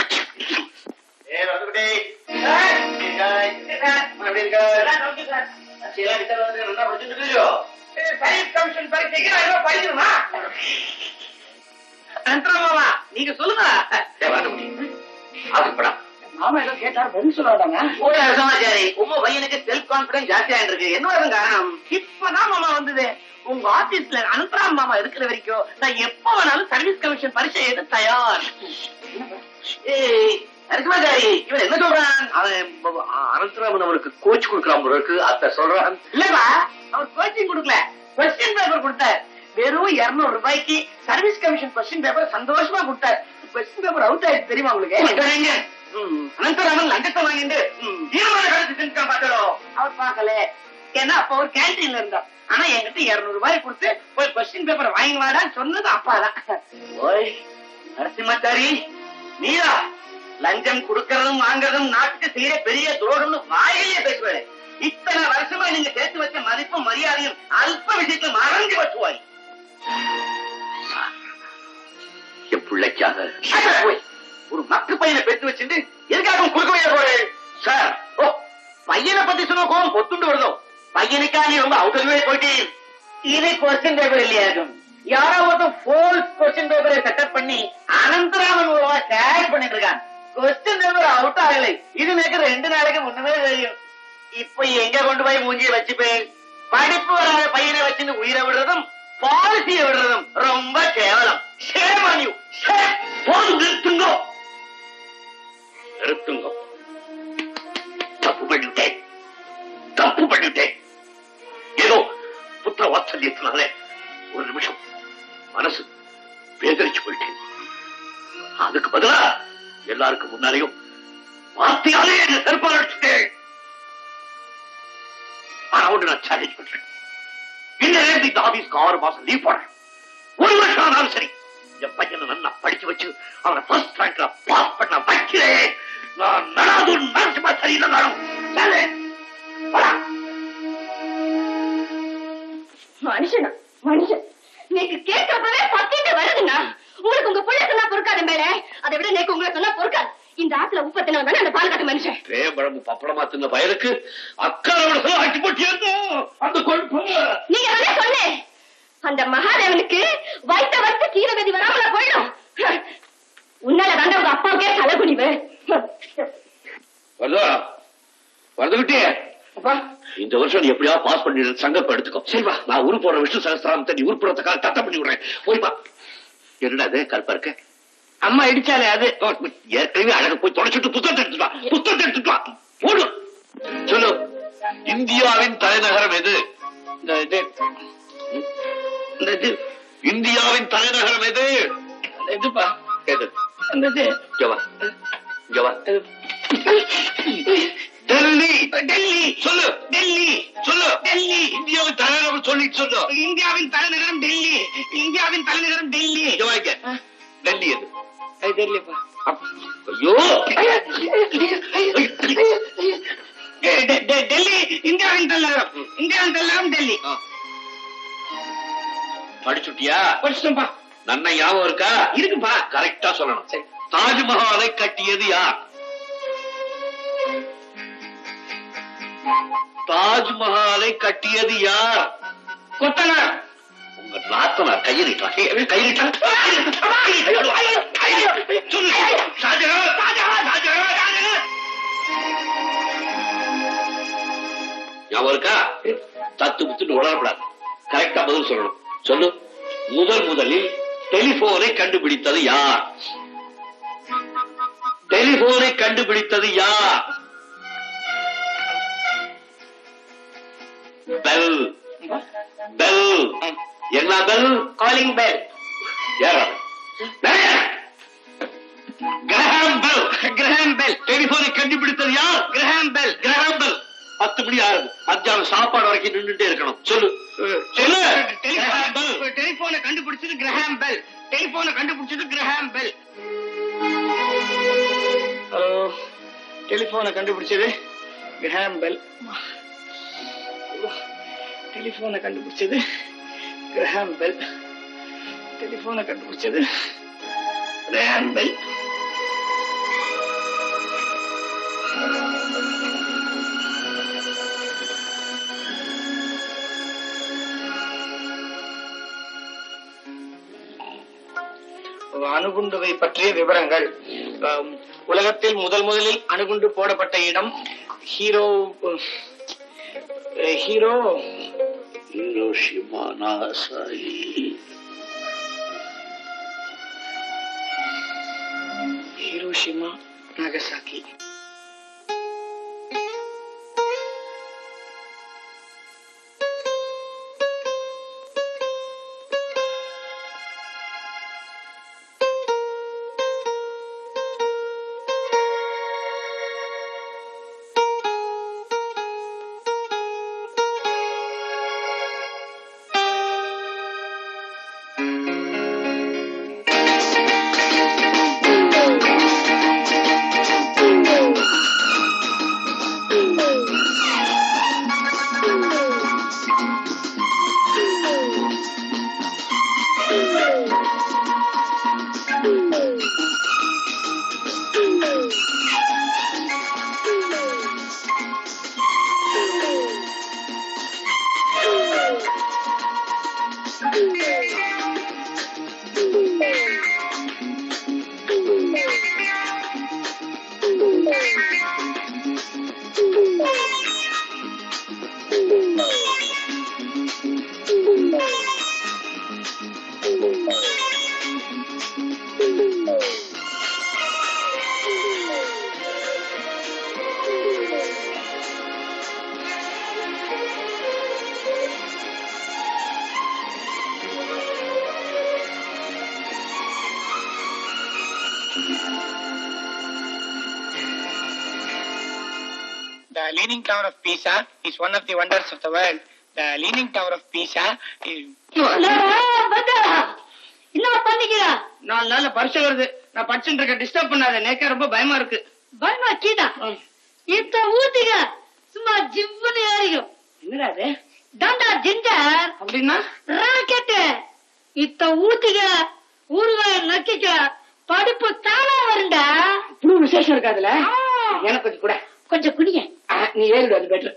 F: நீங்க சொல்லுங்க மாமா ஏதோ கேட்டார் பதில் சொல்லாதாங்க
B: சமாச்சாரி உங்க பையனுக்கு செல்ஃப் கான்பிடன்ஸ் ஜாஸ்தியா இருக்கு என்ன வரும் காரணம்
F: இப்பதான் மாமா வந்தது உங்க ஆபீஸ்ல அனந்தராம் மாமா இருக்கிற வரைக்கும் நான் எப்ப வேணாலும் சர்வீஸ் கமிஷன் பரீட்சை எழுத தயார்
B: ஏய் நரசிம்மாச்சாரி இவன் என்ன சொல்றான்
G: அவன் அனந்தராமன் அவனுக்கு கோச் கொடுக்கறான் போல இருக்கு அத்த சொல்றான்
F: இல்லப்பா அவர் கோச்சிங் கொடுக்கல கொஸ்டின் பேப்பர் கொடுத்தார் வெறும் 200 ரூபாய்க்கு சர்வீஸ் கமிஷன் கொஸ்டின் பேப்பர் சந்தோஷமா கொடுத்தார் கொஸ்டின் பேப்பர் அவுட் ஆயிடுச்சு தெரியுமா உங்களுக்கு
B: அனந்தராமன் லஞ்சத்தை வாங்கிட்டு தீர்மான கருத்து செஞ்சுட்டான் பாத்தோ
F: அவர் பார்க்கல ஏன்னா அப்ப ஒரு கேன்டீன்ல இருந்தார் ஆனா என்கிட்ட 200 ரூபாய் கொடுத்து போய் கொஸ்டின் பேப்பர் வாங்கி வாடான்னு சொன்னது அப்பா தான்
B: ஓய் நரசிம்மாச்சாரி நீரா லஞ்சம் கொடுக்கறதும் வாங்குறதும் நாட்டுக்கு செய்யற பெரிய துரோகம்னு வாயிலேயே பேசுவேன் இத்தனை வருஷமா நீங்க சேர்த்து வச்ச மதிப்பும் மரியாதையும் அல்ப விஷயத்துல மறந்து வச்சுவாய்
G: என் பிள்ளைக்காக
B: போய் ஒரு மக்கு பையனை பெற்று வச்சுட்டு எதுக்காக கொடுக்கவே போறேன் சார் ஓ பையனை பத்தி சொன்ன கோவம் பொத்துண்டு வருதோ பையனுக்கா நீ ரொம்ப அவுட்டர்வே போயிட்டே
F: இது கொஸ்டின் பேப்பர் இல்லையாகும் யாரோ ஒருத்தன் ஃபோல்ஸ் கொஸ்டின் பேப்பரை செட்டப் பண்ணி அனந்தராமன் மூலமா ஷேர் பண்ணிட்டு இருக்கான் கொஸ்டின் பேப்பர் அவுட் ஆகலை இது எனக்கு ரெண்டு நாளைக்கு முன்னமே தெரியும்
B: இப்ப எங்க கொண்டு போய் மூஞ்சிய வச்சுப்பேன் படிப்பு வராத பையனை வச்சுன்னு உயிரை விடுறதும் பாலிசிய விடுறதும் ரொம்ப கேவலம் Shame on you. Shame. போதும் நிறுத்துங்கோ
G: நிறுத்துங்க தப்பு பண்ணிட்டேன் தப்பு பண்ணிட்டேன் ஏதோ புத்திர வாத்சல்யத்தினால ஒரு நிமிஷம் மனசு வேதரிச்சு போயிட்டேன் அதுக்கு பதிலா எல்லாருக்கும் முன்னாலேயும் வார்த்தையாலே என்ன செருப்பால் அடிச்சுட்டேன் ஆனா ஒன்று நான் சேலஞ்ச் பண்றேன் இன்னும் இந்த ஆபீஸ்க்கு ஆறு மாசம் லீவ் போடுறேன் ஒரு வருஷம் ஆனாலும் சரி என் பையனை நல்லா படிச்சு வச்சு அவனை ஃபர்ஸ்ட் ரேங்க்ல பாஸ் பண்ண வைக்கிறேன் நான் நடாது நரசிம்மா சரியில்லை
C: மனுஷனா மனுஷன் நேக்கு கேட்கறப்பவே பத்திட்டு வருதுண்ணா உங்களுக்கு உங்க புள்ள சொன்னா பொறுக்காது மேல அதை விட நேக்கு உங்களை சொன்னா பொறுக்காது இந்த ஆத்துல உப்பத்தினவன் தானே அந்த பால் காட்டு மனுஷன்
G: பேம்பழம்பு பப்படமா தின்ன பயலுக்கு அக்காரோட ஆக்கி போட்டியோ அந்த கொழுப்பு
C: நீங்க தானே சொன்னேன் அந்த மகாதேவனுக்கு வைத்த வைத்த கீரவதி வராமல போயிடும் உன்னால தாண்டா உங்க அப்பாவுக்கே தலைகுனிவு
G: வருதா வந்துகிட்டே
F: அப்பா
G: இந்த வருஷம் நீ எப்படியா பாஸ் பண்ணி சங்கப்ப எடுத்துக்கோ சரிவா நான் உரு போற விஷ்ணு சகஸ்திராமத்தை நீ உருப்புறதுக்காக தத்தம் பண்ணி விடுறேன் போய்ப்பா என்னடா அது கருப்பா இருக்க
F: அம்மா இடிச்சாலே அது
G: ஓ, ஏற்கனவே அழகு போய் தொடச்சிட்டு புத்தகத்தை எடுத்துட்டு வா புத்தகத்தை எடுத்துட்டு வா போடு சொல்லு இந்தியாவின் தலைநகரம் எது
F: இந்த இது இந்த இது
G: இந்தியாவின் தலைநகரம் எது
F: இந்த இதுப்பா
G: எது
F: இந்த இது
G: இங்க வா இங்க வா
F: இது.
G: டெல்லி
F: டெல்லி
G: சொல்லு
F: டெல்லி
G: சொல்லு
F: டெல்லி
G: இந்தியாவின் தலைநகரம் சொல்லிட்டு சொல்லு
F: இந்தியாவின் தலைநகரம் டெல்லி இந்தியாவின் தலைநகரம் டெல்லி
G: இங்க வாங்க டெல்லி எது
F: அது தெரியலப்பா
G: அப்- ஐயோ
F: டெ- டெ- டெ- டெல்லி இந்தியாவின் தலைநகரம் இந்தியாவின் தலைநகரம் டெல்லி
G: ஆ. படிச்சுட்டியா
F: படிச்சுட்டோம்ப்பா
G: நன்ன ஞாபகம் இருக்கா
F: இருக்குப்பா
G: கரெக்டா சொல்லணும்
F: சரி.
G: தாஜ்மஹாலை கட்டியது யார் தாஜ்மஹாலை கட்டியது யார்
F: கொத்தனார்
G: உங்க நாத்தனார் கையை நீட்டான் ஏய், கையை நீட்டான் சொல்லு. ஷாஜகான், ஷாஜகான், ஷாஜகான், ஷாஜகான். ஞாபகம் இருக்கா தத்து முத்துட்டு உணரப்படாது கரெக்டா பதில் சொல்லணும் சொல்லு முதல் முதலில் டெலிபோனை கண்டுபிடித்தது யார் டெலிபோனை கண்டுபிடித்தது யார் பெல் பெல் என்ன பெல்
B: காலிங் பெல்
G: யார் கிரஹாம் பெல்
B: கிரஹாம் பெல்
G: டெலிபோனை கண்டுபிடித்தது யார்
B: கிரஹாம் பெல்
G: கிரஹாம் பெல் பத்து மணி ஆகுது மத்தியானம் சாப்பாடு வரைக்கும் நின்றுட்டே இருக்கணும் சொல்லு சொல்லு கிரஹாம் பெல்
B: டெலிபோனை கண்டுபிடிச்சது கிரஹாம் பெல் டெலிபோனை கண்டுபிடிச்சது கிரஹாம் பெல்
F: ஹலோ டெலிபோனை கண்டுபிடிச்சது கிரஹாம் பெல் டெலிபோனை கண்டுபிடிச்சது கிரஹாம் பெல் டெலிபோனை கண்டுபிடிச்சது கிரஹாம் பெல் அணுகுண்டுவை பற்றிய விவரங்கள் ஆம், உலகத்தில் முதல் முதலில் அணுகுண்டு போடப்பட்ட இடம் ஹீரோ அஹ், ஹீரோ
G: Hiroshima Nagasaki
F: Hiroshima Nagasaki The Leaning Tower of Pisa is one of the wonders of the world. The Leaning Tower of Pisa is...
C: என்ன பண்ணிக்கிறா
B: நாலு நாள்ல பரிசு வருது நான் படிச்சுட்டு இருக்க டிஸ்டர்ப் பண்ணாத நேக்கே ரொம்ப பயமா இருக்கு
C: பயமா கீதா இத்த ஊத்திக சும்மா ஜிவ்வுன்னு ஏறிக்கும்
B: என்னடா அது
C: தாண்டா ஜிஞ்சர்
B: அப்படின்னா
C: ராக்கெட்டு இத்த ஊத்திக ஊறுகாய நக்கிக்க படிப்பு தானா வருண்டா
B: இவ்வளவு விசேஷம் இருக்காதுல எனக்கு கொஞ்சம் கூட
C: கொஞ்சம் குடிய
B: ஆ, நீ ஏறிடு அது பெட்ரு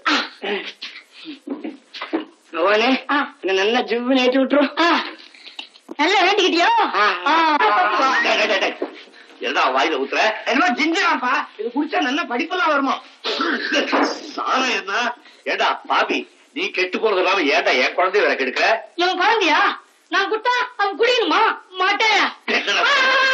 B: பகவானே
C: ஆ.
B: என்ன நல்லா ஜிவ்னு ஏற்றி விட்டுரும்
C: நல்லா வேண்டிக்கிட்டியோ
B: ஆ.
C: ஆ.
G: டேய், டேய், டேய், டேய். என்னடா வாயில ஊத்துற
B: என்னமோ ஜிஞ்சராப்பா இது குடிச்சா நல்லா படிப்பெல்லாம் வருமா
G: சாரம் என்ன ஏடா பாபி நீ கெட்டு போறது இல்லாம ஏன்டா என் குழந்தைய வேற கெடுக்கிற
C: இவன் குழந்தையா நான் குட்டா அவன் குடிக்கணுமா மாட்டேன் ஆ!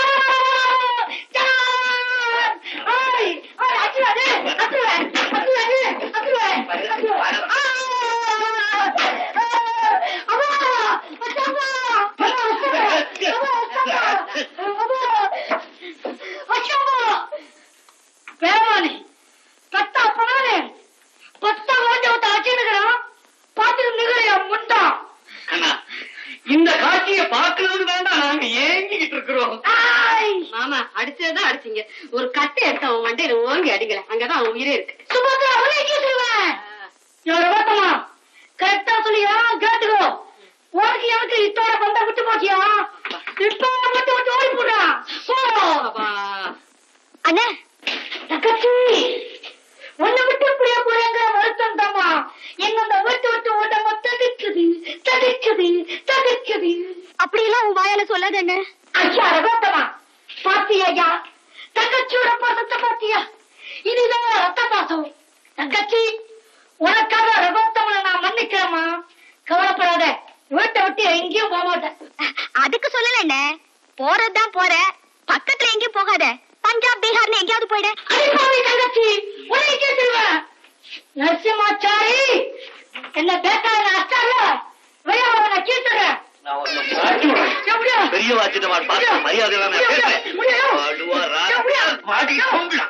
C: ஜான்! ஆய்! ஆய், அடிச்சுடாதே! அடிச்சுடுவேன்! அடிச்சுடுவேன்! அடிச்சுடுவேன்! அடிச்சுடுவேன்! ஆ! ஆ! அம்மா! அச்சம்மா! அம்மா, அச்சம்மா! அம்மா, அச்சம்மா! அச்சம்மா! பேரவாணி பத்தா பணானே பத்தா ஓட்ட விட்டு அடிச்சுடுகிறான் பாத்துட்டு நிகழையா முண்டா
B: அண்ணா இந்த காட்சியை பார்க்கணும்னு தான்டா நாங்க ஏங்கிக்கிட்டு இருக்கிறோம்
E: மாமா அடிச்சதுதான் அடிச்சீங்க ஒரு கட்டை எடுத்து அவன் மண்டையில ஓங்கி அடிக்கல அங்கதான் அவன் உயிரே இருக்கு
C: சுபத்ரா அவளே கேட்டுருவேன் இவரை பார்த்தமா கரெக்டா சொல்லியா கேட்டுக்கோ உனக்கு எனக்கு இத்தோட பந்தா விட்டு போச்சியா இப்ப விட்டு விட்டு ஓடி போடா போ அண்ணே தங்கச்சி உன்னை விட்டு இப்படியே போறேங்கிற வருத்தம் தாமா என்னோட விட்டு விட்டு உடம்ப தடுக்குது தடுக்குது தடுக்குது
H: அப்படியெல்லாம் உன் வாயால சொல்லாத என்ன
C: ஐயா ரகோத்தமா பாத்தியா ஐயா தங்கச்சியோட பாசத்தை பாத்தியா இதுதான் ரத்த பாசம் தங்கச்சி உனக்காக ரகோத்தமனை நான் மன்னிக்கிறேம்மா கவலைப்படாத வீட்டை விட்டு எங்கேயும் போக மாட்டேன்
H: அதுக்கு சொல்லல போறதுதான் போற பக்கத்துல எங்கேயும் போகாத பஞ்சாப் பீகார்னு எங்கேயாவது போயிட
C: அடிப்பாவி தங்கச்சி உன்னைக்கே சொல்லுவேன் நரசிம்மாச்சாரி என்ன பேசாத அச்சால வெளியே வர நான் கீழ்த்துறேன்
G: நான் உன்னை மாட்டி விடுறேன். பெரிய வாச்சிட்டமா பார்த்து மரியாதை இல்லாம நான் பேசுறேன் ஆடுவா, ராஜா. மாட்டிக்கிட்டு போங்கடா.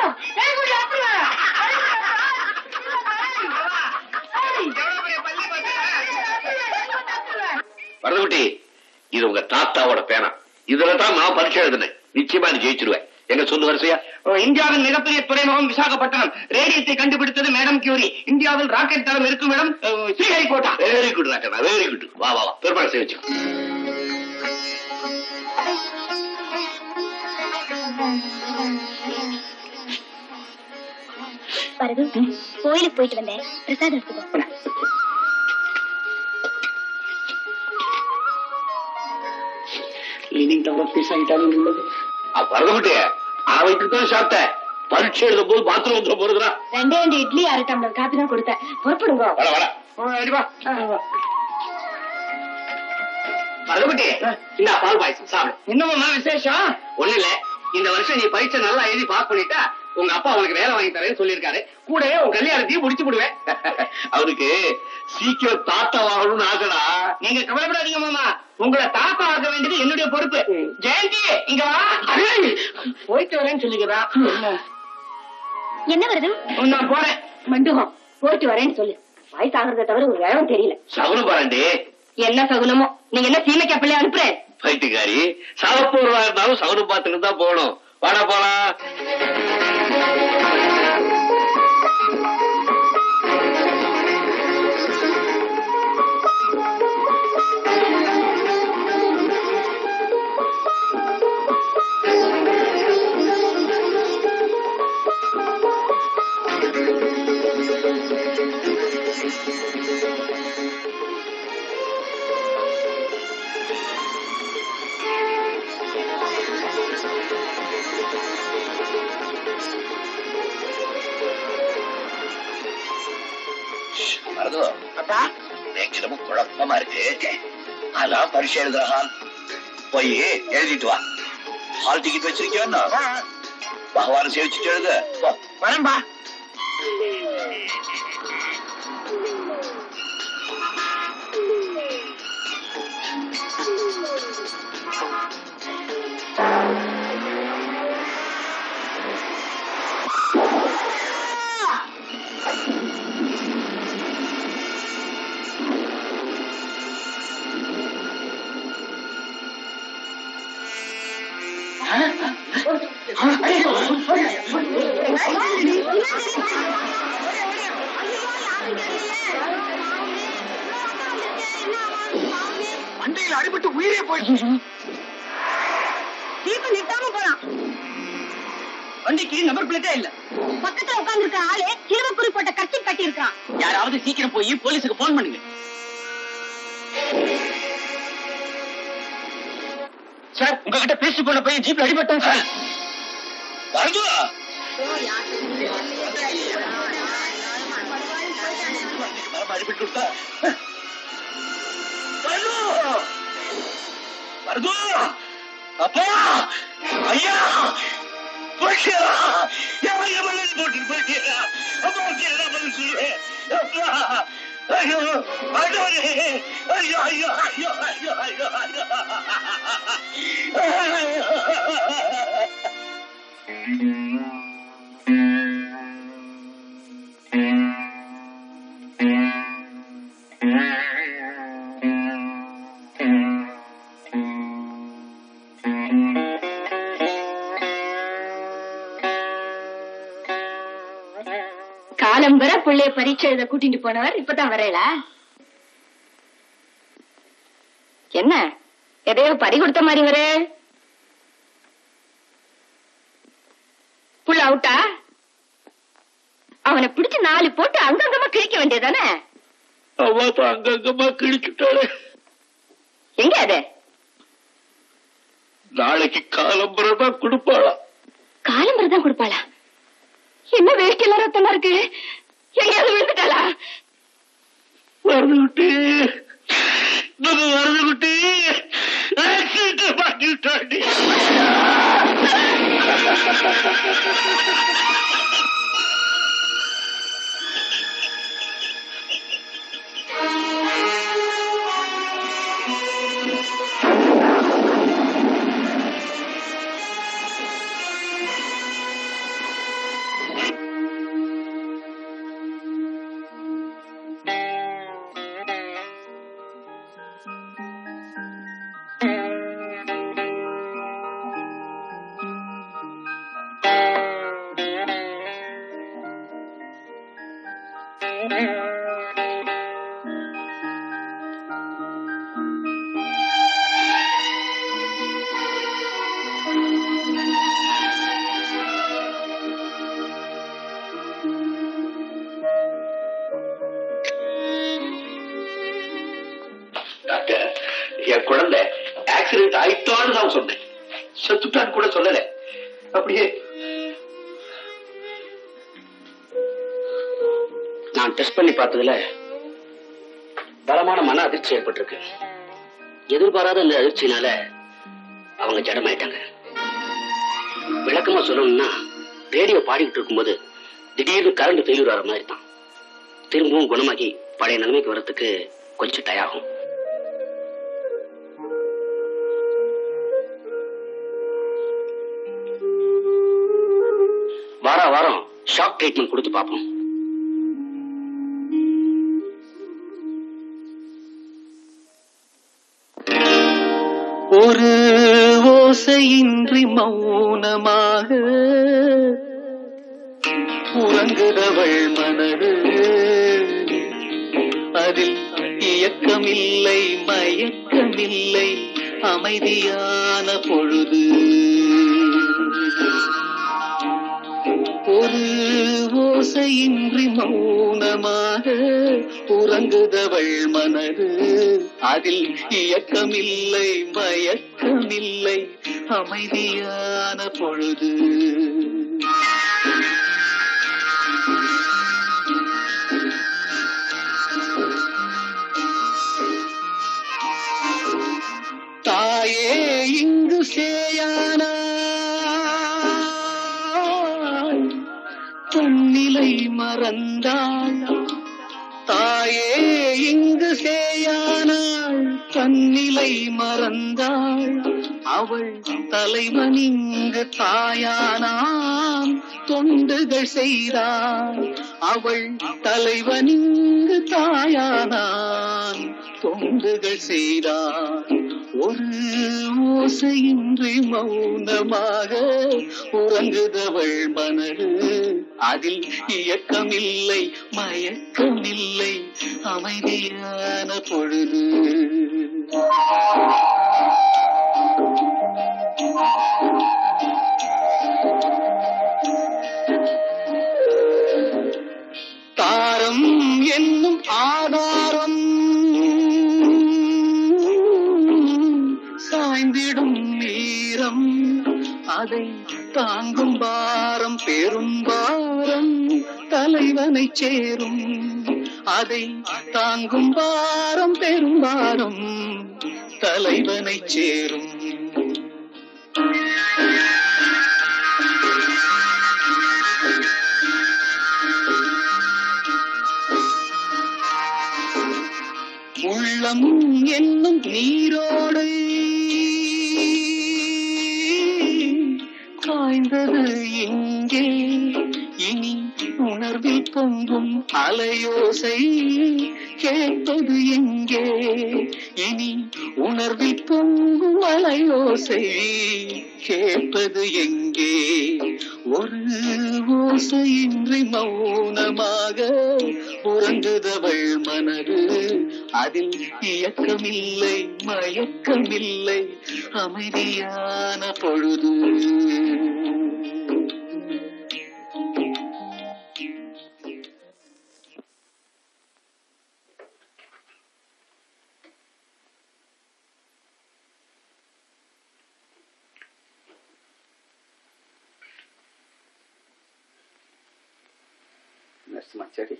G: வரதுகுட்டி இது உங்க தாத்தாவோட பேனா இதுல தான் நான் பரீட்சை எழுதினேன் நிச்சயமா நீ ஜெயிச்சிருவேன் எங்க சொல்லு வரிசையா
F: இந்தியாவின் மிகப்பெரிய துறைமுகம் விசாகப்பட்டினம் ரேடியத்தை கண்டுபிடித்தது மேடம் கியூரி இந்தியாவில் ராக்கெட் தளம் இருக்கும் இடம் அஹ், ஸ்ரீஹரிகோட்டா
G: வெரி குட் ராக்கண்ணா வெரி குட் வா வா வா பெருமாள் செய்ய வச்சுக்கோ
H: வரது கோயிலுக்கு போயிட்டு வந்தேன் பிரசாதம் எடுத்துக்கோ
F: லீனிங் டவர் பீஸ் ஆகிட்டாலும் உள்ளது
G: வரதுகுட்டி அவனுக்கு தான் சாப்பிட்டேன் பரீட்சை எழுதும் போது பாத்ரூம் வந்துட போறதுடா
C: ரெண்டே ரெண்டு இட்லி அரை டம்ளர் காப்பி தான் கொடுத்தேன் புறப்படுங்க
G: வர வர
B: வரதுகுட்டி இந்த பால் பாயசம் சாப்பிடு
F: என்னமா விசேஷம்
B: ஒண்ணு இல்ல இந்த வருஷம் நீ பரீட்சை நல்லா எழுதி பாஸ் பண்ணிட்டா உங்க அப்பா உனக்கு வேலை வாங்கி தரேன்னு சொல்லியிருக்காரு கூடவே உன் கல்யாணத்தையும் முடிச்சு விடுவேன்
G: அவனுக்கு சீக்கிரம் தாத்தா வாங்கணும்னு ஆசைடா
F: நீங்க கவலைப்படாதீங்க மாமா உங்களை தாத்தா ஆக்க வேண்டியது என்னுடைய பொறுப்பு ஜெயந்தி இங்க வா போயிட்டு வரேன்னு சொல்லிக்கிறா
H: என்ன வருது
C: நான் போறேன் மண்டுகம் போயிட்டு வரேன்னு சொல்லு வயசாகிறத தவிர ஒரு வேகம் தெரியல
G: சகுனம் பாருண்டி
C: என்ன சகுனமோ நீங்க என்ன சீமைக்கா பிள்ளை அனுப்புறேன்
G: பைட்டுக்காரி சாகப்போறதா இருந்தாலும் சகுனம் பார்த்துட்டு தான் போகணும் வாடா போலாம் மருது
F: அப்பா
G: எனக்கு ரொம்ப குழப்பமா இருக்கு அதான் பரிசு எழுதுற ஹால் போய் எழுதிட்டு வா ஹால் டிக்கெட் வச்சிருக்கியா பகவான் சேவிச்சுட்டு எழுது போ.
F: வரேன்பா மண்டையில் அடிபட்டு உயிரே போயிடுச்சு
C: ஜீப்பு நிறுத்தாம போறான்
F: வண்டிக்கு நம்பர் பிளேட்டே இல்ல
C: பக்கத்துல உட்கார்ந்து இருக்க ஆளு சிலுவக்குறி போட்ட கட்டி கட்டி இருக்கான்
F: யாராவது சீக்கிரம் போய் போலீஸுக்கு போன் பண்ணுங்க சார் உங்ககிட்ட பேசி போன போய் ஜீப்ல அடிபட்டேன் சார்
G: மருது மரம் அடிபட்டு விட்டா மருது மருது அப்பா ஐயா போயிட்டியா எவன் எவன் போட்டு போயிட்டியா அப்பா என்ன பதில் சொல்லு அப்பா ஐயோ ஆண்டவரே ஐயோ ஐயோ ஐயோ ஐயோ ஐயோ ஐயோ
C: காலம்பர பிள்ளைய பரீட்சை எழுத கூட்டிட்டு போனவர் இப்பதான் வரையலா என்ன எதையோ பறி கொடுத்த மாதிரி வரே புள்ள அவுட்டா அவனை பிடிச்சு நாலு போட்டு அங்கங்கமா கிழிக்க வேண்டியதானே
G: அவ அங்கங்கமா கிழிச்சுட்டாளே
C: எங்க அது
G: நாளைக்கு காலம்பரமா கொடுப்பாளா
C: காலம்பரம் தான் கொடுப்பாளா என்ன வேஷ்டி எல்லாம் ரத்தமா இருக்கு எங்கேயாவது விழுந்துட்டாளா
G: வந்துட்டு
F: போயிட்டாடி
G: டாக்டர் என் குழந்தை ஆக்சிடென்ட் ஆயிட்டான்னு நான் சொன்னேன் செத்துட்டான்னு கூட சொல்லல அப்படியே
B: நான் டெஸ்ட் பண்ணி பார்த்ததுல பலமான மன அதிர்ச்சி ஏற்பட்டிருக்கு எதிர்பாராத இந்த அதிர்ச்சினால அவங்க ஜடமாயிட்டாங்க விளக்கமா சொல்லணும்னா ரேடியோ பாடிக்கிட்டு இருக்கும்போது திடீர்னு கரண்ட் ஃபெயிலியர் ஆகிற மாதிரி தான் திரும்பவும் குணமாகி பழைய நிலைமைக்கு வரத்துக்கு கொஞ்சம் டயாகும் வார வாரம் ஷாக் ட்ரீட்மெண்ட் கொடுத்து பார்ப்போம்
A: ஒரு ஓசையின்றி மௌனமாக உறங்குதவள் மனது அதில் இயக்கமில்லை மயக்கமில்லை அமைதியான பொழுது ஒரு ஓசையின்றி மௌனமாக உறங்குதவள் மனது அதில் இயக்கமில்லை மயக்கமில்லை அமைதியான பொழுது தாயே இங்கு சேயானாய் தன்னிலை மறந்தாள் தாயே இங்கு சேயானாள் தன்னிலை மறந்தாள் அவள் தலைவன் இங்கு தாயானான் தொண்டுகள் செய்தாள் அவள் தலைவன் இங்கு தாயானான் தொண்டுகள் செய்தாள் ஒரு ஓசையின்றி மௌனமாக உறங்குதவள் மனது அதில் இயக்கமில்லை மயக்கமில்லை அமைதியான பொழுது தாரம் என்னும் ஆதாரம் சாய்ந்திடும் நேரம் அதை தாங்கும் பாரம் பெரும் பாரம் தலைவனை சேரும் அதை தாங்கும் பாரம் பெரும் பாரம் தலைவனை சேரும் உள்ளம் என்னும் நீரோடு காய்ந்தது எங்கே இனி உணர்வில் பொங்கும் அலையோசை கேட்பது எங்கே இனி உணர்வில் பொங்கும் அலையோசை கேட்பது எங்கே ஒரு ஓசையின்றி மௌனமாக உறங்குதவள் மனது அதில் இயக்கமில்லை மயக்கமில்லை அமைதியான பொழுது
I: நரசிம்மாச்சாரி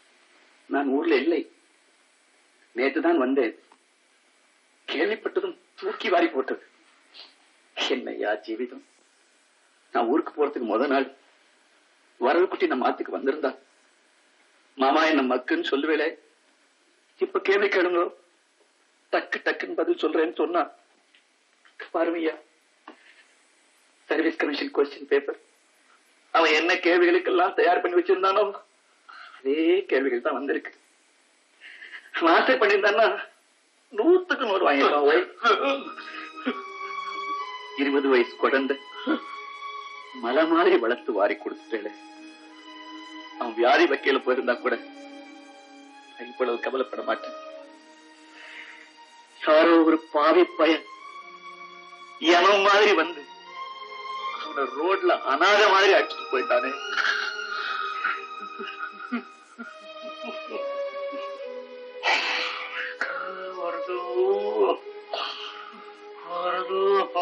I: நான் ஊர்ல இல்லை நேற்று தான் வந்தேன் கேள்விப்பட்டதும் தூக்கி வாரி போட்டது என்னையா ஜீவிதம் நான் ஊருக்கு போறதுக்கு முத நாள் வரவு குட்டி நம்ம ஆத்துக்கு வந்திருந்தா மாமா என்ன மக்குன்னு சொல்லுவேலே இப்ப கேள்வி கேளுங்க டக்கு டக்குன்னு பதில் சொல்றேன்னு சொன்னா பாருமையா சர்வீஸ் கமிஷன் கொஸ்டின் பேப்பர் அவன் என்ன கேள்விகளுக்கெல்லாம் தயார் பண்ணி வச்சிருந்தானோ அதே கேள்விகள் தான் வந்திருக்கு மாஸ்டர் பண்ணியிருந்தான்னா நூத்துக்கு நூறு வாங்கிருக்கான் ஒய் இருபது வயசு குழந்தை மலை மாதிரி வளர்த்து வாரி கொடுத்துட்டேன் அவன் வியாதி வக்கையில போயிருந்தா கூட நான் இவ்வளவு கவலைப்பட மாட்டேன் யாரோ ஒரு பாவி பையன் எவன் மாதிரி வந்து அவனை ரோட்ல அனாத மாதிரி அடிச்சுட்டு போயிட்டானே வருது வருது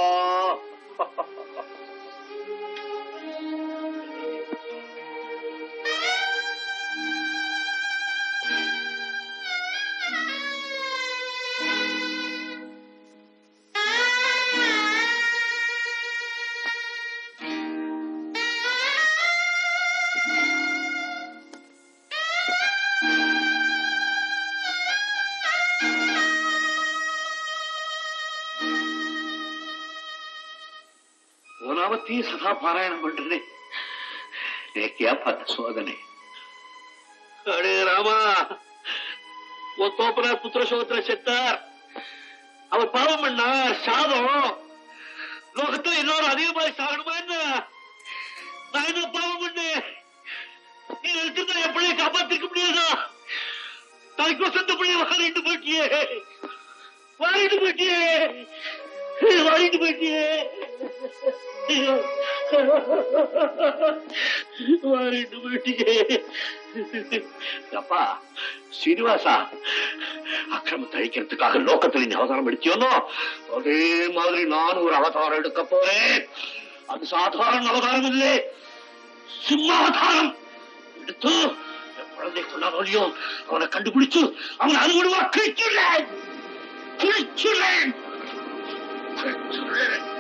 G: உனாவத்தையும் சதா பாராயணம் பண்றேனே நேக்கியா பார்த்த சோதனை அடே ராமா உன் தோப்பனார் புத்திர சோதர செத்தார் அவர் பாவம் பண்ணார் சாதம் லோகத்துல எல்லாரும் அதிகமாக சாகணுமா என்ன நான் என்ன பாவம் பண்ணேன் நீ எடுத்து என் பிள்ளைய காப்பாத்திருக்க முடியாதா தாய்க்கோ சொந்த பிள்ளைய வாரிட்டு போயிட்டியே வாரிட்டு போயிட்டியே வாரிட்டு போயிட்டியே வாரிட்டு போயிட்டியே அப்பா சீனிவாசா அக்கிரமத்தை அழிக்கிறதுக்காக லோகத்துல நீ அவதாரம் எடுத்தியோனோ அதே மாதிரி நான் ஒரு அவதாரம் எடுக்க போறேன் அது சாதாரண அவதாரம் இல்லை சிம்மாவதாரம் எடுத்து என் குழந்தை கொண்டான் ஒழியோ அவனை கண்டுபிடிச்சு அவனை அறுவடுவா கிழிச்சுள்ளேன் கிழிச்சுள்ளேன் கிழிச்சுள்ளேன்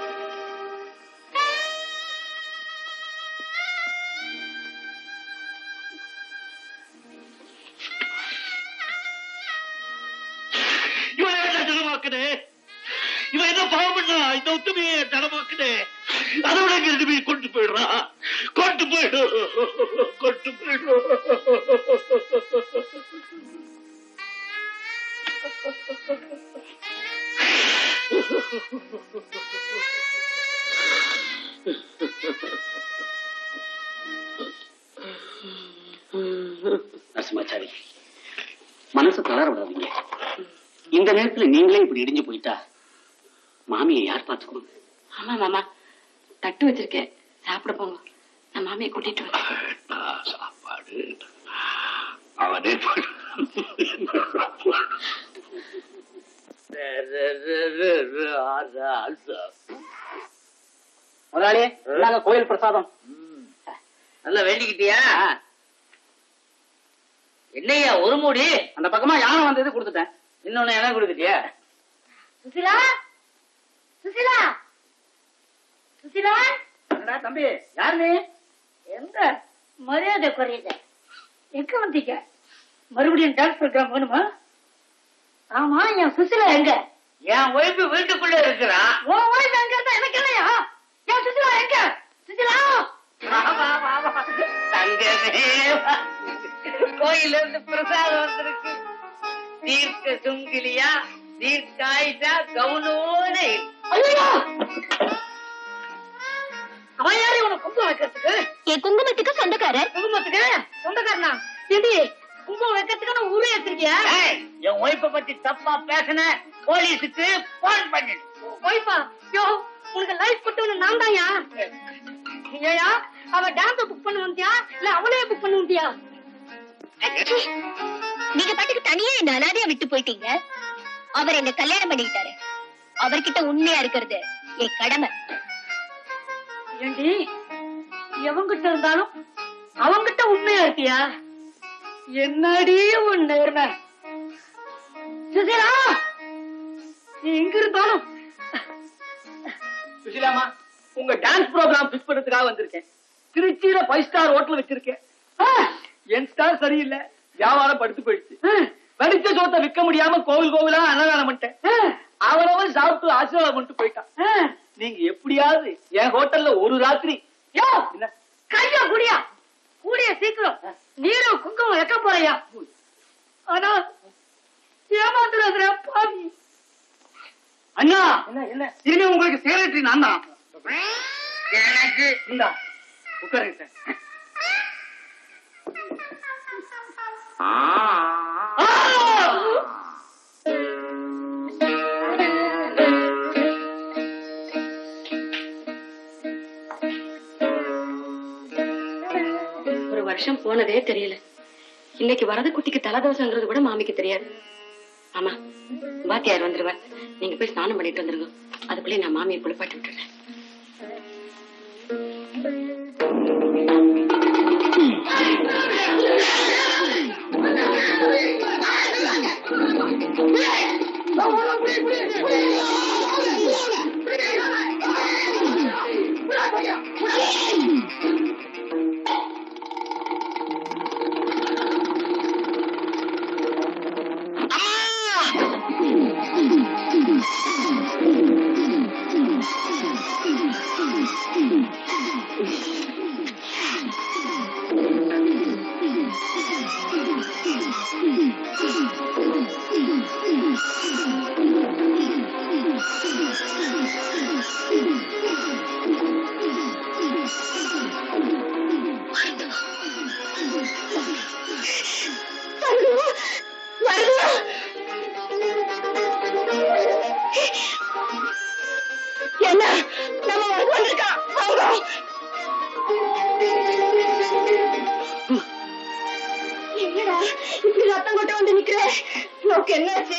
G: இவன் என்ன ஜனமாக்குனே இவன் என்ன பாவம் பண்ணா இந்த உத்தமையை ஜனமாக்குனே அதோட இங்க ரெண்டு பேரும் கொண்டு போயிடுறான் கொண்டு போயிடு கொண்டு போயிடு
B: நரசிம்மாச்சாரி மனசு தளர விடாதீங்க இந்த நேரத்துல நீங்களே இப்படி இடிஞ்சு போயிட்டா மாமியை யார் பாத்துக்குவாங்க
E: ஆமா மாமா தட்டு வச்சிருக்கேன் சாப்பிட போங்க நான் மாமியை கூட்டிட்டு வரேன்
G: நான் சாப்பாடு அவனே
B: முதலாளி நாங்க கோயில் பிரசாதம்
J: நல்லா வேண்டிக்கிட்டியா என்னையா ஒரு மூடி
B: அந்த பக்கமா யானை வந்தது கொடுத்துட்டேன்
J: இன்னொன்னு என்ன கொடுத்துட்டியா
H: சுசிலா சுசிலா சுசிலா
B: என்னடா தம்பி யார் நீ
H: எங்க மரியாதை குறையுது எங்க வந்தீங்க மறுபடியும் டான்ஸ் ப்ரோக்ராம் வேணுமா ஆமா என் சுசிலா எங்க
J: என் ஒய்ஃபு வீட்டுக்குள்ள இருக்கிறான்
H: உன் ஒய்ஃப் எங்க இருந்தா எனக்கு இல்லையா என் சுசிலா எங்க சுசிலா
J: வா, வா, வா, வா. தங்கமே வா. கோயில்ல இருந்து பிரசாதம் வந்திருக்கு தீர்க்க சுங்கிலியா தீர்க்காயிட்டா கவுனோட இரு.
H: ஐயோ அவன் யாரு உனக்கு குங்குமம் வைக்கிறதுக்கு
C: என் குங்குமத்துக்கு சொந்தக்காரர்
H: குங்குமத்துக்கு சொந்தக்காரனா ஏண்டி குங்குமம் வைக்கிறதுக்கு ஊரே எடுத்திருக்கியா
J: ஏய், என் ஒய்ஃப பத்தி தப்பா பேசின போலீஸுக்கு போன் பண்ணிடு
H: ஒய்ஃபா யோ உனக்கு லைஃப் கொடுத்தவன நான் தான்யா ஏயா அவ டான்ஸ் புக் பண்ண வந்தியா இல்ல அவளே புக் பண்ண வந்தியா
C: ச்சீ, நீங்க பாட்டுக்கு தனியா என்ன அனாதையா விட்டு போயிட்டீங்க அவர் என்ன கல்யாணம் பண்ணிக்கிட்டாரு அவர்கிட்ட உண்மையா இருக்கிறது என் கடமை
H: ஏண்டி எவங்கிட்ட இருந்தாலும் அவங்கிட்ட உண்மையா இருக்கியா என்னடி உன் நேர்மை சுசிலா நீ எங்க இருந்தாலும்
F: சுஷிலாமா உங்க டான்ஸ் ப்ரோக்ராம் பிக்ஸ் பண்றதுக்காக வந்திருக்கேன் திருச்சியில ஃபைவ் ஸ்டார் ஹோட்டல் வச்சிருக்கேன்
H: ஆ,
F: என் ஸ்டார் சரியில்லை வியாபாரம் படுத்து போயிடுச்சு
H: ஆ,
F: வடிச்ச சோத்தை விற்க முடியாம கோவில் கோவிலா அன்னதானம் பண்ணிட்டேன்
H: ஆ,
F: அவனவன் சாப்பிட்டு ஆசீர்வாதம் பண்ணிட்டு போயிட்டான்
H: ஆ.
F: நீங்க எப்படியாவது என் ஹோட்டல்ல ஒரு ராத்திரி
H: யோ,
F: என்ன
H: கையா குடியா கூடிய சீக்கிரம் நீரும் குங்குமம் வைக்க போறியா ஆனா ஏமாத்துறாதுடா பாவி
F: அண்ணா
B: என்ன என்ன
F: இனிமே உங்களுக்கு செக்ரட்டரி நான் தான்
B: எனக்கு
F: இந்தா உட்காருங்க சார்
E: ஒரு வருஷம் போனதே தெரியல இன்னைக்கு வரது குட்டிக்கு தலதோஷங்கிறது கூட மாமிக்கு தெரியாது ஆமா பாத்தியார் வந்துருவார் நீங்க போய் ஸ்நானம் பண்ணிட்டு வந்துருங்க அதுக்குள்ளே நான் மாமியை குளிப்பாட்டி விட்டுறேன் என்ன நம்ம வரது வந்திருக்கான் வாங்க என்னடா இப்படி ரத்தம் கொட்ட வந்து நிக்கிற நோக்கு என்னாச்சு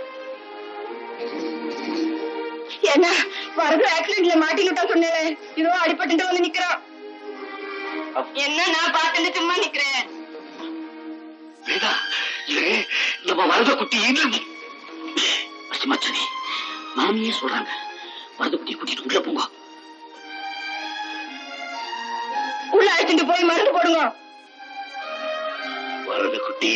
E: என்ன வரது ஆக்சிடென்ட்ல மாட்டிக்கிட்டா சொன்னேன் இதோ அடிபட்டு வந்து நிக்கிறான் என்ன நான் பார்த்துட்டு சும்மா நிக்கிறேன்
G: வேதா இது நம்ம வரத குட்டி இன்னும் மச்சனி மாமியே சொல்றாங்க வரத குட்டி கூட்டிட்டு உள்ள போங்க
C: உள்ள அழைச்சிட்டு போய் மருந்து போடுங்க
G: வரத குட்டி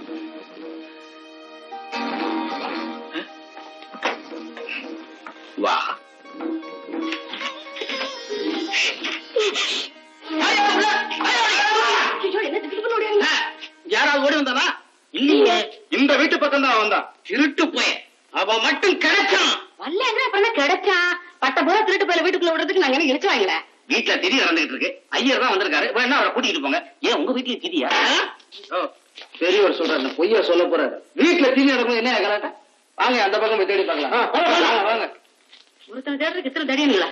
G: வா
C: ஐயோ, என்ன திடீர்னு ஓடியாங்க?
F: யாராவது ஓடி வந்தானா
G: இல்லையே
F: இந்த வீட்டு பக்கம் தான் வந்தான்
G: திருட்டு போய்
F: அவன் மட்டும் கிடைச்சான்
E: வரல அப்புறம் கிடைச்சா பட்ட போல திருட்டு போயில வீட்டுக்குள்ள விடுறதுக்கு நாங்க என்ன இழுச்சுவாங்களே
G: வீட்டுல திதி நடந்துகிட்டு இருக்கு ஐயர் தான் வந்திருக்காரு வேணா அவரை கூட்டிட்டு போங்க ஏன் உங்க வீட்டுல திதியா
F: ஓ, பெரியவர் சொல்றாரு நான் பொய்யா சொல்ல போறாரு வீட்டுல தீனி நடக்கும் என்ன கலாட்டா வாங்க அந்த பக்கம் போய் தேடி பார்க்கலாம் வாங்க, வாங்க
E: ஒருத்தன் தேடுறதுக்கு இத்தனை தடியங்களா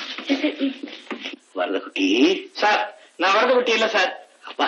G: வரத குட்டி
F: சார் நான் வரது குட்டி இல்ல சார்
G: அப்பா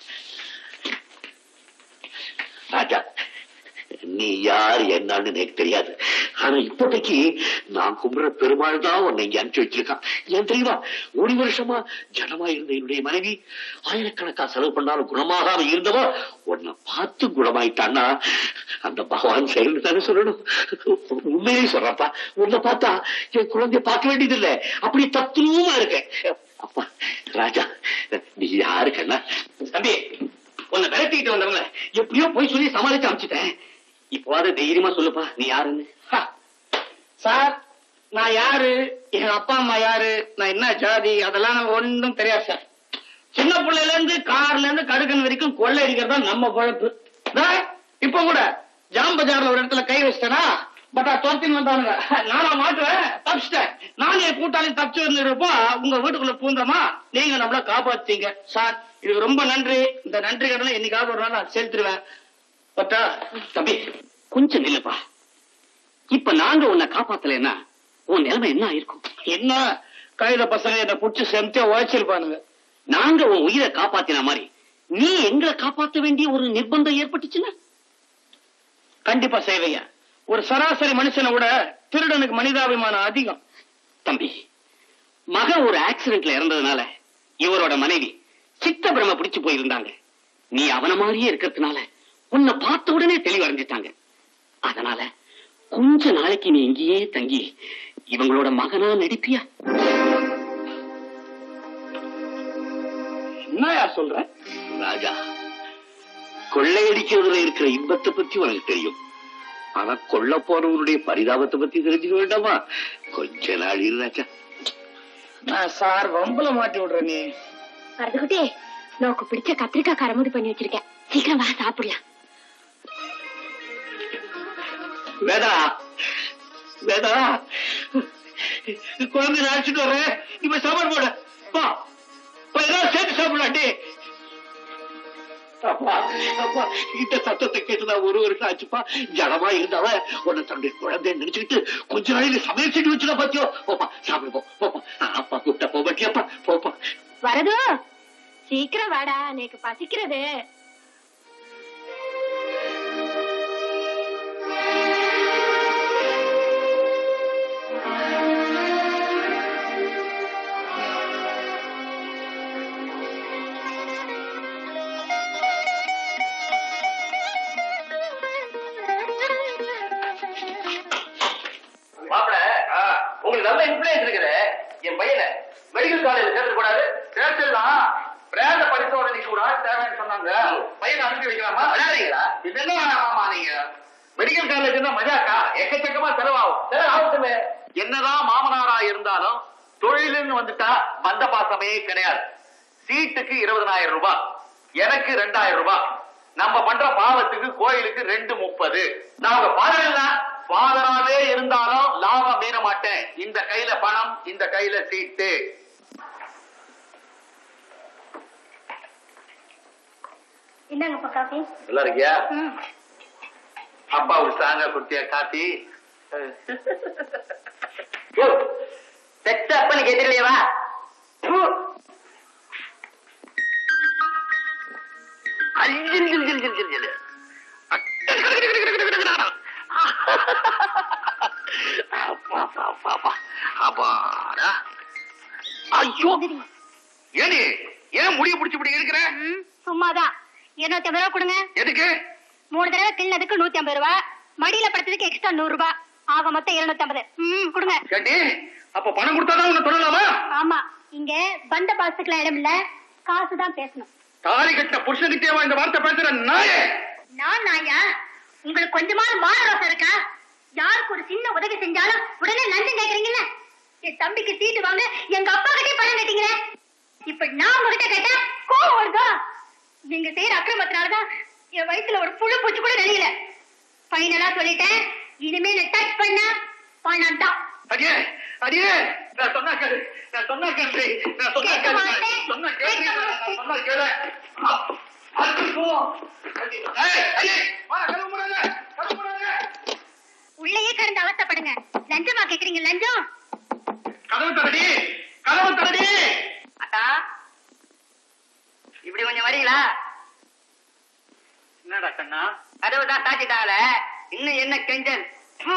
G: ராஜா நீ யார் என்னன்னு எனக்கு தெரியாது ஆனா இப்போதைக்கு நான் கும்பிடுற பெருமாள் தான் உன்னை இங்க அனுப்பிச்சு வச்சிருக்கான் ஏன் தெரியுமா ஒரு வருஷமா ஜனமா இருந்த என்னுடைய மனைவி ஆயிரக்கணக்கா செலவு பண்ணாலும் குணமாகாம இருந்தவோ உன்னை பார்த்து குணமாயிட்டான்னா அந்த பகவான் செயல்னு தானே சொல்லணும் உண்மையிலே சொல்றப்பா உன்னை பார்த்தா என் குழந்தைய பார்க்க வேண்டியது இல்ல அப்படி தத்துவமா இருக்கேன் அப்பா ராஜா நீ யாரு கண்ணா தம்பி உன்னை விரட்டிக்கிட்டு வந்தவங்கள எப்படியோ போய் சொல்லி சமாளிச்சு அமிச்சிட்டேன் இப்போவாது தைரியமா சொல்லுப்பா நீ யாருன்னு
F: ஹா. சார் நான் யாரு என் அப்பா அம்மா யாரு நான் என்ன ஜாதி அதெல்லாம் எனக்கு ஒண்ணும் தெரியாது சார் சின்ன பிள்ளையில இருந்து கார்ல இருந்து கடுக்கன் வரைக்கும் கொள்ளை அடிக்கிறது தான் நம்ம பொழப்பு டேய், இப்ப கூட ஜாம் பஜார்ல ஒரு இடத்துல கை வச்சிட்டேனா பட் துரத்தின்னு வந்தானுங்க நானா மாட்டுவேன் தப்பிச்சிட்டேன் நான் என் கூட்டாளி தப்பிச்சு வந்துருப்போ உங்க வீட்டுக்குள்ள பூந்தோமா நீங்க நம்மள காப்பாத்தீங்க சார் இது ரொம்ப நன்றி இந்த நன்றி கடனை என்னைக்காவது ஒரு நாள் நான் செலுத்திடுவேன் பட்டா
G: தம்பி கொஞ்சம் நில்லுப்பா இப்ப நாங்க உன்னை காப்பாத்தலைன்னா உன் நிலைமை என்ன ஆயிருக்கும்
F: என்ன கைத பசங்க என்ன புடிச்சு செம்தியா உழைச்சிருப்பானுங்க
G: நாங்க உன் உயிரை காப்பாத்தின மாதிரி நீ எங்களை காப்பாத்த வேண்டிய ஒரு நிர்பந்தம் ஏற்பட்டுச்சுன்னா
F: கண்டிப்பா செய்வையா ஒரு சராசரி மனுஷனை விட திருடனுக்கு மனிதாபிமானம் அதிகம்
G: தம்பி மகன் ஒரு ஆக்சிடென்ட்ல இறந்ததுனால இவரோட மனைவி சித்த பிரம பிடிச்சு போயிருந்தாங்க நீ அவன மாதிரியே இருக்கிறதுனால உன்னை பார்த்த உடனே தெளிவடைஞ்சிட்டாங்க அதனால
B: கொஞ்ச நாளைக்கு நீ இங்கேயே தங்கி இவங்களோட மகனா நடிப்பியா
F: என்னயா சொல்ற
G: ராஜா கொள்ளையடிக்கிறதுல இருக்கிற இன்பத்தை பத்தி உனக்கு தெரியும் ஆனா கொல்ல போனவனுடைய பரிதாபத்தை பத்தி தெரிஞ்சுக்க வேண்டாமா கொஞ்ச நாள் இரு ராஜா
F: நான் சார் வம்பல மாட்டி விடுற நீ
C: வரதுக்குட்டே நோக்கு பிடிச்ச கத்திரிக்காய் கரமுடி பண்ணி வச்சிருக்கேன் சீக்கிரம் வா சாப்பிடலாம்
G: வேதா வேதா குழந்தை அழைச்சிட்டு வரேன் இப்ப சாப்பாடு போட பா இப்ப ஏதாவது சேர்த்து சாப்பிடலாட்டி அப்பா அப்பா இந்த சத்தத்தை கேட்டு நான் ஒரு வருஷம் ஆச்சுப்பா ஜனமா இருந்தாவ உன்னை தன்னுடைய குழந்தை நினைச்சுக்கிட்டு கொஞ்ச நாளைக்கு சமையல் செஞ்சு வச்சுடா பாத்தியோ போப்பா சாப்பிடு போ போப்பா அப்பா கூப்பிட்டா போ பாட்டியாப்பா போப்பா
C: வரது சீக்கிரம் வாடா எனக்கு பசிக்கிறது
D: மாப்பிள உங்களுக்கு நல்ல இன்ஃபுளுன்ஸ் இருக்குது என் பையனை மெடிக்கல் காலேஜ் சேர்த்து கூடாது சேர்த்துலாம் பிரேத பரிசோதனை இன்னைக்கு ஒரு ஆள் தேவைன்னு சொன்னாங்க பையனை அனுப்பி வைக்கலாமா விளையாடுறீங்களா இது என்ன வேணாமா நீங்க மெடிக்கல் காலேஜ் மஜாக்கா எக்கச்சக்கமா செலவாகும் செலவாகட்டுமே என்னதான் மாமனாரா இருந்தாலும் தொழிலுன்னு வந்துட்டா பந்த பாசமே கிடையாது சீட்டுக்கு இருபதனாயிரம் ரூபாய் எனக்கு ரெண்டாயிரம் ரூபாய் நம்ம பண்ற பாவத்துக்கு கோயிலுக்கு ரெண்டு முப்பது நாங்க பாதகம்ல பாதராவே இருந்தாலும் லாபம் மீற மாட்டேன் இந்த கையில பணம் இந்த கையில சீட்டு
C: இந்தாங்கப்பா காஃபி
D: நல்லா இருக்கியா அப்பா ஒரு சாங்க குட்டியா காட்டி
E: செட் அப்பனுக்கு எதிரிலேவா
D: ஐயோ ஏனி ஏன் முடிய பிடிச்சு இப்படி இருக்கிற
C: சும்மாதான் இருநூத்தி ஐம்பது ரூபா கொடுங்க
D: எதுக்கு
C: மூணு தடவை கிள்ளதுக்கு நூத்தி ஐம்பது ரூபா மடியில படுத்ததுக்கு எக்ஸ்ட்ரா நூறு ரூபாய் ஆக மொத்தம் இருநூத்தி ஐம்பது ம் கொடுங்க
D: கேட்டி அப்ப பணம் கொடுத்தாதான் உன்னை சொல்லலாமா
C: ஆமா இங்க பந்த பாசத்துக்குலாம் இடம் இல்ல காசு தான் பேசணும்
D: தாலி கட்டின புருஷனுக்கிட்டேவா இந்த வார்த்தை பேசுற நாயே
C: நான் நாயா உங்களுக்கு கொஞ்சமான மான ரோசம் இருக்கா யாருக்கு ஒரு சின்ன உதவி செஞ்சாலும் உடனே லஞ்சம் கேக்குறீங்கல்ல என் தம்பிக்கு சீட்டு வாங்க எங்க அப்பா கிட்டே பணம் கட்டிங்களே இப்ப நான் உங்ககிட்ட கேட்டா கோவம் வருதா நீங்க செய்யற அக்கிரமத்தினாலதான் என் வயித்துல ஒரு புழு பூச்சி கூட நெளியல ஃபைனலா சொல்லிட்டேன் இனிமே நான் டச் பண்ணா பணம் தான்
D: அடியே அடியே நான் சொன்னா கேளு நான் சொன்னா கேளு நான் சொன்னா
C: கேட்க
D: கேளு
C: மாட்டேன்.
D: நான் சொன்னா கேளு
C: கேட்க
D: நான்
C: மாட்டேன்.
D: சொன்னா கேளு அ- அடிக்கோ. அடி- ஏய், அடி. வா, கதவு மூடாத, கதவு மூடாத.
C: உள்ளேயே கிடந்து அவஸ்தைப்படுங்க லஞ்சமா கேக்குறீங்க லஞ்சம்
D: கதவு தரடி கதவு தரடி
E: அட்டா இப்படி கொஞ்சம் வரீங்களா
D: என்னடா கண்ணா
E: கதவு தான் தாச்சிட்டால இன்னும் என்ன கெஞ்சல் ஃபு.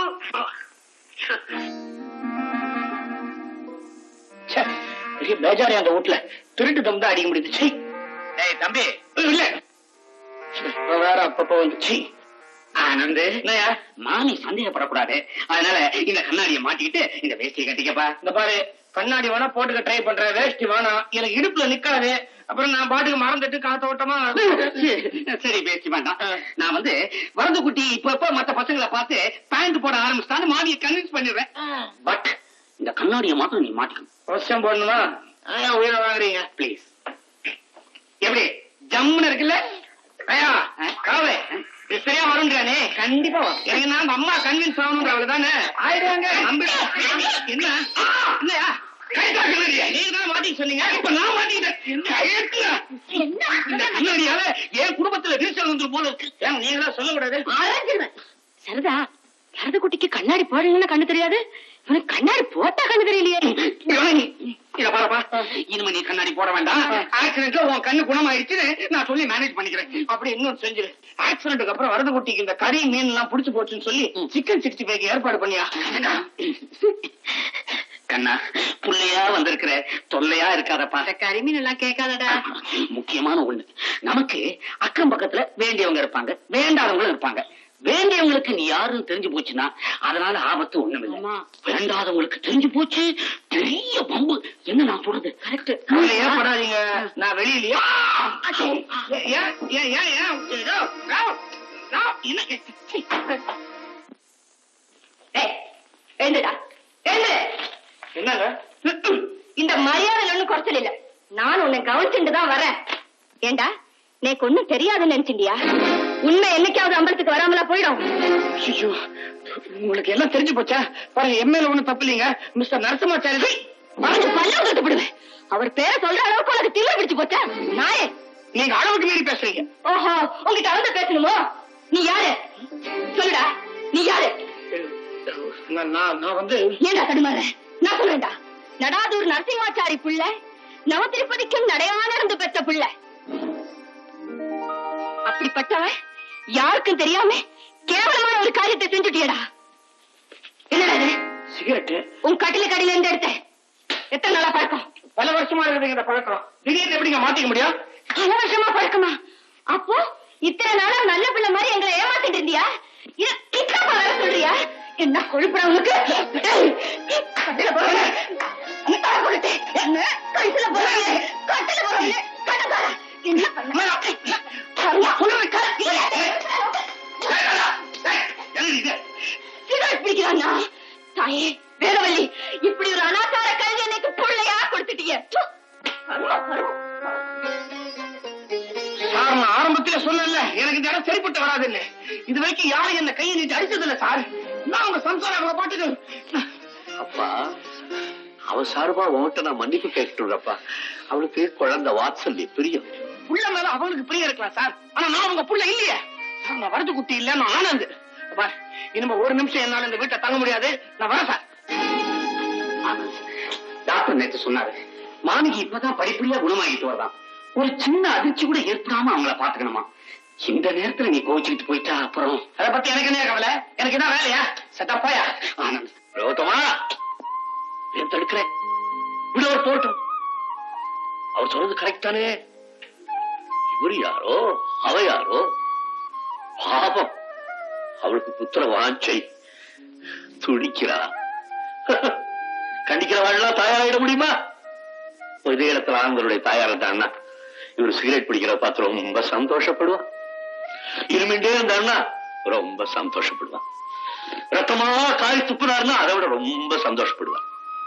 B: ச்சே, பெரிய பேஜாரே அந்த வீட்டுல திருட்டு தம் தான் அடிக்க முடியுது சீ.
D: ஏய் தம்பி
B: இல்ல இப்ப வேற அப்பப்ப வந்துச்சு ஆனந்து
F: என்னய்யா?
B: மாமி சந்தேகப்படக்கூடாது அதனால இந்த கண்ணாடியை மாட்டிக்கிட்டு இந்த வேஷ்டியை கட்டிக்கப்பா
F: இந்த பாரு கண்ணாடி வேணா போட்டுக்க ட்ரை பண்றேன் வேஷ்டி வேணாம் எனக்கு இடுப்புல நிக்காது அப்புறம் நான் பாட்டுக்கு மறந்துட்டு காத்தோட்டமா
B: சரி பேசி வேண்டாம் நான் வந்து வரது குட்டி இப்ப இப்ப மத்த பசங்களை பார்த்து பேண்ட் போட ஆரம்பிச்சிட்டான்னு மாமியை கன்வின்ஸ் பண்ணிடுறேன் பட் இந்த கண்ணாடியை மாத்திரம் நீ மாட்டிக்கணும்
F: வருஷம் போடணுமா ஏன் உயிரை வாங்குறீங்க
B: ப்ளீஸ் எப்படி ஜம்முன்னு இருக்குல்ல
F: ஐயா காவே இது சரியா வரும்ன்றானே
B: கண்டிப்பா வரும்.
F: எனக்கு நான் அந்த அம்மா கன்வின்ஸ் ஆகணும் அவளுக்கு தானே
B: ஆயிடுவாங்க
F: நம்பி
B: என்ன இல்லையா
F: நீங்க தான் மாட்டிக்க சொன்னீங்க
B: இப்ப நான் மாட்டிக்கிட்டேன் கயத்துல. இந்த கண்ணாடியால என் குடும்பத்துல விரிசல் வந்து போல இருக்கு
F: ஏன் நீங்களா சொல்லக்கூடாது
C: சரிதா வரது குட்டிக்கு கண்ணாடி போடலன்னு கண்ணு தெரியாது இவனுக்கு கண்ணாடி போட்டா கண்ணு தெரியலையே
B: இத பாருப்பா இனிமே நீ கண்ணாடி போட வேண்டாம் ஆக்சிடென்ட்ல உன் கண்ணு குணமாயிடுச்சுன்னு நான் சொல்லி மேனேஜ் பண்ணிக்கிறேன்
F: அப்படி இன்னும் செஞ்சிரு ஆக்சிடென்ட்க்கு அப்புறம் வரது குட்டிக்கு இந்த கறி மீன் எல்லாம் புடிச்சு போச்சுன்னு சொல்லி சிக்கன் சிக்ஸ்டி ஃபைவ் ஏற்பாடு பண்ணியா
B: கண்ணா புள்ளையா வந்திருக்கிற தொல்லையா இருக்காதப்பா
C: கரிமீன் எல்லாம் கேட்காதடா
B: முக்கியமான ஒண்ணு நமக்கு அக்கம் பக்கத்துல வேண்டியவங்க இருப்பாங்க வேண்டாதவங்களும் இருப்பாங்க வேண்டியவங்களுக்கு நீ யாருன்னு தெரிஞ்சு போச்சுன்னா அதனால ஆபத்து ஒண்ணுமில்லை வேண்டாதவங்களுக்கு தெரிஞ்சு போச்சு பெரிய பம்பு என்ன நான் சொல்றது கரெக்ட்
F: கவலை ஏற்படாதீங்க நான் வெளியிலயா ஏன் ஏன் ஏன் ஏன் ஏதோ, ராவ், ராவ், என்ன
C: ஏய், எழுந்துடா எழுந்து
F: என்னங்க
C: இந்த மரியாதையில ஒண்ணும் குறைச்சல் இல்ல நான் உன்னை கவனிச்சுட்டு தான் வரேன் ஏண்டா நேக்கு ஒண்ணும் தெரியாதுன்னு நினைச்சிட்டியா உண்மை என்னைக்காவது அம்பலத்துக்கு வராமலா போயிடும்
F: ஐயோ உங்களுக்கு எல்லாம் தெரிஞ்சு போச்சா பாருங்க எம்எல்ஏ ஒண்ணும் தப்பு இல்லைங்க மிஸ்டர் நரசிம்மாச்சாரி
C: அவனுக்கு பல்ல கொடுத்து விடுவேன் அவர் பேரை சொல்ற அளவுக்கு உனக்கு திமிரு பிடிச்சு போச்சா நாயே
F: நீங்க அளவுக்கு மீறி பேசுறீங்க
C: ஓஹோ உங்ககிட்ட வந்து பேசணுமோ நீ யாரு சொல்லுடா நீ யாரு
F: நான் நான் நான் வந்து
C: ஏண்டா தடுமாற நான் சொல்றேன்டா நடாதூர் நரசிம்மாச்சாரி புள்ள நவ திருப்பதிக்கும் நடையான இருந்து பெற்ற புள்ள அப்படிப்பட்டவன் யாருக்கும் தெரியாம கேவலமான ஒரு காரியத்தை செஞ்சுட்டியடா என்னடா இது
F: சிகரெட்டு
C: உன் கட்டில கடையில இருந்து எடுத்த எத்தனை நாளா பழக்கம்
F: பல வருஷமா இருக்குது இந்த பழக்கம் திடீர்னு எப்படிங்க மாத்திக்க முடியும்
C: பல வருஷமா பழக்கமா அப்போ இத்தனை நாளா நல்ல பிள்ளை மாதிரி எங்களை ஏமாத்திட்டு இருந்தியா இது கிட்டப்பா வேற சொல்றியா என்ன கொழுப்புடா உனக்கு ஏய், கட்டில போறவனே, நீ தலை கொடுத்தே. என்ன கழுத்துல போறவனே, கட்டில போறவனே, கட்டக்கார. என்ன பண்ண? கருமா, உன்னை க- சிகரெட் பிடிக்கிறானா? தாயே வேதவல்லி இப்படி ஒரு அனாச்சார கல்வி எனக்கு பிள்ளையா கொடுத்துட்டீங்க ச்சு. கருமா, கருமா.
F: சார் நான் ஆரம்பத்துல சொன்னேன்ல எனக்கு இந்த இடம் சரிப்பட்டு வராதுன்னு இது வரைக்கும் யாரும் என்ன கையை நீட்டி அடிச்சது இல்ல சார் நான் உங்க சம்சாரம் அவளை பாட்டுக்கு
G: அப்பா அவ சார்பா உன்கிட்ட நான் மன்னிப்பு கேட்டுறப்பா அவளுக்கு குழந்தை வாத்சல்ய பிரியம்
F: புள்ள மேல அவளுக்கு பிரியம் இருக்கலாம் சார் ஆனா நான் உங்க புள்ள இல்லையே சார் நான் வரது குட்டி இல்ல நான் ஆனந்து பார் இனிமே ஒரு நிமிஷம் என்னால இந்த வீட்டை தங்க முடியாது நான் வரேன் சார்
B: டாக்டர் நேத்து சொன்னாரு மாமிக்கு இப்பதான் படிப்படியா குணமாகிட்டு வரலாம் ஒரு சின்ன அதிர்ச்சி கூட ஏற்படாம அவங்கள பாத்துக்கணுமா இந்த நேரத்துல நீ கோவிச்சுக்கிட்டு போயிட்டா அப்புறம்
F: அதை பத்தி எனக்கு என்ன கவலை எனக்கு என்ன வேலையா செட்டப்பாயா
B: ஆனந்த்
G: ரோத்தமா
B: ஏன் தடுக்கிறேன்
G: விட அவர் போட்டும் அவர் சொல்றது கரெக்ட் தானே இவர் யாரோ அவ யாரோ பாபம் அவளுக்கு புத்திர வாஞ்சை துடிக்கிறா கண்டிக்கிறவாள்லாம் தாயாராயிட முடியுமா இதே இடத்துல ஆண்களுடைய தாயார் இருந்தான்னா இவர் சிகரெட் பிடிக்கிற பார்த்து ரொம்ப சந்தோஷப்படுவான் இருமிண்டே இருந்தான்னா ரொம்ப சந்தோஷப்படுவான் ரத்தமா காய் துப்புனாருன்னா அதை விட ரொம்ப சந்தோஷப்படுவான்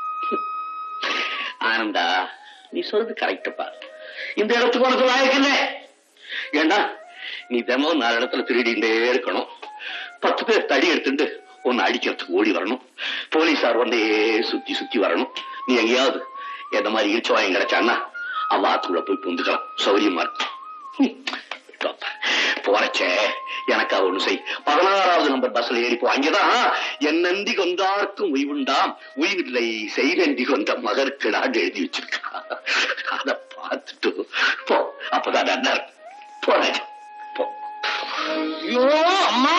G: ஆனந்தா நீ சொல்றது கரெக்டப்பா இந்த இடத்துக்கு உனக்கு லாயக்கில்ல ஏண்டா நீ தினமும் நாலு இடத்துல திருடிண்டே இருக்கணும் பத்து பேர் தடி எடுத்துட்டு உன்னை அடிக்கிறதுக்கு ஓடி வரணும் போலீஸார் வந்தே சுத்தி சுத்தி வரணும் நீ எங்கேயாவது எந்த மாதிரி இடிச்சவாயம் கிடைச்சான்னா அவ ஆத்துக்குள்ள போய் புந்துக்கலாம் சௌரியமா இருக்கும் ஹம், விட்டு வாப்பா. போறச்சே எனக்கா ஒண்ணு செய் பதினாறாவது நம்பர் பஸ்ல ஏறி போ அங்கேதான் என் நந்தி கொண்டார்க்கும் உய்வுண்டாம் உய்வில்லை செய்நந்தி கொண்ட மகருக்கு நான் எழுதி வச்சிருக்கா அத பார்த்துட்டு போ அப்பதான் நல்லா இருக்கும் போ ராஜா, போ
F: ஐயோ அம்மா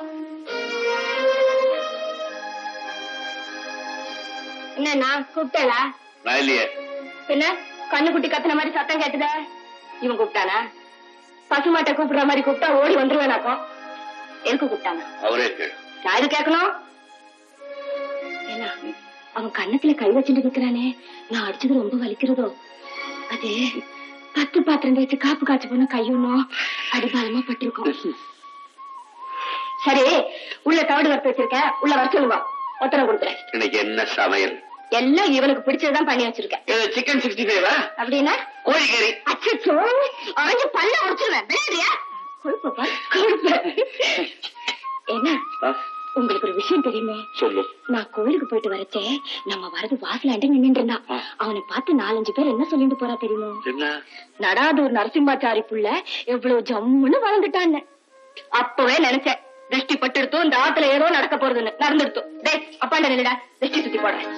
C: என்னண்ணா கூப்பிட்டலா
G: நான் இல்லையே
C: பின்ன கண்ணுக்குட்டி கத்துன மாதிரி சத்தம் கேட்டுத இவன் கூப்பிட்டானா பசுமாட்டை கூப்பிடுற மாதிரி கூப்பிட்டா ஓடி வந்துருவேனாக்கும் எதுக்கு கூப்பிட்டானா
G: அவரே கேளு
C: நான் எது கேட்கணும் என்ன அவன் கண்ணத்துல கை வச்சுட்டு நிக்கிறானே நான் அடிச்சது ரொம்ப வலிக்கிறதோ அது பத்து பாத்திரம் தேய்ச்சி காப்பு காய்ச்சி போன கையொன்னும் அடிபாலமா பட்டிருக்கும் சரி உள்ள தவிடு வறுத்து வச்சிருக்கேன் உள்ள வர சொல்லுவா ஒத்தனை கொடுக்குறேன்
G: இன்னைக்கு என்ன சமையல்
C: எல்லாம் இவனுக்கு பிடிச்சதுதான் பண்ணி வச்சிருக்கேன்
F: சிக்கன் சிக்ஸ்டி ஃபைவா
C: அப்படின்னா
F: கோழிக்கறி
C: அச்சோ அரைஞ்சு பல்ல உடைச்சிருவேன் விளையாடுறியா கொழுப்பு பாரு, கொழுப்பு என்ன
G: ஆ,
C: உங்களுக்கு ஒரு விஷயம் தெரியுமே
G: சொல்லு
C: நான் கோயிலுக்கு போயிட்டு வரச்சே நம்ம வரது வாசலாண்டு நின்னுட்டு இருந்தான் அவனை பார்த்து நாலஞ்சு பேர் என்ன சொல்லிட்டு போறா தெரியுமோ
G: என்ன
C: நடாதூர் நரசிம்மாச்சாரி புள்ள எவ்வளவு ஜம்முன்னு வளர்ந்துட்டான்னு அப்பவே நினைச்சேன் திருஷ்டி பட்டெடுத்தோம் இந்த ஆத்துல ஏதோ நடக்க போறதுன்னு நடந்துடுத்தோம் டேய் அப்பாண்ட நில்லுடா திருஷ்டி சுத்தி போடுறேன்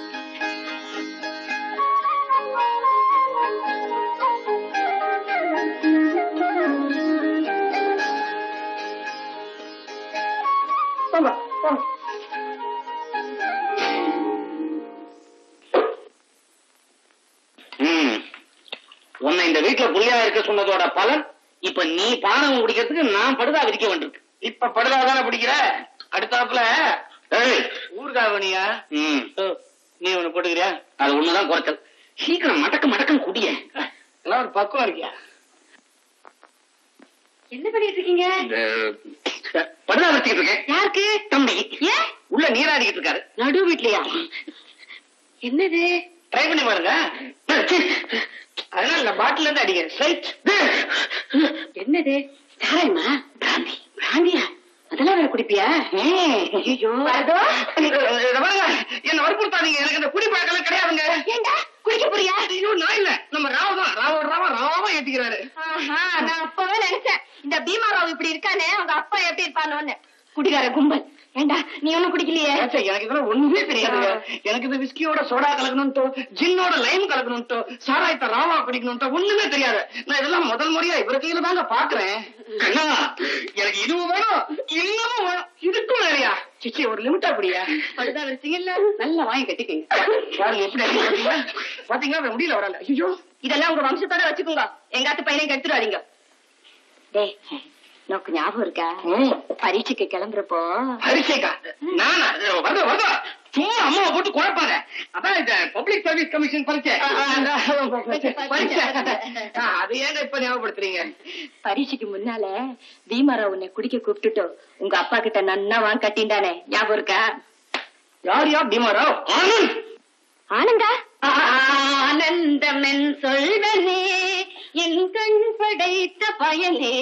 C: போங்க போங்க
B: ம். உன்னை இந்த வீட்டுல புள்ளியா இருக்க சொன்னதோட பலன் இப்ப நீ பானகம் குடிக்கிறதுக்கு நான் படுதா விதிக்க வேண்டியிருக்கு இப்ப படுதாதானே பிடிக்கிற அடுத்தாப்புல
G: ஏய்,
B: ஊர்காவணியா
G: ம்,
B: நீ ஒண்ணு போட்டுக்கிறியா
G: அது ஒண்ணுதான் குறைச்சல் சீக்கிரம் மடக்கு மடக்குன்னு குடிய
B: எல்லாம் ஒரு பக்குவம் இருக்கியா
C: என்ன பண்ணிட்டு இருக்கீங்க
G: இந்த படுதா வச்சுக்கிட்டு இருக்கேன்
C: யாருக்கு
G: தம்பி
C: ஏன்
G: உள்ள நீராடிக்கிட்டு இருக்காரு
C: நடு வீட்லயா என்னது
B: ட்ரை பண்ணி பாருங்க அதனால இந்த பாட்டில இருந்து அடிங்க ஸ்ட்ரைட்
C: என்னது சாராயமா பிராந்தி பிராந்தியா அதெல்லாம் வேற குடிப்பியா ஐயோ அதோ
B: என்ன வற்புறுத்தாதீங்க எனக்கு இந்த குடி பழக்கம் கிடையாதுங்க
C: ஏண்டா குடிக்க போறியா
B: ஐயோ நான் இல்ல நம்ம ராவ் தான் ராவ ராவ ராவா ஏத்திக்கிறாரு
C: ஆஹா, நான் அப்பவே நினைச்சேன் இந்த பீமாராவ் இப்படி இருக்கானே அவங்க அப்பா எப்படி இருப்பானோன்னு குடிகார கும்பல் ஏண்டா நீ ஒண்ணும் குடிக்கலையே
B: ஏச்சே, எனக்கு இதெல்லாம் ஒண்ணுமே தெரியாதுங்க எனக்கு இந்த விஸ்கியோட சோடா கலக்கணும்ட்டோ ஜின்னோட லைம் கலக்கணும்ட்டோ சாராயத்தை ராவா குடிக்கணும்ட்டோ ஒண்ணுமே தெரியாது நான் இதெல்லாம் முதல் முறையா இவர கையில தாங்க பாக்குறேன் கண்ணா எனக்கு இதுவும் வேணும் இன்னமும் வேணும் இதுக்கும் வேறையா சிச்சி ஒரு லிமிட்டா அப்படியா
C: படுதா வரிசைங்கல்ல
B: நல்லா வாங்கி கட்டிக்கங்க பாருங்க எப்படி அடி பாத்தீங்களா பாத்தீங்களா அவன் முடியல வரல ஐயோ
C: இதெல்லாம் உங்க வம்சத்தோட வச்சுக்கோங்க எங்காத்து பையனை கெடுத்துடாதீங்க டேய் நோக்கு ஞாபகம் இருக்கா பரீட்சைக்கு கிளம்புறப்போ
B: ஹரிசேகா நானா வருத வருத சும்மா அம்மாவை போட்டு குழப்பாத அதான் இந்த பப்ளிக் சர்வீஸ் கமிஷன் பரீட்சை பரீட்சை ஆ, அது ஏங்க இப்ப ஞாபகப்படுத்துறீங்க
C: பரீட்சைக்கு முன்னால பீமாராவ் உன்னை குடிக்க கூப்பிட்டுட்டோ உங்க அப்பா கிட்ட நன்னா வாங்க கட்டிண்டானே ஞாபகம் இருக்கா
B: யார் யார் பீமாராவ் ஆனந்த்
C: ஆனந்தா ஆனந்தமென் சொல்வனே என் கண் படைத்த பயனே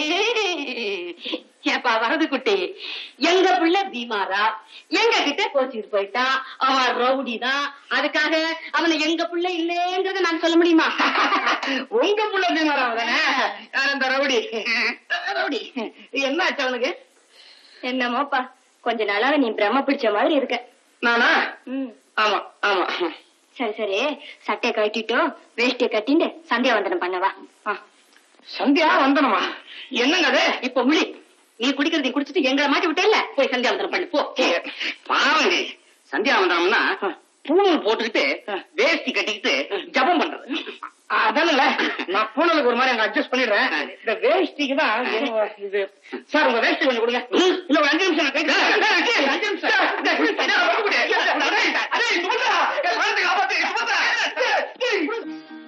C: ஏப்பா வரது குட்டி எங்க புள்ள பீமாரா எங்க கிட்ட கோச்சிட்டு போயிட்டான் அவன் ரவுடி தான் அதுக்காக அவனை எங்க புள்ள இல்லைங்கிறத நான் சொல்ல முடியுமா
B: உங்க புள்ள பீமாராவ் தானே யார் அந்த ரவுடி ரவுடி என்ன ஆச்சு அவனுக்கு
C: என்னமோப்பா கொஞ்ச நாளாவே நீ பிரம்ம பிடிச்ச மாதிரி இருக்க
B: நானா
C: ம்
B: ஆமா ஆமா
C: சரி சரி சட்டையை கட்டிட்டு வேஷ்டியை கட்டிண்டு சந்தியா வந்தனம் பண்ணவா ஆ.
B: சந்தியா வந்தனமா என்னங்க அது
C: இப்ப முழி நீ குடிக்கிறதை குடிச்சிட்டு எங்களை மாட்டி விட்டேல்ல போய் சந்தியா வந்தனம் பண்ணு போ
B: பாவங்க சந்தியா வந்தாங்கன்னா பூணூல் போட்டுக்கிட்டு வேஷ்டி கட்டிக்கிட்டு ஜபம் பண்றது அதானுங்கள நான் பூணலுக்கு ஒரு மாதிரி அங்க அட்ஜஸ்ட் பண்ணிடுறேன் இந்த வேஷ்டிக்கு தான் என்னவோ இது சார் உங்க வேஷ்டி கொஞ்சம் கொடுங்க இல்ல ஒரு அஞ்சு நிமிஷம் நான் கேட்கிறேன் அஞ்சு நிமிஷம் அடே, அடே, சொல்றா. என் குழந்தைய காப்பாத்து, காப்பாத்து.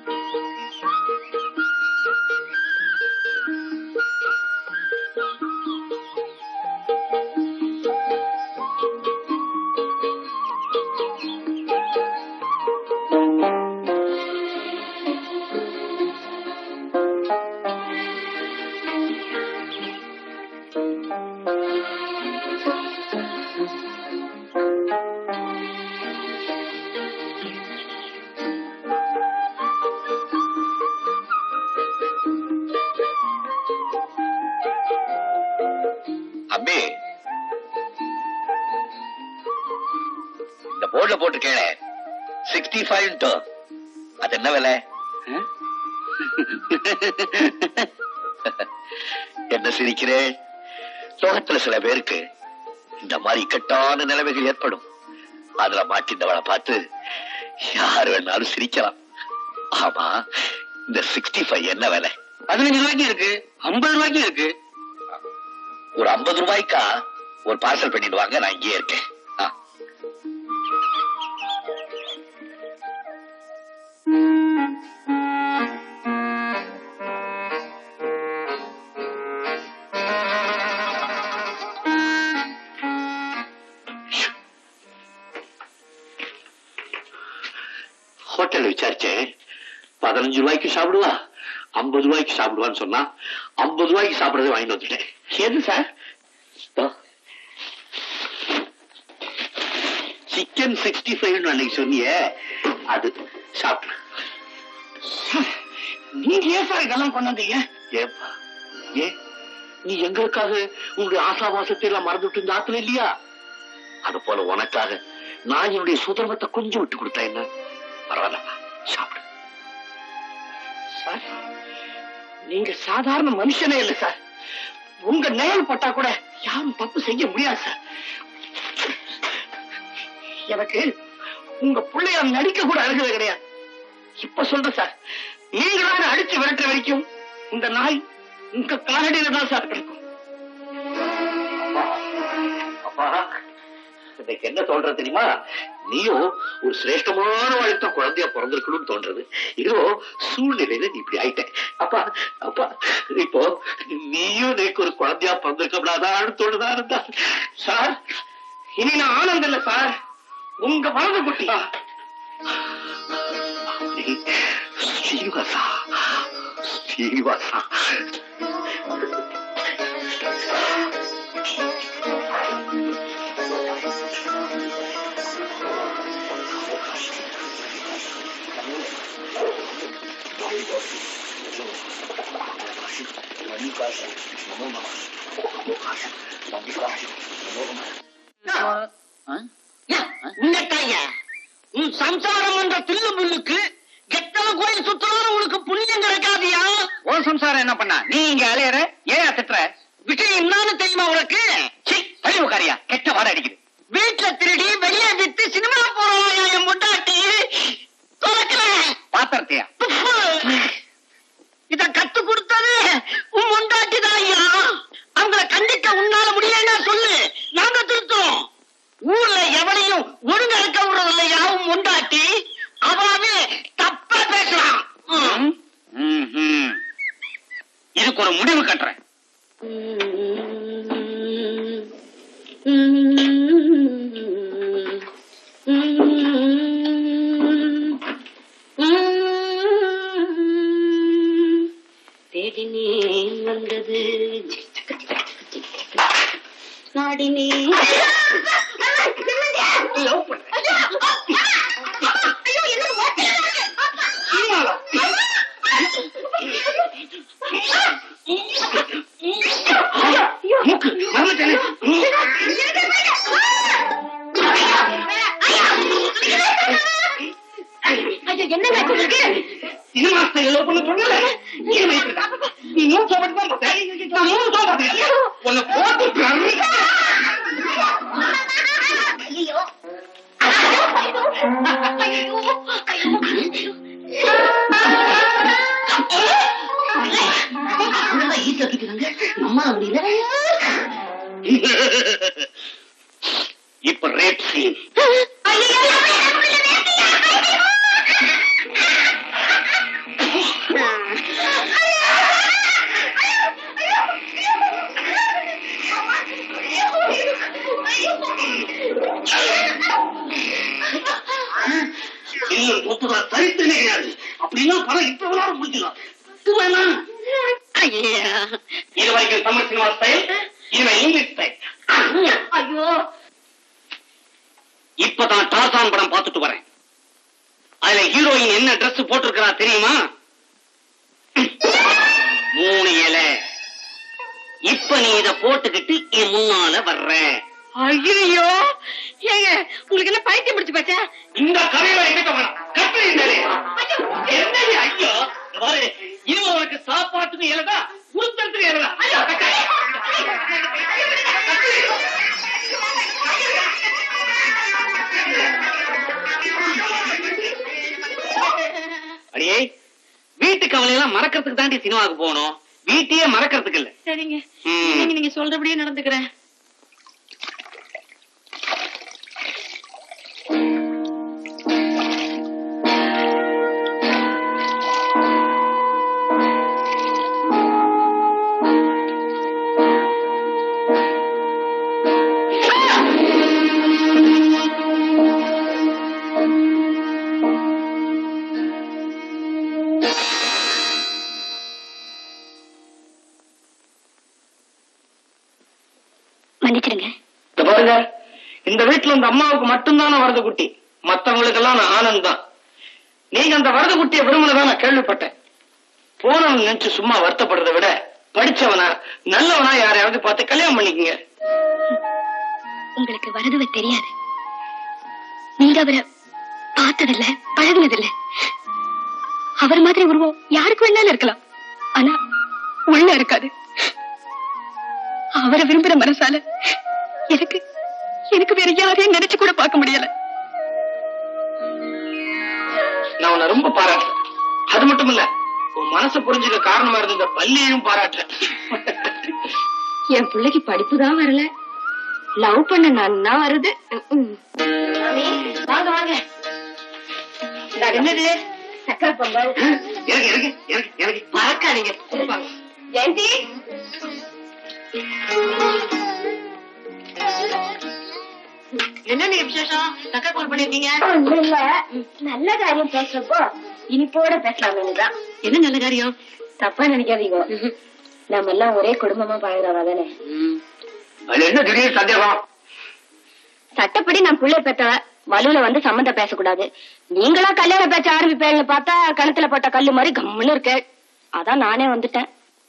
G: அம்பி இந்த போர்டுல போட்டு கேள சிக்ஸ்டி ஃபைவ் அது என்ன விலை என்ன சிரிக்கிறேன் லோகத்துல சில பேருக்கு இந்த மாதிரி இக்கட்டான நிலைமைகள் ஏற்படும் அதுல மாட்டிந்தவளை பார்த்து யார் வேணாலும் சிரிக்கலாம் ஆமா இந்த சிக்ஸ்டி ஃபைவ் என்ன விலை
B: பதினஞ்சு ரூபாய்க்கு இருக்கு ஐம்பது ரூபாய்க்கு இருக்கு
G: ஒரு ஐம்பது ரூபாய்க்கா ஒரு பார்சல் பண்ணிட்டு வாங்க நான் இங்கேயே இருக்கேன் ஆ. ஹோட்டல் விசாரிச்சேன் பதினஞ்சு ரூபாய்க்கு சாப்பிடுவா ஐம்பது ரூபாய்க்கு சாப்பிடுவான்னு சொன்னா ஐம்பது ரூபாய்க்கு சாப்பிடறதை வாங்கிட்டு வந்துட்டேன் எது சார் சிக்கன் சிக்ஸ்டி ஃபைவ் அன்னைக்கு சொன்னியே அது சாப்பிட்டு
B: நீங்க ஏன் சார் இதெல்லாம் கொண்டு வந்தீங்க
G: ஏப்பா ஏ நீ எங்களுக்காக உன்னுடைய ஆசாபாசத்தை எல்லாம் மறந்துட்டு இந்த ஆத்துல இல்லையா அது போல உனக்காக நான் என்னுடைய சுதர்மத்தை கொஞ்சம் விட்டு கொடுத்தா என்ன பரவாயில்லப்பா சாப்பிடு
B: சார் நீங்க சாதாரண மனுஷனே இல்ல சார் உங்க நிழல் பட்டா கூட யாரும் தப்பு செய்ய முடியாது சார் எனக்கு உங்க பிள்ளைய நடிக்க கூட அழுகிறது கிடையாது இப்ப சொல்றேன் சார் நீங்களான அடிச்சு விரட்டுற வரைக்கும் இந்த நாய் உங்க காலடியில தான் சார் கிடக்கும்
G: அப்பா இன்னைக்கு என்ன சொல்ற தெரியுமா நீயும் ஒரு சிரேஷ்டமான வாழ்க்கை குழந்தையா பிறந்திருக்கணும்னு தோன்றது இதோ சூழ்நிலையில நீ இப்படி ஆயிட்ட அப்பா அப்பா இப்போ நீயும் எனக்கு ஒரு குழந்தையா பிறந்திருக்கப்படாதான்னு தோணுதா இருந்தா
F: சார் இனி நான் ஆனந்த் இல்ல சார் உங்க வலது குட்டி
G: நீ ஸ்ரீனிவாசா ஸ்ரீனிவாசா
F: உன்னட்டாய உன் சம்சாரம் என்ற தில்லு புல்லுக்கு எத்தனை கோயில் சுத்தணும் உனக்கு புண்ணியம் கிடைக்காதியா ஓ சம்சாரம் என்ன பண்ணா நீ இங்க அலையற ஏன் திட்டுற விஷயம் என்னன்னு தெரியுமா உனக்கு சீ, தள்ளி உட்காரியா கெட்ட வாட அடிக்குது வீட்டுல திருடி வெளியே வித்து சினிமா போறோம் என் முட்டாட்டி துறக்கல பாத்திரத்தையா இத கத்து கொடுத்தது உன் முண்டாட்டி தான் ஐயா அவங்கள கண்டிக்க உன்னால முடியலன்னா சொல்லு நாங்க திருத்தோம் ஊர்ல எவனையும் ஒழுங்க இருக்க விடுறது இல்லையா உன் முண்டாட்டி அவாவே தப்பா பேசலாம் இதுக்கு ஒரு முடிவு கட்டுறேன்
E: தேடினே வந்தது நாடினே
F: லவ் பண்றேன் மூக்கு மறந்துட்டேனே.
C: என்னங்க உங்களுக்கு
F: சினிமாஸ்ல லவ் பண்ண சொன்னல நீ வைக்கிறா நீ மூணு சோபட்டு தான் பார்த்தேன் நான் மூணு சோபட்டு உன்னை போட்டு பெரு- இப்ப ரேப் சீன் இன்னும் முப்பதா தரித்திரமே கிடையாது அப்படின்னா படம் இப்ப விளையாட முடிஞ்சிடும் இது வரைக்கும் தமிழ் சினிமா ஸ்டைல் இனிமே இங்கிலீஷ் ஸ்டைல்
C: ஐயோ
F: இப்பதான் டார்சான் படம் பார்த்துட்டு வரேன் அதுல ஹீரோயின் என்ன Dress போட்டிருக்கிறா தெரியுமா மூணு இலை இப்ப நீ இத போட்டுக்கிட்டு என் முன்னால வர்ற
C: ஐயோ ஏங்க உங்களுக்கு என்ன பைத்தியம் பிடிச்சு போச்சா
F: இந்த கதையில எங்கிட்ட வேணாம் கட்டு என்னது என்னது ஐயோ இங்க பாரு இனிமே உனக்கு சாப்பாட்டுக்கு இலதா உளுத்தறதுக்கு இலதா ஐயோ கட்டு. அடியே வீட்டு கவலை எல்லாம் மறக்கிறதுக்கு தாண்டி சினிமாவுக்கு போகணும் வீட்டையே மறக்கிறதுக்கு இல்ல
C: சரிங்க
F: ம்.
C: நீங்க நீங்க சொல்றபடியே நடந்துக்கிறேன் மன்னிச்சிடுங்க
F: இந்த பாருங்க இந்த வீட்டுல இந்த அம்மாவுக்கு மட்டும்தான வரது குட்டி மத்தவங்களுக்கு எல்லாம் நான் ஆனந்த் தான் நீங்க அந்த வரது குட்டியை விரும்பினதா நான் கேள்விப்பட்டேன் போனவன் நினைச்சு சும்மா வருத்தப்படுறதை விட படிச்சவனா நல்லவனா யாரையாவது பார்த்து கல்யாணம் பண்ணிக்கங்க
C: உங்களுக்கு வரதுவ தெரியாது நீங்க அவரை பார்த்ததில்ல பழகுனதில்ல அவர் மாதிரி உருவம் யாருக்கு வேணாலும் இருக்கலாம் ஆனா உள்ள இருக்காது அவரை விரும்புற மனசால எனக்கு எனக்கு வேற யாரையும் நினைச்சு கூட பார்க்க முடியல
F: நான் உன்னை ரொம்ப பாராட்டுறேன் அது மட்டும் இல்ல உன் மனசை புரிஞ்சுக்க காரணமா இருந்த இந்த பள்ளியையும் பாராட்டுறேன்
C: என் பிள்ளைக்கு படிப்பு தான் வரல லவ் பண்ண நன்னா வருது வாங்க வாங்க அது என்னது சக்கரை பொங்கல்
B: எனக்கு எனக்கு எனக்கு எனக்கு
C: மறக்காதீங்க கொடுப்பாங்க. ஜெயந்தி என்ன நீங்க விசேஷம் சக்கரை பொங்கல் பண்ணிருக்கீங்க
H: ஒண்ணும் இல்ல நல்ல காரியம் பேசுறப்போ இனிப்போட பேசலாமே தான்
C: என்ன நல்ல காரியம்
H: தப்பா நினைக்காதீங்க நம்ம எல்லாம் ஒரே குடும்பமா பழகிறவா தானே
B: அதுல என்ன திடீர் சந்தேகம்
C: சட்டப்படி நான் புள்ளை பெத்தவ வலுல வந்து சம்மந்தம் பேசக்கூடாது நீங்களா கல்யாண பேச்ச ஆரம்பிப்பேன்னு பார்த்தா கணத்துல போட்ட கல்லு மாதிரி கம்முன்னு இருக்கு அதான் நானே வந்துட்டேன்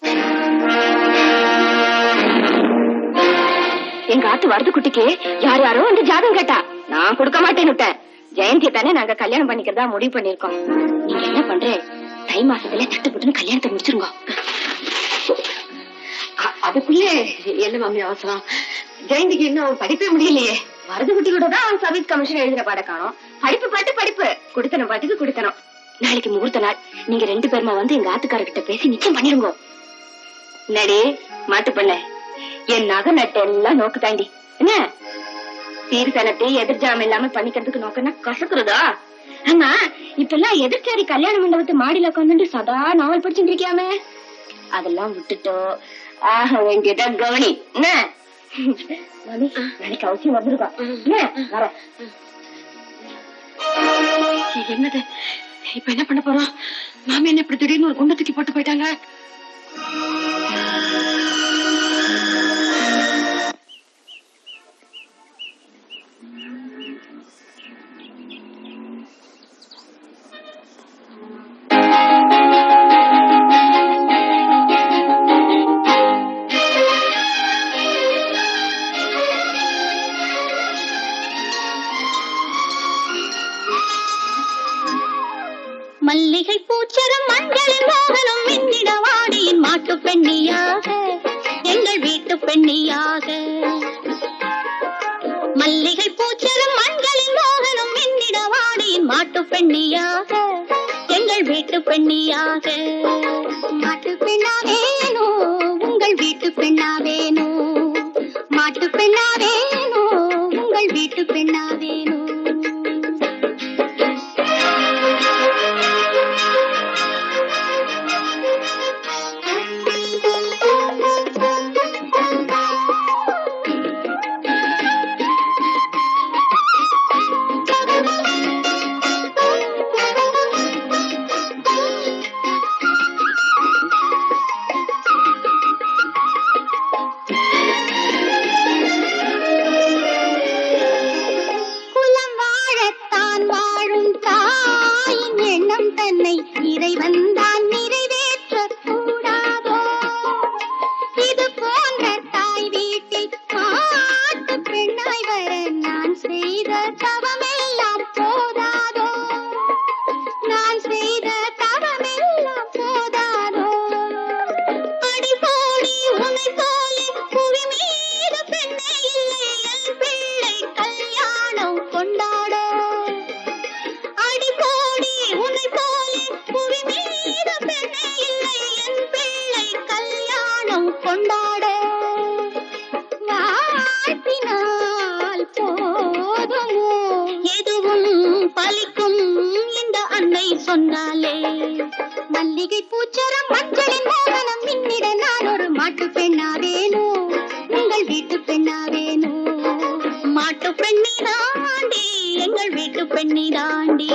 C: எங்க ஆத்து வரது குட்டிக்கு யார் யாரோ வந்து ஜாதகம் கேட்டா நான் கொடுக்க மாட்டேன்னு விட்டேன் ஜெயந்தி தானே நாங்க கல்யாணம் பண்ணிக்கிறதா முடிவு பண்ணிருக்கோம் நீங்க என்ன பண்றே தை மாசத்துல சட்டுப்பட்டுன்னு கல்யாணத்தை முடிச்சிருங்க அ- அதுக்குள்ளே என்ன மாமி அவசரம் ஜெயந்திக்கு இன்னும் படிப்பே முடியலையே வரது குட்டி கூட தான் அவன் சர்வீஸ் கமிஷன் எழுதுற பாட காணும் படிப்பு பாட்டு படிப்பு குடுத்தனம் பாட்டுக்கு குடுத்தனம் நாளைக்கு முகூர்த்த நாள் நீங்க ரெண்டு பேருமா வந்து எங்க ஆத்துக்காரர்கிட்ட பேசி நிச்சயம் பண்ணிருங்க நடி மாட்டு பண்ண என் நகை நட்டு எல்லாம் நோக்கு தாண்டி என்ன சீர்தனத்தை எதிர்ஜாமம் இல்லாம பண்ணிக்கிறதுக்கு நோக்கன்னா கசக்குறதா ஆமா இப்ப எல்லாம் எதிர்ச்சாரி கல்யாண மண்டபத்து மாடியில உட்காந்துட்டு சதா நாவல் படிச்சுட்டு இருக்கியாமே அதெல்லாம் விட்டுட்டோம் ஆக வேண்டியதா கவனி என்ன மாமி, நாளைக்கு அவசியம் வந்திருக்கா என்ன வர என்னது இப்ப என்ன பண்ண போறோம் மாமி என்ன இப்படி திடீர்னு ஒரு குண்டை தூக்கி போட்டு போயிட்டாங்க
H: மல்லிகை பூச்சரம் மஞ்சள் மோகனம் மின்னிட வாடியின் மாட்டு பெண்ணியாக எங்கள் வீட்டு பெண்ணியாக மல்லிகை பூச்சரம் மஞ்சளின் மோகனம் மின்னிட வாடியின் மாட்டு பெண்ணியாக எங்கள் வீட்டு பெண்ணியாக மாட்டு பெண்ணாவேனோ உங்கள் வீட்டு பெண்ணாவேனோ மாட்டு பெண்ணாவேனோ உங்கள் வீட்டு பெண்ணாவேனோ குலம் வாழத்தான் வாழும் தாயின் எண்ணம் தன்னை இறைவன் தான் நிறைவேற்றக் கூடாதோ இது போன்ற தாய் வீட்டில் மாட்டு பெண்ணாய் வர நான் செய்த தவமெல்லாம் போதாதோ நான் செய்த தவமெல்லாம் போதாதோ அடி போடி உன்னை போலே புவி மீது பெண்ணே இல்லை என் பிள்ளை கல்யாணம் கொண்டாட அடி போடி உன்னை போலே புவி மீது பெண்ணே இல்லை என் பிள்ளை கல்யாணம் கொண்டாட வாழ்த்தினால் போதுமோ எதுவும் பலிக்கும் இந்த அன்னை சொன்னாலே மல்லிகை பூச்சரம் மஞ்சளின் மோகனம் மின்னிட நான் ஒரு மாட்டு பெண்ணாவேனோ உங்கள் வீட்டு பெண்ணாவேனோ மாட்டு பெண்ணி தாண்டி எங்கள் வீட்டு பெண்ணி தாண்டி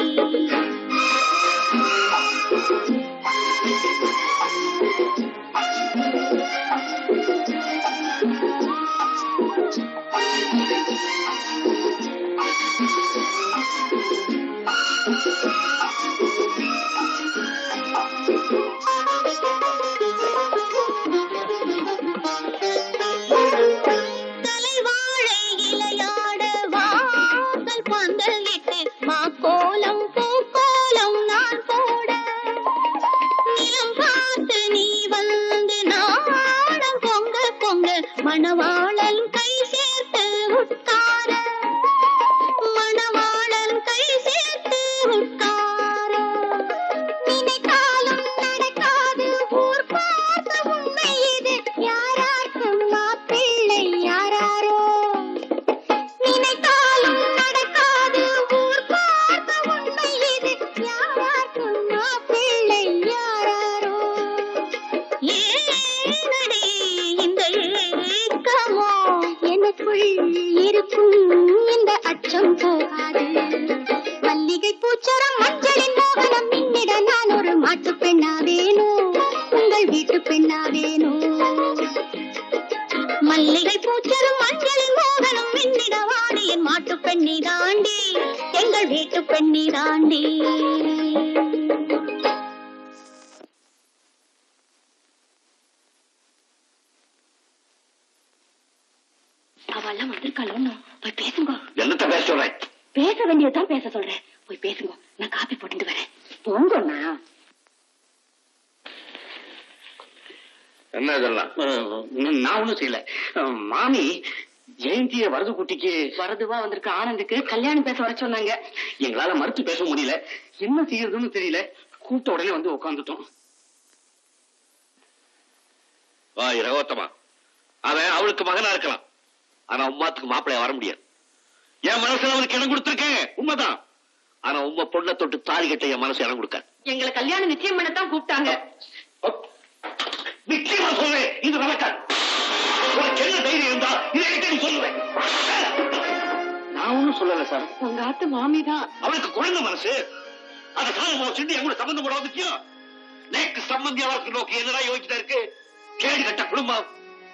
H: தலைவாழை இலையாட வாசல் பந்தல் இட்டு மாக்கோலம் பூக்கோலம் நான் போட நிலம் பார்த்து நீ வந்து நாடம் பொங்க பொங்க மணவாளன் கை சேர்த்து உட்கார மணவாளன் கை சேர்த்து உட்கார நினைத்தாலும் நடக்காது ஊர் பார்த்த உண்மை இது யாராக்கும் மாப்பிள்ளை யாராரோ
K: மனசுக்குள் இருக்கும் இந்த அச்சம் போகாது மல்லிகை பூச்சரம் மஞ்சளின் மோகனம் மின்னிட நான் ஒரு மாட்டு பெண்ணாவேனோ உங்கள் வீட்டு பெண்ணாவேனோ மல்லிகை பூச்சரம் மஞ்சளின் மோகனம் மின்னிட வாடியின் மாட்டு பெண்ணி தாண்டி எங்கள் வீட்டு பெண்ணி தாண்டி
C: அவெல்லாம் வந்திருக்காளோ போய் பேசுங்க
G: என்னத்த பேச சொல்றேன்
C: பேச வேண்டியதுதான் பேச சொல்றேன் போய் பேசுங்க நான் காப்பி போட்டுட்டு வரேன் போங்கண்ணா
G: என்ன இதெல்லாம்
B: நான் ஒண்ணும் செய்யல அஹ், மாமி ஜெயந்திய வரது குட்டிக்கு
C: வரதுவா வந்திருக்க ஆனந்துக்கு கல்யாணம் பேச வர சொன்னாங்க
B: எங்களால மறுத்து பேச முடியல என்ன செய்யறதுன்னு தெரியல கூப்பிட்ட உடனே வந்து உட்காந்துட்டோம்
G: வா ரகோத்தமா அவன் அவளுக்கு மகனா இருக்கலாம் ஆனா உமாத்துக்கு மாப்பிளைய வர முடியாது என் மனசுல அவனுக்கு இடம் கொடுத்திருக்கேன் உண்மைதான் ஆனா உம்ம பொண்ணை தொட்டு தாலி கட்ட என் மனசு இடம் கொடுக்காது
C: எங்களை கல்யாணம் நிச்சயம் பண்ணத்தான் கூப்பிட்டாங்க
G: நிச்சயமா சொல்றேன் இது நடக்காது உனக்கு என்ன தைரியம் இருந்தா இதை கிட்ட நீ சொல்லுவேன்
B: நான் ஒண்ணும் சொல்லல சார்
C: உங்க ஆத்து மாமிதான்
G: அவளுக்கு குழந்தை மனசு அந்த காலமா வச்சுட்டு என் கூட சம்பந்தம் போட வந்துச்சியும் நேக்கு சம்பந்தி அவளுக்கு நோக்கி என்னடா யோசிச்சுட்டா இருக்கு கேடு கட்ட குடும்பம்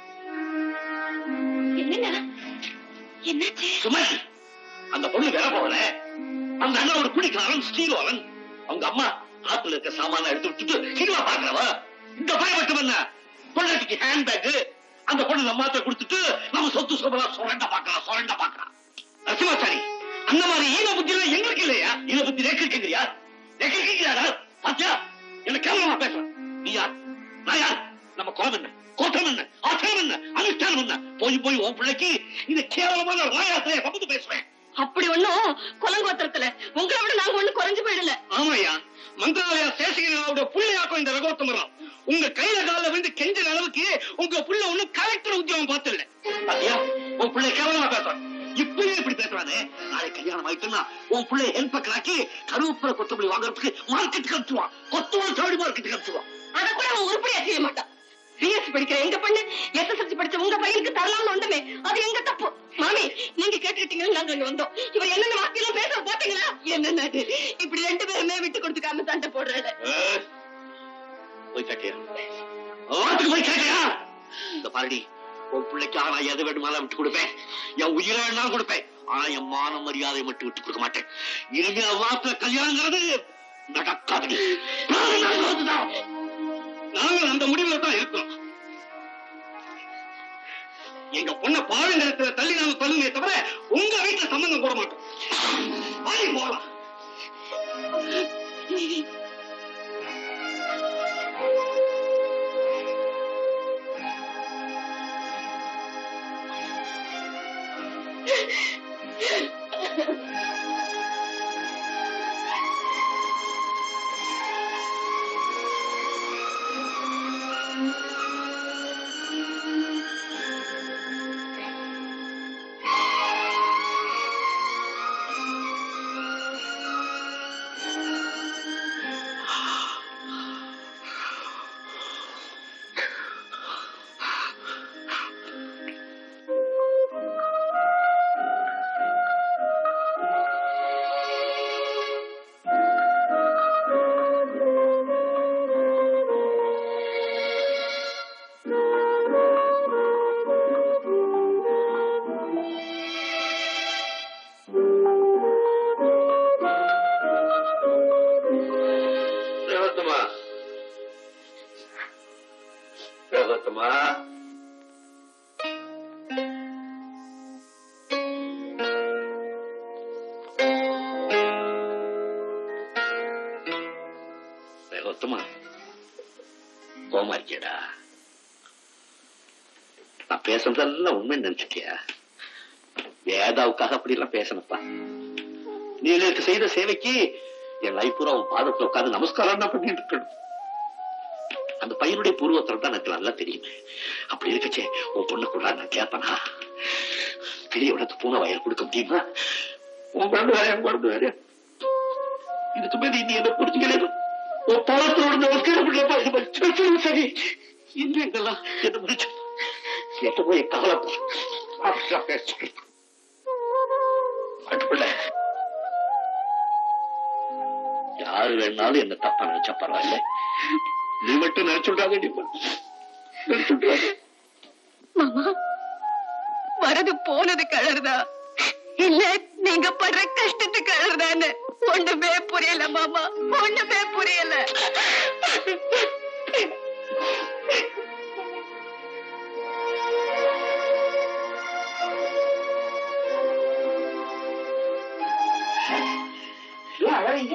C: என்னண்ணா என்னாச்சு
G: சுமதி அந்த பொண்ணு வேலை போகல அந்த அண்ணன் ஒரு குடிக்காரன் ஸ்ரீலோகன் அவங்க அம்மா ஆத்துல இருக்க சாமான எடுத்து விட்டுட்டு சினிமா பாக்குறவா இந்த பையன் மட்டும் என்ன பொண்ணாட்டிக்கு ஹேண்ட் பேக் அந்த பொண்ணு நம்ம ஆத்த கொடுத்துட்டு நம்ம சொத்து சொபலாம் சுரண்ட பாக்கலாம் சுரண்ட பாக்கலாம் சிவாச்சாரி அந்த மாதிரி ஈன புத்தி எல்லாம் எங்களுக்கு இல்லையா ஈன புத்தி நேக்கு கேக்குறியா நேக்கு கேக்குறியாடா பாத்தியா என்ன கேவலமா பேசுறேன் நீ யார் நான் யார் நம்ம குலம் என்ன கோட்டம் என்ன ஆச்சாரம் என்ன அனுஷ்டானம் என்ன போய் போய் உன் பிள்ளைக்கு இந்த கேவலமான ராயாசிரியை சமந்து பேசுவேன்
C: அப்படி ஒண்ணும் குலங்கோத்திரத்துல உங்களை விட நாங்க ஒண்ணு குறைஞ்சு போயிடல
B: ஆமாய்யா மந்திராலய சேஷகிரியோட புள்ளையாக்கும் இந்த ரகோத்தமரம் உங்க கையில கால விழுந்து கெஞ்சிற அளவுக்கு உங்க புள்ள ஒண்ணும் கலெக்டர் உத்தியோகம் பார்த்தல
G: பாத்தியா உன் பிள்ளை கேவலமா பேசுறான் இப்பவே இப்படி பேசுறானே நாளை கல்யாணம் ஆயிட்டுன்னா உன் பிள்ளை என் பக்கலாக்கி கருவேப்பிலை கொத்தமல்லி வாங்குறதுக்கு மார்க்கெட்டுக்கு அனுப்பிச்சுவான் கொத்தமல்லி தேடி மார்க்கெட்டுக்கு அனுப்பிச்சுவான்
C: அத கூட அவன் உருப்படியா செய்ய மாட்டான் பிஎஸ்சி படிக்கிற எங்க பொண்ணு எஸ்எஸ்எல்சி படிச்ச உங்க பையனுக்கு தரலாம்னு வந்தமே அது எங்க தப்பு மாமி நீங்க கேட்டுக்கிட்டீங்கன்னு நாங்க இங்க வந்தோம் இவ என்னென்ன வாக்கியம் பேச போட்டீங்களா என்னென்ன இது? இப்படி ரெண்டு பேருமே விட்டு கொடுத்துக்காம சண்டை போடுறாரு
G: ஏய், போய் கேட்டியா வாத்துக்கு போய் கேட்டியா இந்த பாருடி உன் பிள்ளைக்காக நான் எது வேணுமாலும் விட்டு கொடுப்பேன் என் உயிரை வேணாலும் கொடுப்பேன் ஆனா என் மான மரியாதை மட்டும் விட்டு கொடுக்க மாட்டேன் இனிமே வார்த்தை கல்யாணங்கிறது நடக்காது
B: நாங்கள் அந்த முடிவுல தான் இருக்கோம் எங்க பொண்ண பாழுங்கரத்துல தள்ளி நாம சொல்லுங்க தவிர உங்க வீட்டுல சம்பந்தம் போட மாட்டோம் வாங்கி போகலாம்
G: ரகோத்தமா ரகோத்தமா ரகோத்தமா கோமா இருக்கியடா நான் பேசுறதெல்லாம் உண்மை நினைச்சிட்டியா வேதாவுக்காக அப்படி எல்லாம் பேசணப்பா நீ எனக்கு செய்த சேவைக்கு என் லைஃப் பூரா உன் பாதத்துல உட்கார்ந்து நமஸ்காரம் தான் பண்ணிட்டு இருக்கணும் அந்த பையனுடைய பூர்வத்தில் தான் எனக்கு நல்லா தெரியுமே அப்படி இருக்கச்சே உன் பொண்ணு கூட நான் கேட்பனா பெரிய உனக்கு பூனை வயல் கொடுக்க முடியுமா உன் குழந்தை வேற என் குழந்தை வேற இதுக்கு மேல நீ என்ன புரிஞ்சுக்கணும் உன் பாதத்தோட நமஸ்காரம் பண்ணப்பா இது மாதிரி சரி இன்னும் இதெல்லாம் என்ன முடிச்சு எட்ட போய் கவலைப்பா அப்படிதான் பேசுறேன். மாட்டுப்பிள்ளை, யாரு வேணாலும் என்ன தப்பா நினைச்சா பரவாயில்ல நீ மட்டும் நினைச்சுடாத நினைச்சுடாத
C: மாமா வரது போனது கழறுதா இல்ல நீங்க படுற கஷ்டத்துக்கு கழறுதான்னு ஒண்ணுமே புரியல மாமா ஒண்ணுமே புரியல
B: ஏன் அழறீங்க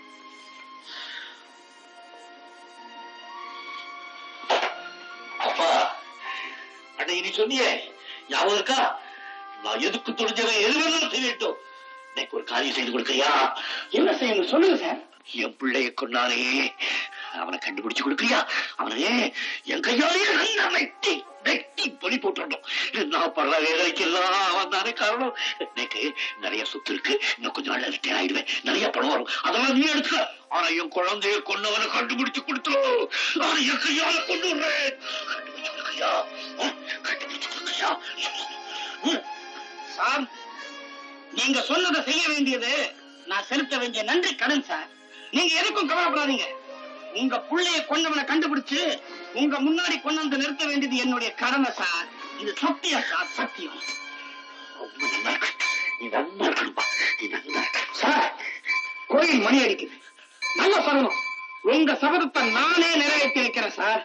G: அப்பா அன்னைக்கு நீ சொன்னியே ஞாபகம் இருக்கா நான் எதுக்கு துணிஞ்சவன் எது வேணாலும் செய்யட்டும் எனக்கு ஒரு காரியம் செய்து கொடுக்கறியா
B: என்ன செய்யணும் சொல்லுங்க சார்
G: என் பிள்ளைய கொண்டானே அவனை கண்டுபிடிச்சு கொடுக்கறியா அவனே என் கையாலே நல்லா வெட்டி வெட்டி பொலி போட்டுடணும் நான் படுற வேலைக்கெல்லாம் அவன் தானே காரணம் எனக்கு நிறைய சொத்து இருக்கு இன்னும் கொஞ்சம் நாள்ல ரிட்டையர் ஆயிடுவேன் நிறைய பணம் வரும் அதெல்லாம் நீ எடுத்துக்க ஆனா என் குழந்தைய கொண்டவனை கண்டுபிடிச்சு கொடுத்துரும் நான் என் கையால கொண்டு விடுறேன் கண்டுபிடிச்சு கொடுக்கறியா ஆ? கண்டுபிடிச்சு கொடுக்கறியா ம்.
B: சார் நீங்க சொன்னதை செய்ய வேண்டியது நான் செலுத்த வேண்டிய நன்றி கடன் சார் நீங்க எதுக்கும் கவலைப்படாதீங்க உங்க புள்ளைய கொண்டவனை கண்டுபிடிச்சு உங்க முன்னாடி கொண்டு வந்து நிறுத்த வேண்டியது என்னுடைய கடமை சார் இது சத்தியம் சார் சத்தியம்
G: ரொம்ப நல்லா இருக்கு நீ நல்லா இருக்கணும்பா நீ நல்லா இருக்க
B: சார் கோயில் மணி அடிக்குது நல்ல சொல்லணும் உங்க சபதத்தை நானே நிறைவேற்றி வைக்கிறேன் சார்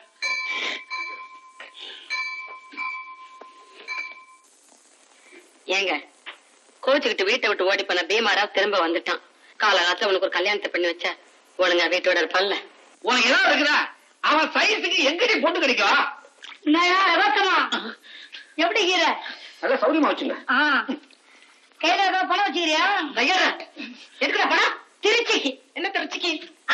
E: ஏங்க கோச்சுக்கிட்டு வீட்டை விட்டு ஓடி போன பீமாரா திரும்ப வந்துட்டான் காலகாலத்துல உனக்கு ஒரு கல்யாணத்தை பண்ணி வச்சா ஒழுங்கா வீட்டோட இருப்பான்ல
B: உனக்கு ஏதாவது இருக்குதா அவன் சைஸுக்கு எங்கடி பொண்ணு கிடைக்கும்
H: என்னையா ரோக்கமா எப்படி கீர
B: நல்ல சௌரியமா வச்சுங்க
H: ஆ கையில ஏதோ பணம் வச்சுக்கிறியா
E: எதுக்குடா பணம்
H: திருச்சிக்கு
E: என்ன திருச்சிக்கு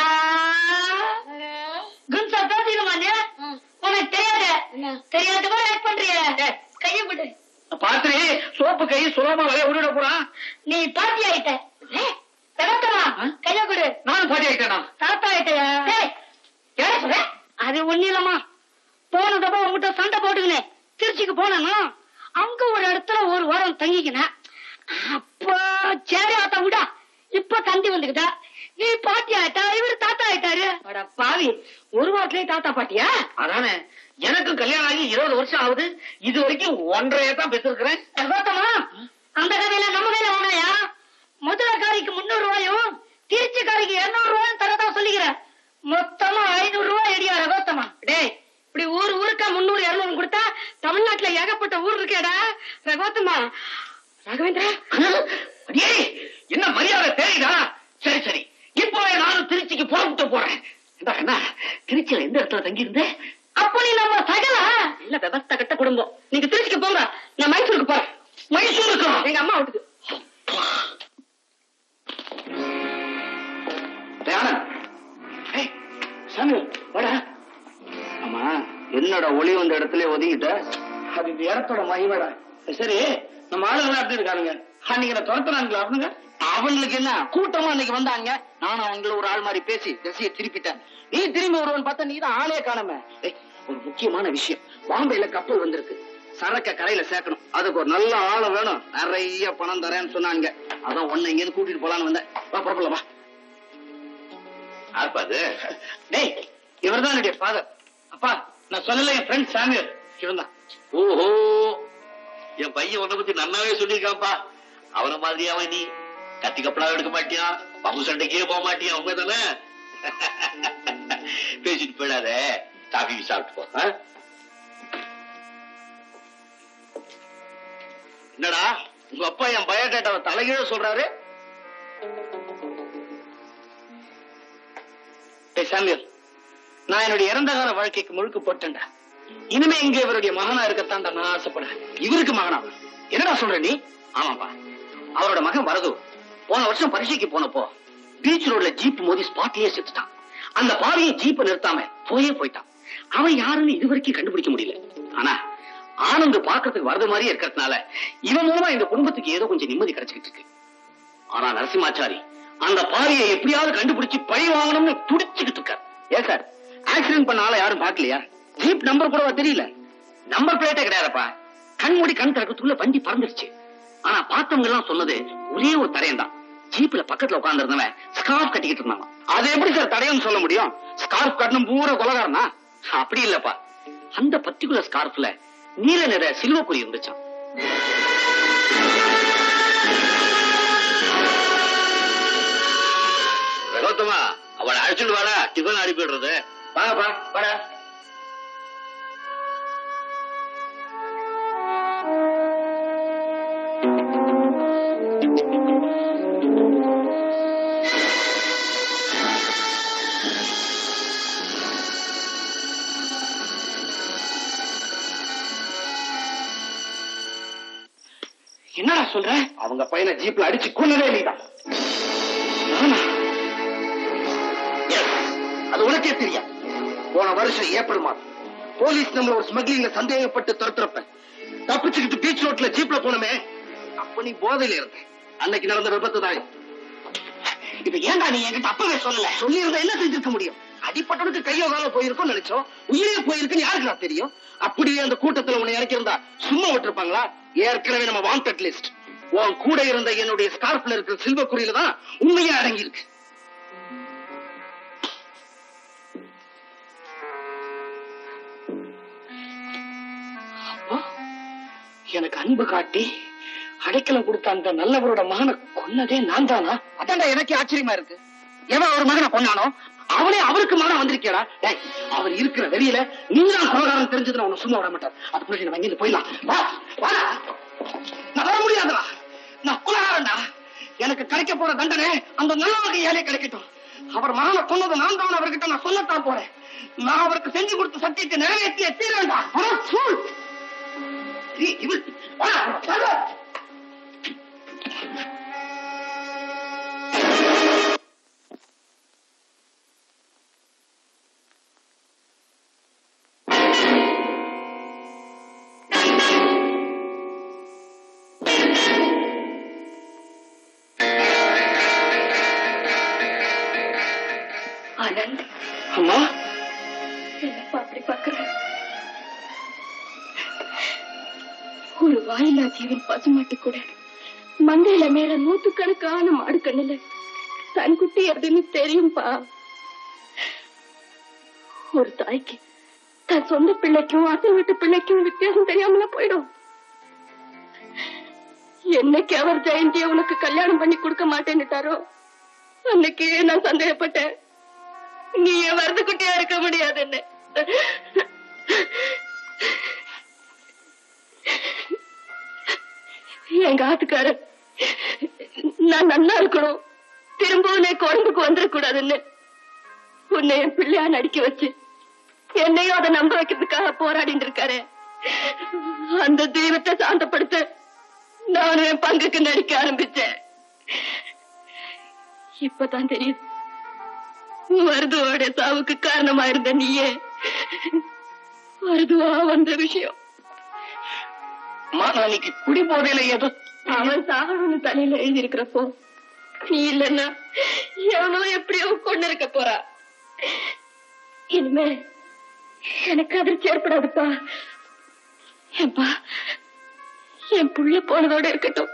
H: குன்சா பேசிடுமாண்ணே உனக்கு தெரியாது தெரியாத போல ஆக்ட் பண்றிய கைய விடு
B: பாத்திரி சோப்பு கை சுலபமா வகைய உருட போறான்
H: நீ பாட்டி ஆயிட்ட தகத்தமா கைய கொடு
B: நானும் பாட்டி ஆயிட்டேனா
H: தாத்தா ஆயிட்டயா
E: என்ன சொல்ற
H: அது ஒண்ணு இல்லம்மா போன தப்பா உங்ககிட்ட சண்டை போட்டுக்கினேன் திருச்சிக்கு போனேன்னா அங்க ஒரு இடத்துல ஒரு வாரம் தங்கிக்கினேன் அப்ப சரி ஆத்தா விடா இப்ப தந்தி வந்துக்கிட்டா நீ பாட்டி ஆயிட்டா இவரு தாத்தா ஆயிட்டாரு
E: அட பாவி ஒரு வாரத்திலேயே தாத்தா பாட்டியா
B: அதானே எனக்கும் கல்யாணம் ஆகி இருபது வருஷம் ஆகுது இது வரைக்கும் ஒன்றரையே தான் பெற்றிருக்கிறேன்
H: கௌதமா அந்த கதையில நம்ம கையில வாங்கியா முதலக்காரிக்கு முன்னூறு ரூபாயும் திருச்சிக்காரிக்கு இருநூறு ரூபாயும் தரதா சொல்லிக்கிறேன் மொத்தமா ஐநூறு ரூபாய் எடியா ரகோத்தமா
E: டேய் இப்படி ஊர் ஊருக்கா முன்னூறு இருநூறு கொடுத்தா தமிழ்நாட்டுல ஏகப்பட்ட ஊர் இருக்கேடா ரகோத்தமா ராகவேந்திரா
B: அடியே என்ன மரியாதை தெரியுதா சரி சரி இப்பவே நானும் திருச்சிக்கு புறப்பட்டு போறேன் இந்த அண்ணா திருச்சியில எந்த இடத்துல தங்கி இருந்தேன்
H: அப்ப நீ நம்ம சகல
E: இல்ல விவஸ்தா கட்ட குடும்பம் நீங்க திருச்சிக்கு போங்க நான் மைசூருக்கு போறேன்
B: மைசூருக்கு
E: எங்க அம்மா வீட்டுக்கு
B: சாமி வாடா ஆமா என்னோட ஒளி வந்த இடத்துல ஒதுங்கிட்ட அது இந்த இடத்தோட மகிமடா சரி நம்ம ஆளுங்க எப்படி இருக்கானுங்க அன்னைக்கு நான் துரத்துறாங்களா அவனுங்க அவங்களுக்கு என்ன கூட்டமா அன்னைக்கு வந்தாங்க நானும் அவங்கள ஒரு ஆள் மாதிரி பேசி திசையை திருப்பிட்டேன் நீ திரும்பி வருவன் பார்த்தா நீ தான் ஆளே காணாம ஏய், ஒரு முக்கியமான விஷயம் பாம்பேல கப்பல் வந்திருக்கு சரக்க கரையில சேர்க்கணும் அதுக்கு ஒரு நல்ல ஆளை வேணும் நிறைய பணம் தரேன்னு சொன்னாங்க அதான் உன்னை இங்க கூட்டிட்டு போலான்னு வந்தேன் வா புறப்படலாம் வா
G: யாருப்பா அது
B: டேய் இவர்தான் என்னுடைய ஃபாதர் அப்பா நான் சொல்லல என் ஃப்ரெண்ட் சாமியல் இவன் தான்
G: ஓஹோ என் பையன் உன்னை பத்தி நல்லாவே சொல்லியிருக்கான்ப்பா அவன மாதிரி அவன் நீ கத்தி கப்பலா எடுக்க மாட்டியான் பம்பு சண்டைக்கே போக மாட்டியான் உண்மை தானே பேசிட்டு போயிடாத காஃபி சாப்பிட்டு போ ஆ?
B: என்னடா உங்க அப்பா என் பயோடேட்டாவை தலைகீழ சொல்றாரு டேய் சாமியல் நான் என்னுடைய இறந்த கால வாழ்க்கைக்கு முழுக்க போட்டேன்டா இனிமே இங்க இவருடைய மகனா இருக்கத்தான் நான் ஆசைப்படுறேன் இவருக்கு மகனா என்னடா சொல்ற நீ ஆமாப்பா அவரோட மகன் வரது போன வருஷம் பரீட்சைக்கு போனப்போ பீச் ரோட்ல ஜீப் மோதி ஸ்பாட்லயே செத்துட்டான் அந்த பாவியை ஜீப்பை நிறுத்தாம போயே போயிட்டான் அவன் யாருன்னு இதுவரைக்கும் கண்டுபிடிக்க முடியல ஆனா ஆனந்த் பாக்கிறதுக்கு வரது மாதிரியே இருக்கிறதுனால இவன் மூலமா இந்த குடும்பத்துக்கு ஏதோ கொஞ்சம் நிம்மதி கிடைச்சிக்கிட்டு இருக்கு ஆனா நரசிம்மாச்சாரி அந்த பாவியை எப்படியாவது கண்டுபிடிச்சு பழி வாங்கணும்னு துடிச்சுக்கிட்டு இருக்கார் ஏன் சார் ஆக்சிடென்ட் பண்ண ஆளை யாரும் பார்க்கலையா ஜீப் நம்பர் கூடவா தெரியல நம்பர் பிளேட்டே கிடையாதுப்பா கண் மூடி கண் திறக்கத்துக்குள்ள வண்டி பறந்துருச்சு ஆனா பார்த்தவங்க எல்லாம் சொன்னது ஒரே ஒரு தடையம் தான் ஜீப்ல பக்கத்துல உட்கார்ந்து ஸ்கார்ஃப் கட்டிக்கிட்டு இருந்தாங்க அது எப்படி சார் தடையம்னு சொல்ல முடியும் ஸ்கார்ஃப் கட்டணும் பூரா கொலகாரனா அப்படி இல்லப்பா அந்த பர்டிகுலர் ஸ்கார்ஃப்ல நீல நிற சில்வக்குறி இருந்துச்சாம்
G: கௌதமா அவளை அழைச்சிட்டு வாடா டிஃபன் அனுப்பிடுறது
B: வாங்கப்பா வாடா என்னடா சொல்ற அவங்க பையனை ஜீப்ல அடிச்சு கொன்னதே நீதான் நானா? Yes, அது உனக்கே தெரியும் போன வருஷம் ஏப்ரல் மாதம் போலீஸ் நம்மள ஒரு ஸ்மக்லிங்ல சந்தேகப்பட்டு துரத்துறப்ப தப்பிச்சுக்கிட்டு பீச் ரோட்ல ஜீப்ல போனமே அப்ப நீ போதையில இருந்த அன்னைக்கு நடந்த விபத்து தான் இது. இது ஏன்டா நீ என்கிட்ட அப்பவே சொல்லல சொல்லி இருந்தா என்ன செஞ்சிருக்க முடியும் அடிப்பட்டவனுக்கு கையோ காலோ போயிருக்கும்னு நினைச்சோம் உயிரே போயிருக்குன்னு யாருக்கு நான் தெரியும் அப்படியே அந்த கூட்டத்துல உன்னை இறக்கியிருந்தா சும்மா விட்டுருப்பாங்களா ஏற்கனவே நம்ம வாண்டட் லிஸ்ட் உன் கூட இருந்த என்னுடைய ஸ்கார்ப்ல இருக்கிற சில்வர் குறியில தான் உண்மையா அடங்கி இருக்கு அப்போ எனக்கு அன்பு காட்டி அடைக்கலம் கொடுத்த அந்த நல்லவரோட மகனை கொன்னதே நான் தானா அதான்டா எனக்கு ஆச்சரியமா இருக்கு எவன் அவர் மகனை கொன்னானோ அவனே அவருக்கு மகன் வந்திருக்கேடா டேய் அவர் இருக்கிற வெளியில நீதான் கொலகாரம் தெரிஞ்சது நான் உன்னை சும்மா விட மாட்டேன் அதுக்கு முன்னாடி நம்ம இங்கிருந்து போயிடலாம் வா வாடா நான் வர முடியாதுடா நான் கொலகாரன்டா எனக்கு கிடைக்க போற தண்டனை அந்த நல்லவங்க ஏழை கிடைக்கட்டும் அவர் மகனை கொன்னது நான் தான் அவர்கிட்ட நான் சொல்லத்தான் போறேன் நான் அவருக்கு செஞ்சு கொடுத்த சத்தியத்தை நிறைவேற்றிய தீரண்டா இவள் வாடா, வாடா.
H: ஆனந்த்
B: அம்மா
H: என்னப்பா அப்படி பாக்குற ஒரு வாயில்லா ஜீவன் பசுமாட்டு கூட மந்தையில மேல நூத்துக்கணக்கான மாடு கண்ணுல தன் குட்டி எதுன்னு தெரியும்பா ஒரு தாய்க்கு தன் சொந்த பிள்ளைக்கும் அசல் வீட்டு பிள்ளைக்கும் வித்தியாசம் தெரியாமல போயிடும் என்னைக்கு அவர் ஜெயந்திய உனக்கு கல்யாணம் பண்ணி கொடுக்க மாட்டேன்னுட்டாரோ அன்னைக்கு நான் சந்தேகப்பட்டேன் நீ என் வரது குட்டியா இருக்க முடியாதுன்னு எங்க ஆத்துக்காரர் நான் நல்லா இருக்கணும் திரும்பவும் நான் குழம்புக்கு வந்துடக்கூடாதுன்னு உன்னை என் பிள்ளையா நடிக்க வச்சு என்னையும் அதை நம்ப வைக்கிறதுக்காக போராடிட்டு இருக்காரு அந்த தெய்வத்தை சாந்தப்படுத்த நானும் என் பங்குக்கு நடிக்க ஆரம்பிச்சேன் இப்பதான் தெரியுது மருதுவோட சாவுக்கு காரணமா இருந்த நீயே மருதுவா வந்த விஷயம்
B: அம்மா நான் இன்னைக்கு குடி போதையில ஏதோ
H: அவன் சாகணும்னு தலையில எழுதி இருக்கிறப்போ நீ இல்லன்னா எவனோ எப்படியோ கொண்டு இருக்க போறா இனிமே எனக்கு அதிர்ச்சி ஏற்படாதுப்பா ஏன்பா என் புள்ள போனதோட இருக்கட்டும்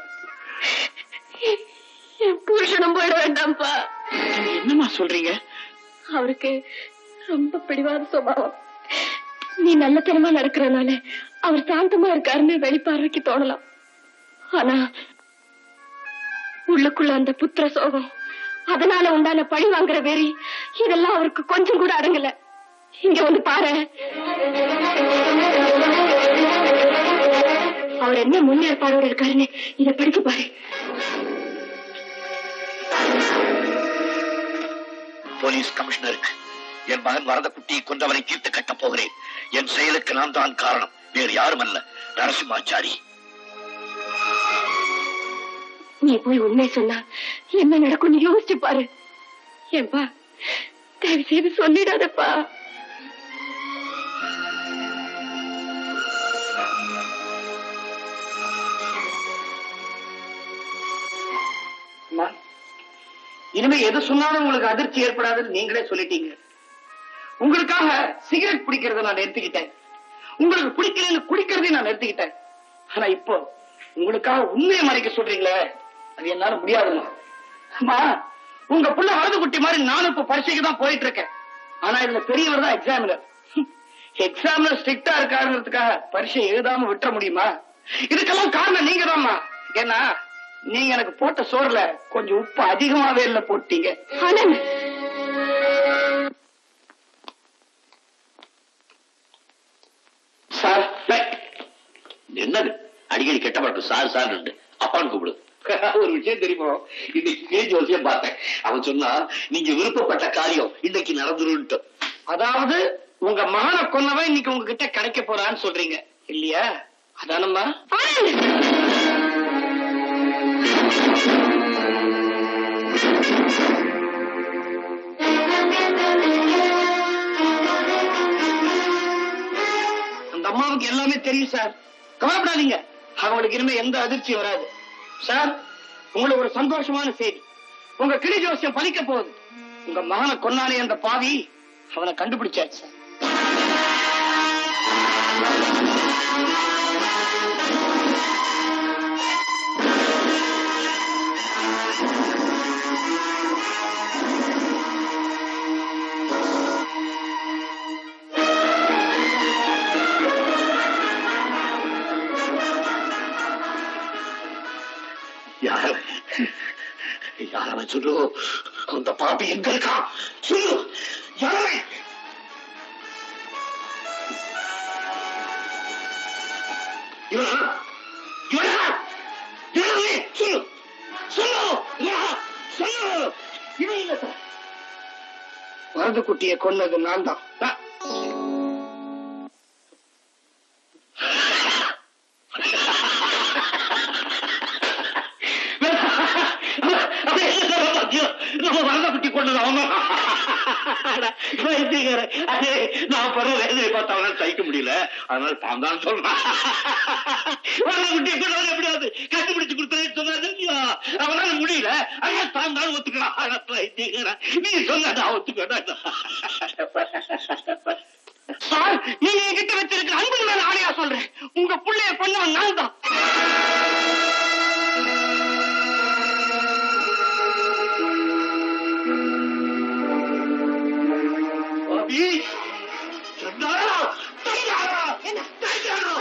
H: என் புருஷனும் போயிட வேண்டாம்ப்பா
B: என்னம்மா சொல்றீங்க
H: அவருக்கு ரொம்ப பிடிவாத சுபாவம் நீ நல்லத்தனமா நடக்கிறனால அவர் சாந்தமா இருக்காருன்னு வெளிப்பார்வைக்கு தோணலாம் ஆனா உள்ளுக்குள்ள அந்த புத்திர சோகம் அதனால உண்டான பழி வாங்குற வெறி இதெல்லாம் அவருக்கு கொஞ்சம் கூட அடங்கல இங்க வந்து பாரு அவர் என்ன முன்னேற்பாடோட இருக்காருன்னு இத படிச்சு பாரு
G: போலீஸ் கமிஷனருக்கு என் மகன் வரத குட்டியை கொண்டவரை தீர்த்து கட்டப் போகிறேன் என் செயலுக்கு நான் தான் காரணம் வேறு யாரும் அல்ல நரசிம்மாச்சாரி
H: நீ போய் உண்மை சொன்னா என்ன நடக்கும் யோசிச்சு பாரு ஏன்பா தயவு செய்து சொல்லிடாதப்பா
B: அம்மா, இனிமே எது சொன்னாலும் உங்களுக்கு அதிர்ச்சி ஏற்படாதுன்னு நீங்களே சொல்லிட்டீங்க உங்களுக்காக சிகரெட் பிடிக்கிறத நான் நிறுத்திக்கிட்டேன் உங்களுக்கு பிடிக்கலன்னு குடிக்கிறதையும் நான் நிறுத்திக்கிட்டேன்
F: ஆனா இப்போ உங்களுக்காக உண்மையை மறைக்க சொல்றீங்களே அது என்னால முடியாதுமா அம்மா உங்க புள்ள வரது குட்டி மாதிரி நானும் இப்ப பரீட்சைக்கு தான் போயிட்டு இருக்கேன் ஆனா இதுல பெரியவர் தான் எக்ஸாமினர் எக்ஸாம்ல ஸ்ட்ரிக்டா இருக்காருங்கிறதுக்காக பரீட்சை எழுதாம விட்டுற முடியுமா இதுக்கெல்லாம் காரணம் நீங்க தான்மா ஏன்னா நீங்க எனக்கு போட்ட சோறுல கொஞ்சம் உப்பு அதிகமாவே இல்ல போட்டீங்க
C: ஆனந்த்
F: சார்
G: என்னது அடிக்கடி கெட்ட பழக்கம் சார் சார் அப்பான்னு கூப்பிடு ஒரு விஷயம் தெரியுமோ இன்னைக்கு கேஜ் வசியம் பார்த்தேன் அவன் சொன்னா நீங்க விருப்பப்பட்ட காரியம் இன்னைக்கு நடந்துருன்ட்டு
F: அதாவது உங்க மகனை கொன்னவன் இன்னைக்கு உங்ககிட்ட கிடைக்க போறான்னு சொல்றீங்க இல்லையா அதானம்மா அந்த அம்மாவுக்கு எல்லாமே தெரியும் சார் கவலைப்படாதீங்க அவங்களுக்கு இனிமே எந்த அதிர்ச்சியும் வராது சார் உங்களுக்கு ஒரு சந்தோஷமான செய்தி உங்க கிளி ஜோசியம் பலிக்க போகுது உங்க மகனை கொன்னானே அந்த பாவி அவனை கண்டுபிடிச்சாச்சு சார்
G: யார யாரவன் சொல்லு அந்த பாப்பி எங்க இருக்கான் சொல்லு யாரவன் இவனா இவனா இவனே சொல்லு சொல்லு இவனா சொல்லு இவன் இல்ல சார்
F: வரது குட்டியை கொன்னது நான் தான்
G: நம்ம வரத குட்டி கொண்டது அவங்க அதே நான் படுற வேதனை பார்த்து அவனால சகிக்க முடியல அதனால தான் தான் சொல்றான் வரத குட்டி கொண்டது எப்படியாவது கண்டுபிடிச்சு கொடுத்தேன்னு சொன்னாரு இல்லையா அவனால முடியல அதனால தான் தான் ஒத்துக்கலாம் ஆனா பைத்தியக்காரன். நீ சொன்ன நான் ஒத்துக்கிறேன்
F: சார் நீங்க என்கிட்ட வச்சிருக்கிற அன்பு மேல ஆணையா சொல்றேன் உங்க புள்ளைய கொன்னவன் நான் தான்
G: பாபி சொன்னாரா சொன்னாரா என்ன சொன்னாரா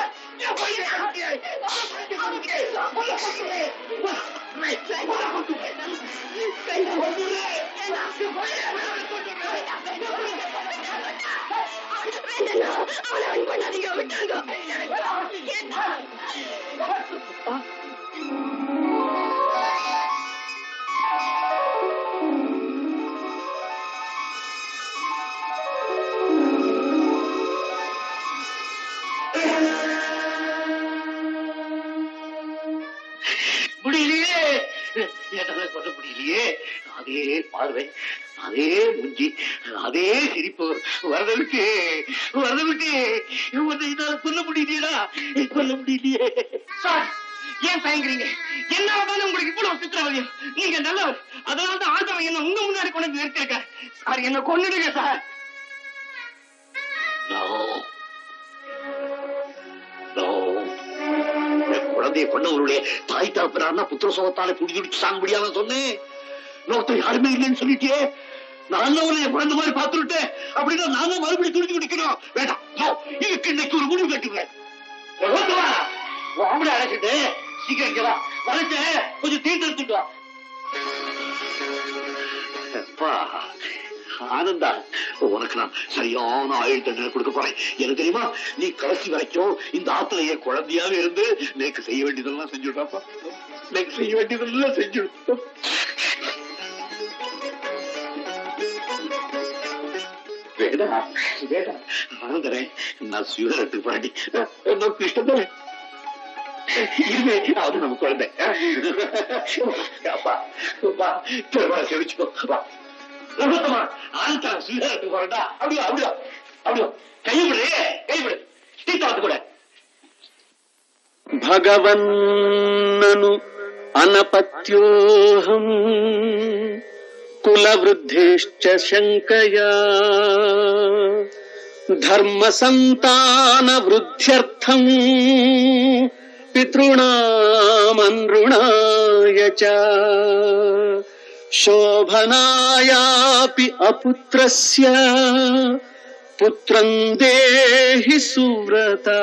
G: முடியலையே என்னால சொல்ல முடியலையே அதே பார்வை அதே முஞ்சி அதே சிரிப்பு வரத விட்டு வரத விட்டு உன்னை என்னால சொல்ல முடியலையா சொல்ல முடியலையே
F: சார் ஏன் தயங்குறீங்க என்ன ஆனாலும் உங்களுக்கு இவ்வளவு சித்திரவதையும் நீங்க நல்லவர் அதனால தான் ஆண்டவன் என்ன உங்க முன்னாடி கொண்டு வந்து நிறுத்திருக்கார் சார் என்ன கொன்னுடுங்க சார்
G: No. No. என் குழந்தையை கொண்டவருடைய தாய் தகப்பனார்னா புத்திர சோகத்தாலே புடி துடிச்சு சாங்க முடியாம சொன்னேன் லோகத்துல யாருமே இல்லைன்னு சொல்லிட்டே நான் தான் உன்னை என் குழந்தை மாதிரி பார்த்துட்டேன் அப்படின்னா நான் தான் மறுபடியும் துடிச்சு குடிக்கணும் வேண்டாம் No. இதுக்கு இன்னைக்கு ஒரு முடிவு கட்டுவேன் ஆம்பளை அழைச்சிட்டு சீக்கிரம் இங்க வா வளைச்ச கொஞ்சம் தீர்த்து எடுத்துட்டு வா அப்பா ஆனந்தா உனக்கு நான் சரியான ஆயுள் தண்டனை கொடுக்க போறேன் எனக்கு தெரியுமா நீ கடைசி வரைக்கும் இந்த ஆத்துல என் குழந்தையாவே இருந்து நேக்கு செய்ய வேண்டியதெல்லாம் செஞ்சுட்டாப்பா நேக்கு செய்ய வேண்டியதெல்லாம் செஞ்சு வேடா வேடா ஆனந்தரே நான் சிவரத்துக்கு பாண்டி நோக்கு இஷ்டத்தரே இனிமே அது நம்ம குழந்தை அப்பா அப்பா பெருமாள் செவிச்சுக்கோ வா ரகுத்தமா ஆனந்தா சிவரத்துக்கு போறடா அப்படியோ அப்படியோ அப்படியோ கைவிடு கைவிடு ஸ்ரீதாத்து கூட
L: భగవన్నను అనపత్యోహం కులవృద్ధిశ్చ శంకయా ధర్మ సంతాన వృద్ధ్యర్థం पितॄणामनृणाय च शोभनायापि अपुत्रस्य पुत्रं देहि सुव्रता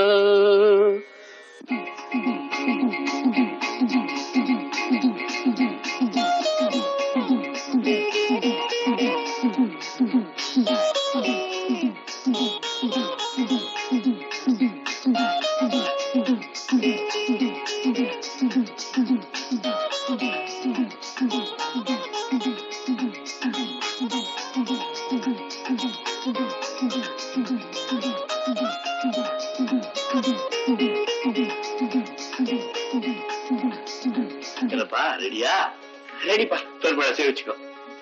G: என்னப்பா ரெடியா
B: ரெடிப்பா
G: பெருமாளை சேவிச்சுக்கோ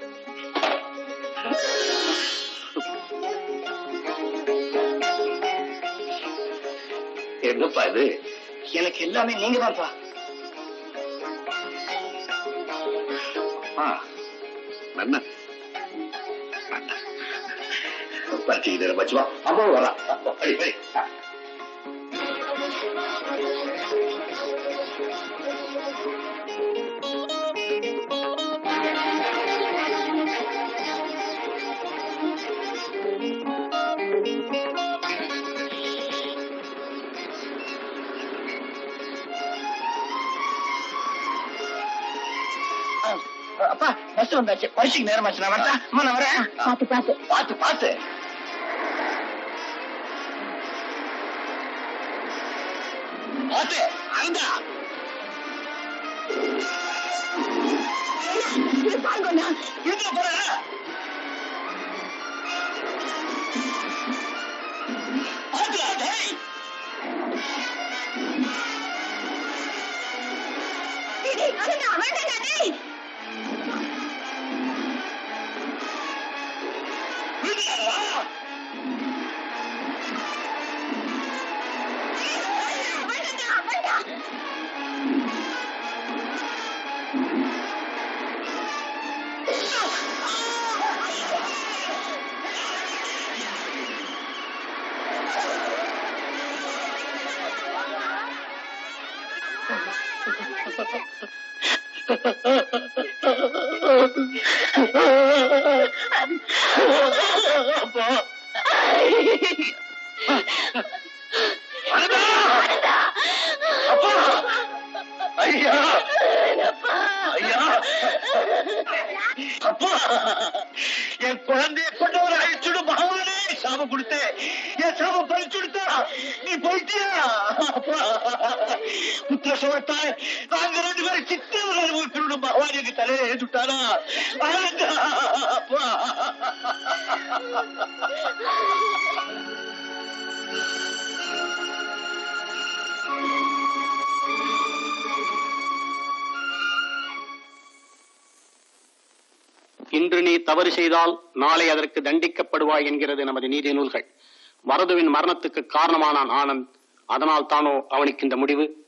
G: என்னப்பா இது
B: எனக்கு எல்லாமே நீங்க தான்ப்பா
G: ஆ, மன்னன் மன்னன். பரிச்சை நேரம் வச்சுவா அம்மா வரா அடி அடி ஆ.
B: அப்பா பஸ் வந்தாச்சு பரிசுக்கு நேரமாச்சு நான் வரட்டா அம்மா நான் வரேன்
C: பாத்து பாத்து
G: பார்த்து பார்த்து பார்த்து அங்க எங்க போற பார்த்துடா, டேய். விடுடா. அப்பா. அண்ணா! அப்பா! ஐயா! ஐயா! அப்பா! என் குழந்தைய கொண்டவர் அழிச்சுடு பகவானே சாபம் கொடுத்து என் சாபம் பறிச்சு கொடுத்தா நீ போயிட்டியா அப்பா புத்திர சோழத்தாய் நாங்க ரெண்டு பேரும் சித்தவர் அனுபவிக்கணும் பகவான் எங்க தலையில ஏற்றுட்டாரா அப்பா
M: இன்று நீ தவறு செய்தால் நாளை அதற்கு தண்டிக்கப்படுவாய் என்கிறது நமது நீதி நூல்கள் வரதுவின் மரணத்துக்கு காரணமானான் ஆனந்த் அதனால் தானோ அவனுக்கு இந்த முடிவு